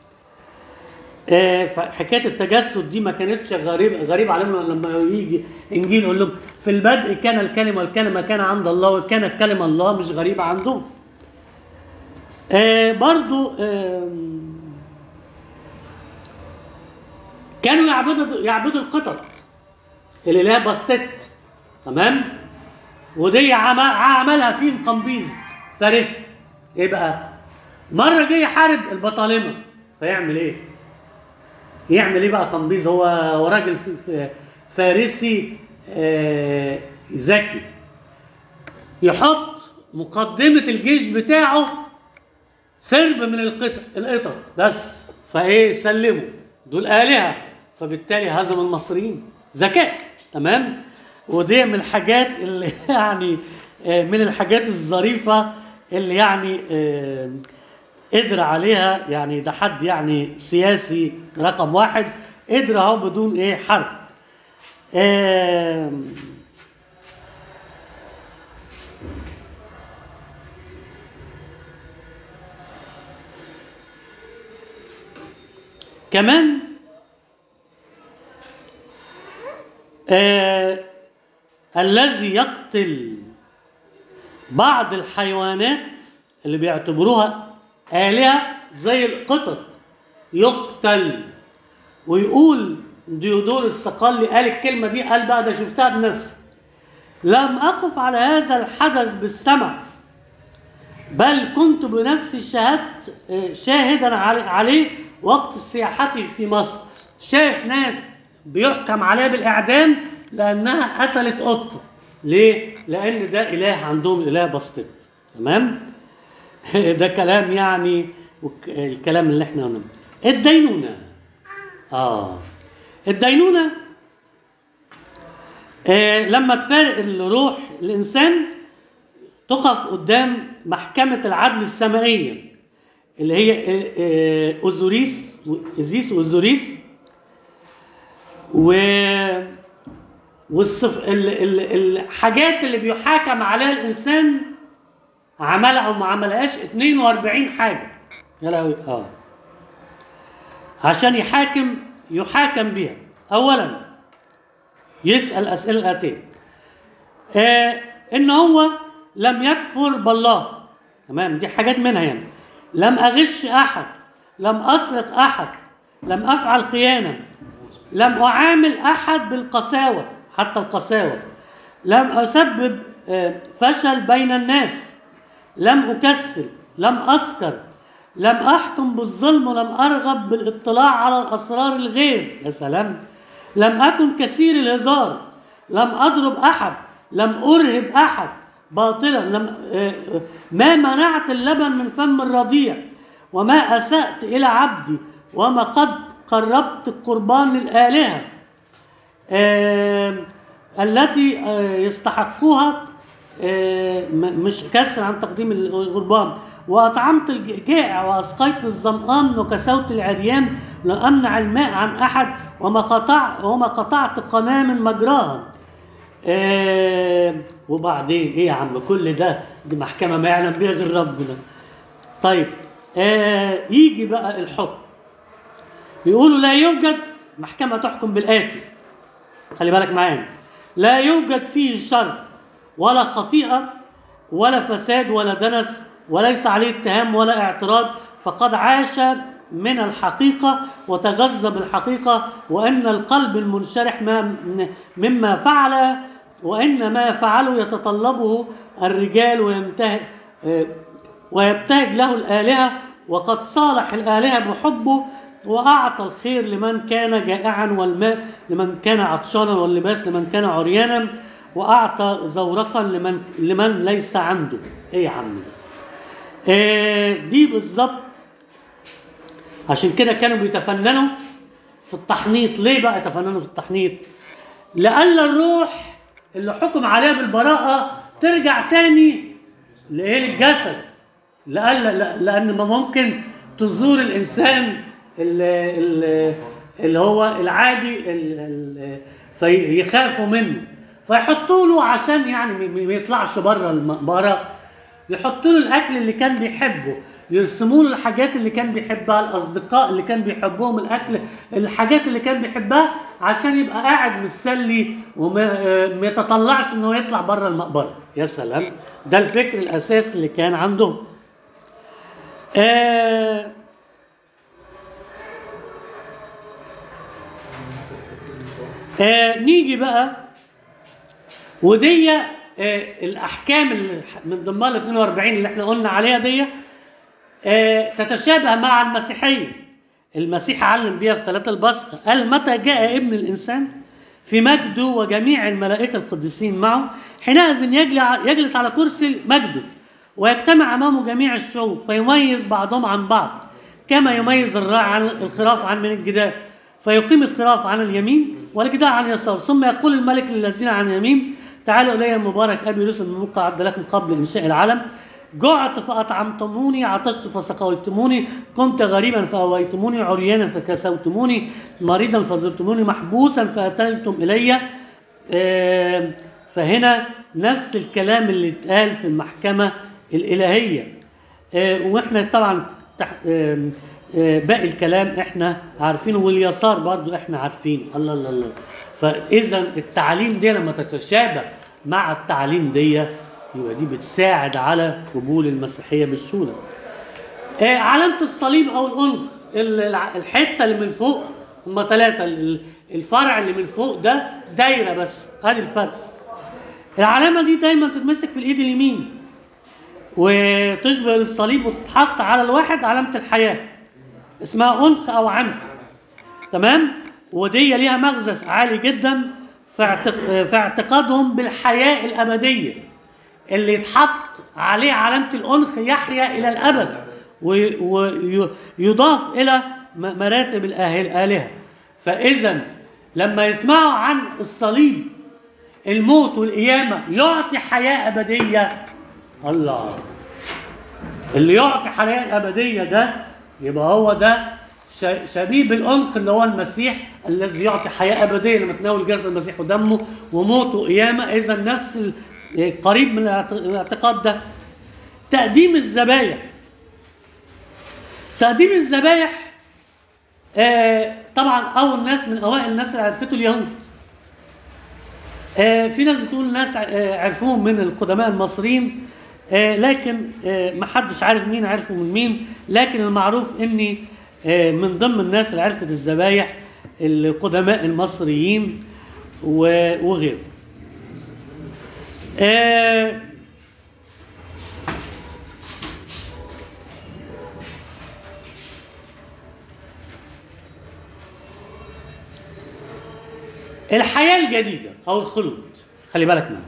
آه، فحكايه التجسد دي ما كانتش غريب غريب عليهم لما يجي انجيل يقول لهم في البدء كان الكلمه والكلمه كان عند الله وكان الكلمه الله مش غريبه عندهم. آه برضو آم، كانوا يعبدوا يعبدوا القطط الاله باستت تمام ودي عم- عملها فين قمبيز فارسي ايه بقى مره جه يحارب البطالمه فيعمل ايه يعمل ايه بقى قمبيز هو هو راجل ف- ف- فارسي آه، ذكي يحط مقدمه الجيش بتاعه سرب من القطط القطط بس فايه سلموا دول آلهة فبالتالي هزم المصريين ذكاء تمام ودي من الحاجات اللي يعني آه، من الحاجات الظريفة اللي يعني آه، قدر عليها يعني ده حد يعني سياسي رقم واحد قدر اهو بدون ايه حرب آم، كمان آه الذي يقتل بعض الحيوانات اللي بيعتبروها آلهة زي القطط يقتل ويقول ديودور الصقلي قال الكلمة دي قال بقى ده شفتها بنفسي لم أقف على هذا الحدث بالسمع بل كنت بنفسي شاهدت شاهدا علي- عليه وقت سياحتي في مصر شايف ناس بيحكم عليها بالإعدام لأنها قتلت قطة ليه؟ لأن ده إله عندهم إله بسطت تمام؟ ده كلام يعني وك- الكلام اللي احنا قلناه الدينونة اه الدينونة آه لما تفارق الروح الإنسان تقف قدام محكمة العدل السمائية اللي هي آه، آه، أوزوريس إزيس وأوزوريس و والصف ال... ال... الحاجات اللي بيحاكم عليها الإنسان عملها أو ما عملهاش 42 حاجة يا لهوي اه عشان يحاكم يحاكم بيها أولا يسأل أسئلة الآتية آه ان هو لم يكفر بالله تمام دي حاجات منها يعني لم اغش احد لم اسرق احد لم افعل خيانه لم اعامل احد بالقساوه حتى القساوه لم اسبب آه، فشل بين الناس لم اكسل لم اسكر لم احكم بالظلم ولم ارغب بالاطلاع على الاسرار الغير يا سلام لم اكن كثير الهزار لم اضرب احد لم ارهب احد باطلا لم آه، آه، ما منعت اللبن من فم الرضيع وما اسات الى عبدي وما قد قربت القربان للالهه آه، التي آه، يستحقوها آه، م- مش كسر عن تقديم القربان واطعمت الجائع واسقيت الظمآن وكسوت العريان لم امنع الماء عن احد وما قطع وما قطعت قناه من مجراها آه وبعدين ايه يا عم كل ده دي محكمه ما يعلم بها غير ربنا طيب آه يجي بقى الحكم يقولوا لا يوجد محكمه تحكم بالاتي خلي بالك معايا لا يوجد فيه شر ولا خطيئه ولا فساد ولا دنس وليس عليه اتهام ولا اعتراض فقد عاش من الحقيقة وتغذى بالحقيقة وأن القلب المنشرح ما مما فعل وأن ما فعله يتطلبه الرجال ويمتهج ويبتهج له الآلهة وقد صالح الآلهة بحبه وأعطى الخير لمن كان جائعا والماء لمن كان عطشانا واللباس لمن كان عريانا وأعطى زورقا لمن لمن ليس عنده إيه يا عم ده؟ آه، دي بالظبط عشان كده كانوا بيتفننوا في التحنيط ليه بقى يتفننوا في التحنيط لألا الروح اللي حكم عليها بالبراءة ترجع تاني لإيه للجسد لألا لا- لأن ما ممكن تزور الإنسان اللي, اللي, اللي هو العادي ال- ال- فيخافوا منه فيحطوا له عشان يعني ما- ما يطلعش بره المقبرة يحطوا له الأكل اللي كان بيحبه يرسموا له الحاجات اللي كان بيحبها الأصدقاء اللي كان بيحبهم الأكل الحاجات اللي كان بيحبها عشان يبقى قاعد متسلي وما آه، ما يتطلعش إنه يطلع بره المقبرة يا سلام ده الفكر الأساسي اللي كان عندهم آه آه نيجي بقى ودي آه الاحكام اللي من ضمنها ال 42 اللي احنا قلنا عليها دي آه تتشابه مع المسيحيه المسيح علم بيها في ثلاثة البصخة قال متى جاء ابن الإنسان في مجده وجميع الملائكة القديسين معه حينئذ يجل- يجلس على كرسي مجده ويجتمع أمامه جميع الشعوب فيميز بعضهم عن بعض كما يميز الراعي عن الخراف عن من الجدال فيقيم الخراف عن اليمين والجدال عن اليسار ثم يقول الملك للذين عن اليمين تعالوا إلي المبارك أبي رسل من موقع عبد لكم قبل إنشاء العالم جعت فأطعمتموني عطشت فسقيتموني كنت غريبا فأويتموني عريانا فكسوتموني مريضا فزرتموني محبوسا فأتيتم إلي آه، فهنا نفس الكلام اللي اتقال في المحكمة الإلهية آه، واحنا طبعا تح- آم، آه، باقي الكلام احنا عارفينه واليسار برضو احنا عارفينه الله الله الله فاذا التعاليم دي لما تتشابه مع التعاليم دي يبقى دي بتساعد على قبول المسيحيه بسهوله آه، علامه الصليب او الانخ ال- الع- الحته اللي من فوق هم ثلاثه الفرع اللي من فوق ده دايره بس ادي الفرق العلامه دي دايما تتمسك في الايد اليمين وتشبه الصليب وتتحط على الواحد علامة الحياة اسمها أنخ أو عنخ تمام ودي ليها مغزى عالي جدا في اعتق- في اعتقادهم بالحياة الأبدية اللي يتحط عليه علامة الأنخ يحيا إلى الأبد ويضاف إلى م- مراتب الآه- الآلهة فإذا لما يسمعوا عن الصليب الموت والقيامة يعطي حياة أبدية الله اللي يعطي حياة أبدية ده يبقى هو ده ش- شبيه بالأنخ اللي هو المسيح الذي يعطي حياة أبدية لما تناول جسد المسيح ودمه وموته وقيامة إذا نفس ال- قريب من الاعت- الاعتقاد ده تقديم الذبايح تقديم الذبايح آه طبعا أول ناس من أوائل الناس اللي عرفته اليهود آه، في ناس بتقول ناس آه، عرفوهم من القدماء المصريين آه، لكن آه، ما حدش عارف مين عرفوا من مين لكن المعروف اني آه، من ضمن الناس اللي عرفت الذبايح القدماء المصريين و- وغيره آه، الحياة الجديدة أو الخلود خلي بالك منها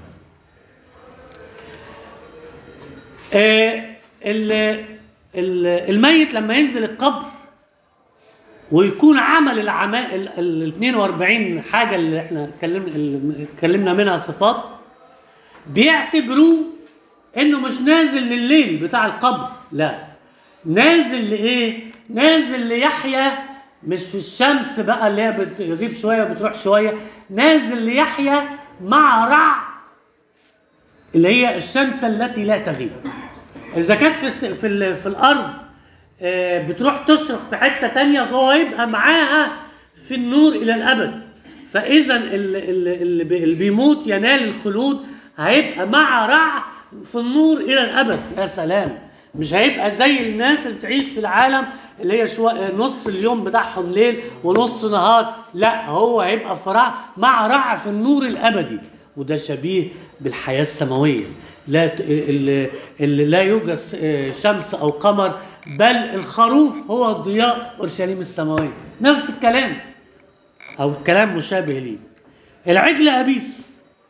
آه، ال- ال- الميت لما ينزل القبر ويكون عمل العماء ال ال- 42 حاجة اللي احنا اتكلمنا اللي اتكلمنا منها صفات بيعتبروه انه مش نازل لليل بتاع القبر لا نازل لايه نازل ليحيى مش في الشمس بقى اللي هي بتغيب شويه وبتروح شويه نازل ليحيى مع رع اللي هي الشمس التي لا تغيب اذا كانت في الس- في, ال- في الارض آه، بتروح تشرق في حته تانية فهو يبقى معاها في النور الى الابد فاذا ال- ال- اللي بي- اللي بيموت ينال الخلود هيبقى مع رع في النور الى الابد يا سلام مش هيبقى زي الناس اللي بتعيش في العالم اللي هي شو... نص اليوم بتاعهم ليل ونص نهار لا هو هيبقى في رع مع رع في النور الابدي وده شبيه بالحياه السماويه لا ت- اللي, اللي لا يوجد س- آه، شمس او قمر بل الخروف هو ضياء اورشليم السماويه نفس الكلام او كلام مشابه ليه العجل ابيس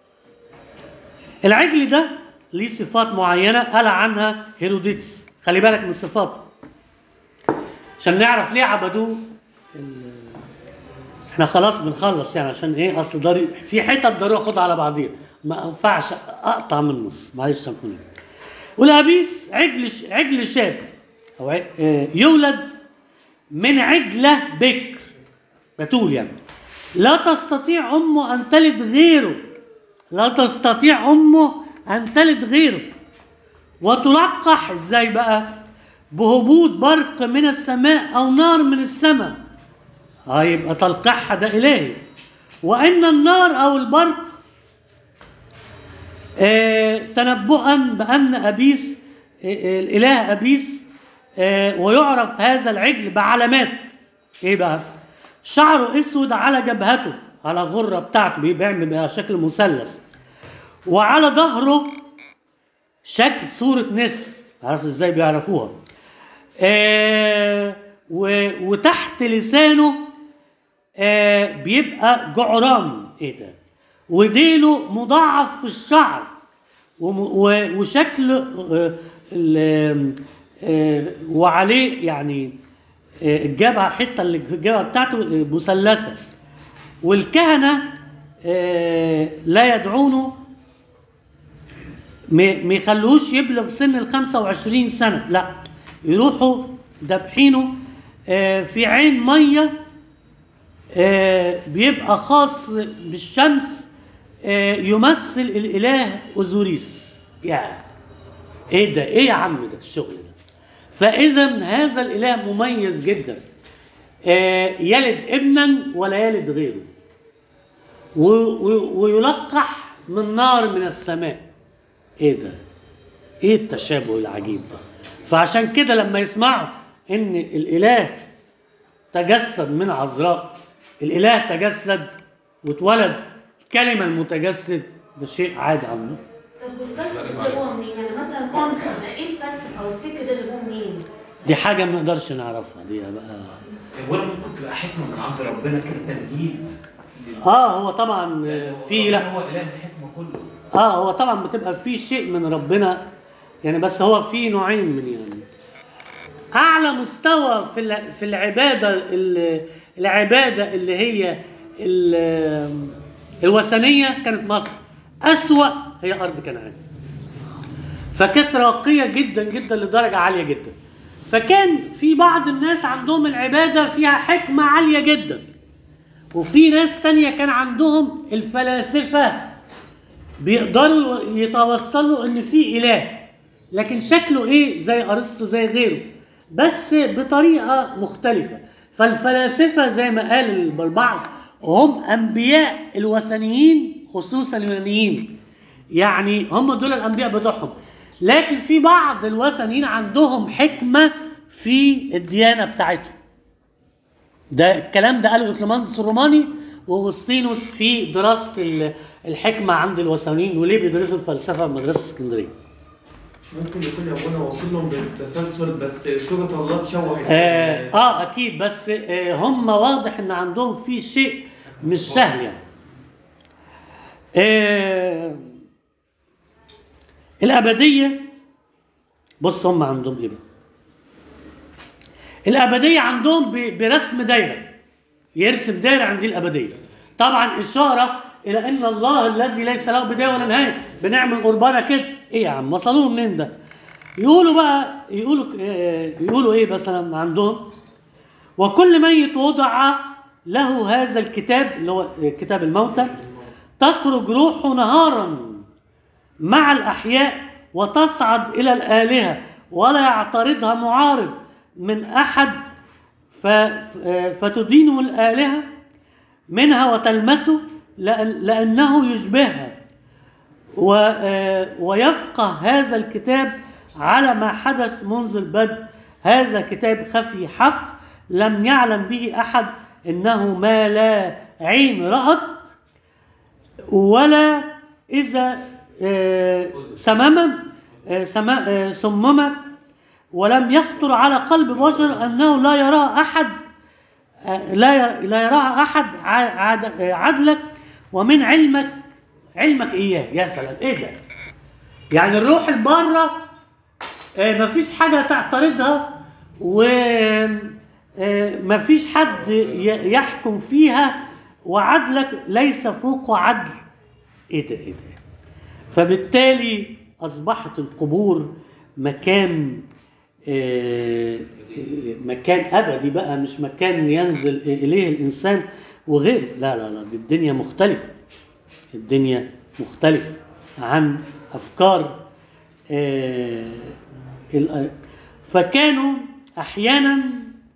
العجل ده ليه صفات معينه قال عنها هيروديتس خلي بالك من صفاته عشان نعرف ليه عبدوه ال- احنا خلاص بنخلص يعني عشان ايه اصل ضري في حتت ضروري اخدها على بعضيها ما ينفعش اقطع من النص معلش سامحوني والابيس عجل ش- عجل شاب او ع- آه، يولد من عجله بكر بتول يعني لا تستطيع امه ان تلد غيره لا تستطيع امه ان تلد غيره وتلقح ازاي بقى بهبوط برق من السماء او نار من السماء اه يبقى تلقيحها ده الهي وان النار او البرق آه تنبؤا بان ابيس آه آه، الاله ابيس آه ويعرف هذا العجل بعلامات ايه بقى شعره اسود على جبهته على غره بتاعته بيعمل بها شكل مثلث وعلى ظهره شكل صورة نسر عارف ازاي بيعرفوها آه و وتحت لسانه آه بيبقى جعران ايه ده وديله مضاعف في الشعر وم- و- وشكل آه ال- آه وعليه يعني آه الجبهه الحته اللي في الجبهه بتاعته آه، مثلثه والكهنه آه لا يدعونه ما ما يخلوهوش يبلغ سن ال 25 سنه لا يروحوا دابحينه آه، في عين ميه آه، بيبقى خاص بالشمس آه، يمثل الاله اوزوريس يا ايه ده ايه يا عم ده الشغل ده فاذا هذا الاله مميز جدا آه، يلد ابنا ولا يلد غيره و- و- ويلقح من نار من السماء ايه ده ايه التشابه العجيب ده فعشان كده لما يسمعوا ان الاله تجسد من عذراء الاله تجسد واتولد الكلمه المتجسد ده شيء عادي عنه طب والفلسفه جابوها منين؟ يعني مثلا كونتر ده ايه الفلسفه او الفكر ده جابوه منين؟ دي حاجه ما نقدرش نعرفها دي بقى ولا ممكن تبقى حكمه من عند ربنا كده تمهيد اه هو طبعا آه، في لا هو اله الحكمه كله اه هو طبعا بتبقى في شيء من ربنا يعني بس هو في نوعين من يعني اعلى مستوى في الع- في العباده ال- العباده اللي هي ال- الوثنيه كانت مصر اسوا هي ارض كنعان فكانت راقيه جدا جدا لدرجه عاليه جدا فكان في بعض الناس عندهم العباده فيها حكمه عاليه جدا وفي ناس تانية كان عندهم الفلاسفه بيقدروا يتوصلوا ان في اله لكن شكله ايه زي ارسطو زي غيره بس بطريقه مختلفه فالفلاسفه زي ما قال البعض هم انبياء الوثنيين خصوصا اليونانيين يعني هم دول الانبياء بتوعهم لكن في بعض الوثنيين عندهم حكمه في الديانه بتاعتهم ده الكلام ده قاله اكليماندس الروماني واغسطينوس في دراسه ال- الحكمه عند الوثنيين وليه بيدرسوا الفلسفه في مدرسه اسكندريه. ممكن يكون يا ابونا واصل لهم بالتسلسل بس صورة الله تشوه آه, اه اكيد بس آه هم واضح ان عندهم في شيء مش سهل يعني. آه الابديه بص هم عندهم ايه بقى؟ الابديه عندهم ب- برسم دايره يرسم دايره عند الابديه طبعا اشاره الى ان الله الذي ليس له بدايه ولا نهايه بنعمل قربانه كده ايه يا عم وصلوه منين ده يقولوا بقى يقولوا آه، يقولوا ايه مثلا عندهم وكل ميت وضع له هذا الكتاب اللي هو كتاب الموتى تخرج روحه نهارا مع الأحياء وتصعد إلى الآلهة ولا يعترضها معارض من أحد ف- ف- فتدينه الآلهة منها وتلمسه لأن- لأنه يشبهها و- آه، ويفقه هذا الكتاب على ما حدث منذ البدء هذا كتاب خفي حق لم يعلم به أحد إنه ما لا عين رأت ولا إذا آه، سمم آه، سما- آه، صممت ولم يخطر على قلب بشر أنه لا يرى أحد آه، لا ي- لا يراها أحد ع- عد- آه، عدلك ومن علمك علمك إياه يا سلام إيه ده يعني الروح البارة آه، مفيش حاجة تعترضها و آه، مفيش حد ي- يحكم فيها وعدلك ليس فوق عدل ايه ده ايه ده فبالتالي اصبحت القبور مكان آه، آه، مكان ابدي بقى مش مكان ينزل اليه الانسان وغيره لا لا لا دي الدنيا مختلفه الدنيا مختلفه عن افكار آه، ال- فكانوا احيانا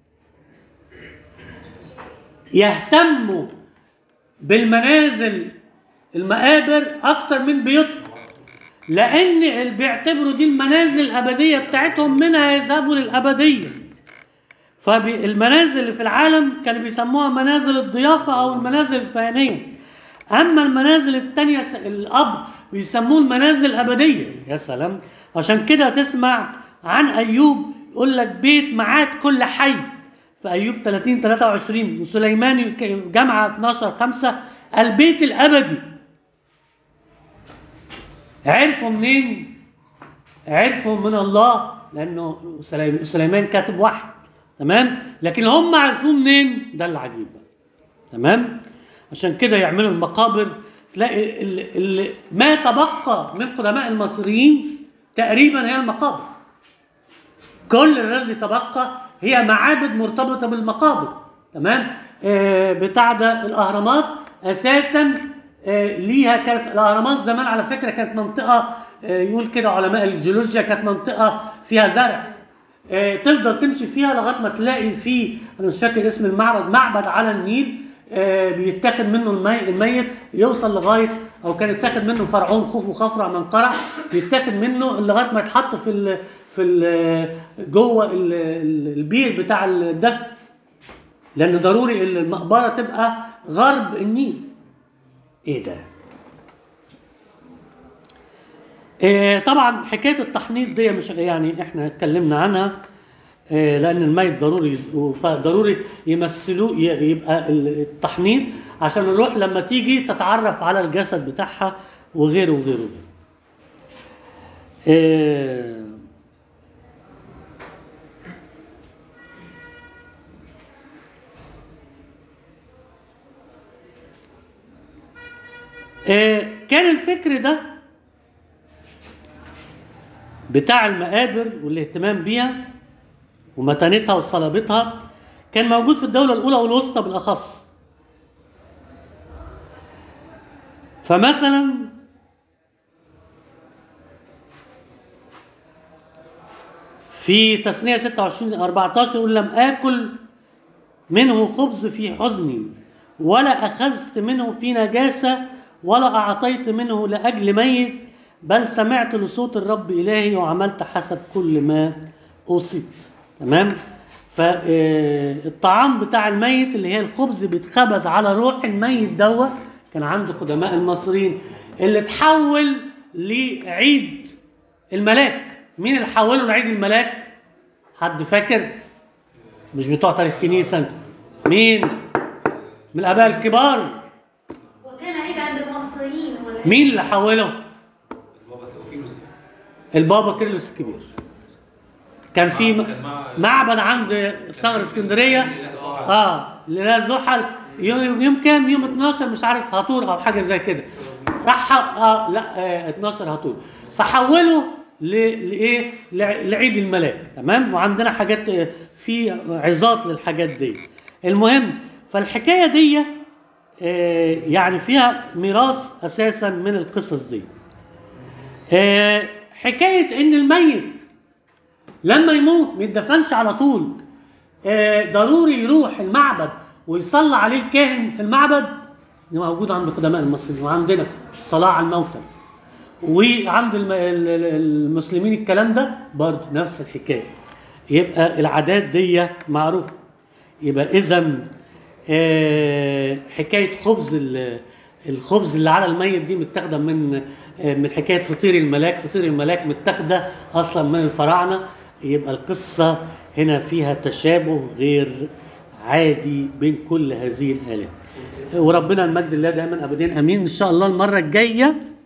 يهتموا بالمنازل المقابر اكتر من بيوتهم لان اللي بيعتبروا دي المنازل الابديه بتاعتهم منها يذهبوا للابديه فالمنازل اللي في العالم كانوا بيسموها منازل الضيافه او المنازل الفانيه اما المنازل التانية س- الاب بيسموه المنازل الابديه يا سلام عشان كده تسمع عن ايوب يقول لك بيت معاد كل حي في ايوب 30 23 وسليمان يك- جامعه 12 5 البيت الابدي عرفوا منين؟ عرفوا من الله لانه سليم- سليمان كاتب وحي تمام لكن هم عرفوه منين ده اللي عجيب بقى تمام عشان كده يعملوا المقابر تلاقي ال- ال- ما تبقى من قدماء المصريين تقريبا هي المقابر كل الذي تبقى هي معابد مرتبطه بالمقابر تمام آه بتاع ده الاهرامات اساسا آه ليها كانت الاهرامات زمان على فكره كانت منطقه آه يقول كده علماء الجيولوجيا كانت منطقه فيها زرع آه تفضل تمشي فيها لغايه ما تلاقي في انا مش فاكر اسم المعبد معبد على النيل آه بيتاخد منه المي الميت يوصل لغايه او كان يتاخد منه فرعون خوف وخفرع منقرع بيتاخد منه لغايه ما يتحط في ال في ال جوه ال- ال- البير بتاع الدفن لان ضروري المقبره تبقى غرب النيل ايه ده إيه طبعا حكايه التحنيط دي مش يعني احنا اتكلمنا عنها إيه لان الميت ضروري فضروري يمثلوه ي- يبقى ال- التحنيط عشان الروح لما تيجي تتعرف على الجسد بتاعها وغيره وغيره وغيره. إيه إيه كان الفكر ده بتاع المقابر والاهتمام بيها ومتانتها وصلابتها كان موجود في الدولة الأولى والوسطى بالأخص فمثلا في تثنية 26 14 يقول لم آكل منه خبز في حزني ولا أخذت منه في نجاسة ولا أعطيت منه لأجل ميت بل سمعت لصوت الرب إلهي وعملت حسب كل ما أوصيت تمام فالطعام بتاع الميت اللي هي الخبز بيتخبز على روح الميت دوت كان عنده قدماء المصريين اللي تحول لعيد الملاك مين اللي حوله لعيد الملاك حد فاكر مش بتوع تاريخ كنيسة انتوا. مين من الآباء الكبار وكان عيد عند المصريين ولا مين اللي حوله بابا سوفيروس البابا كيرلس الكبير كان في م- كان مع- معبد عند ثغر اسكندريه اه لله زحل يوم يوم كام يوم 12 مش عارف هاتور او حاجه زي كده راح ح- اه لا آه 12 هاتور فحولوا ل- لايه لع- لعيد الملاك تمام وعندنا حاجات آه، في عظات للحاجات دي المهم فالحكايه دي آه، يعني فيها ميراث اساسا من القصص دي آه، حكايه ان الميت لما يموت ما يدفنش على طول آه، ضروري يروح المعبد ويصلى عليه الكاهن في المعبد دي موجود عند قدماء المصريين وعندنا الصلاة على الموتى وعند الم- ال- ال- المسلمين الكلام ده برضه نفس الحكاية يبقى العادات دي معروفة يبقى إذا حكاية خبز ال- الخبز اللي على الميت دي متاخدة من آه، من حكاية فطير الملاك فطير الملاك متاخدة أصلا من الفراعنة يبقى القصة هنا فيها تشابه غير عادي بين كل هذه الآلات وربنا المجد الله دائما أبدين أمين إن شاء الله المرة الجاية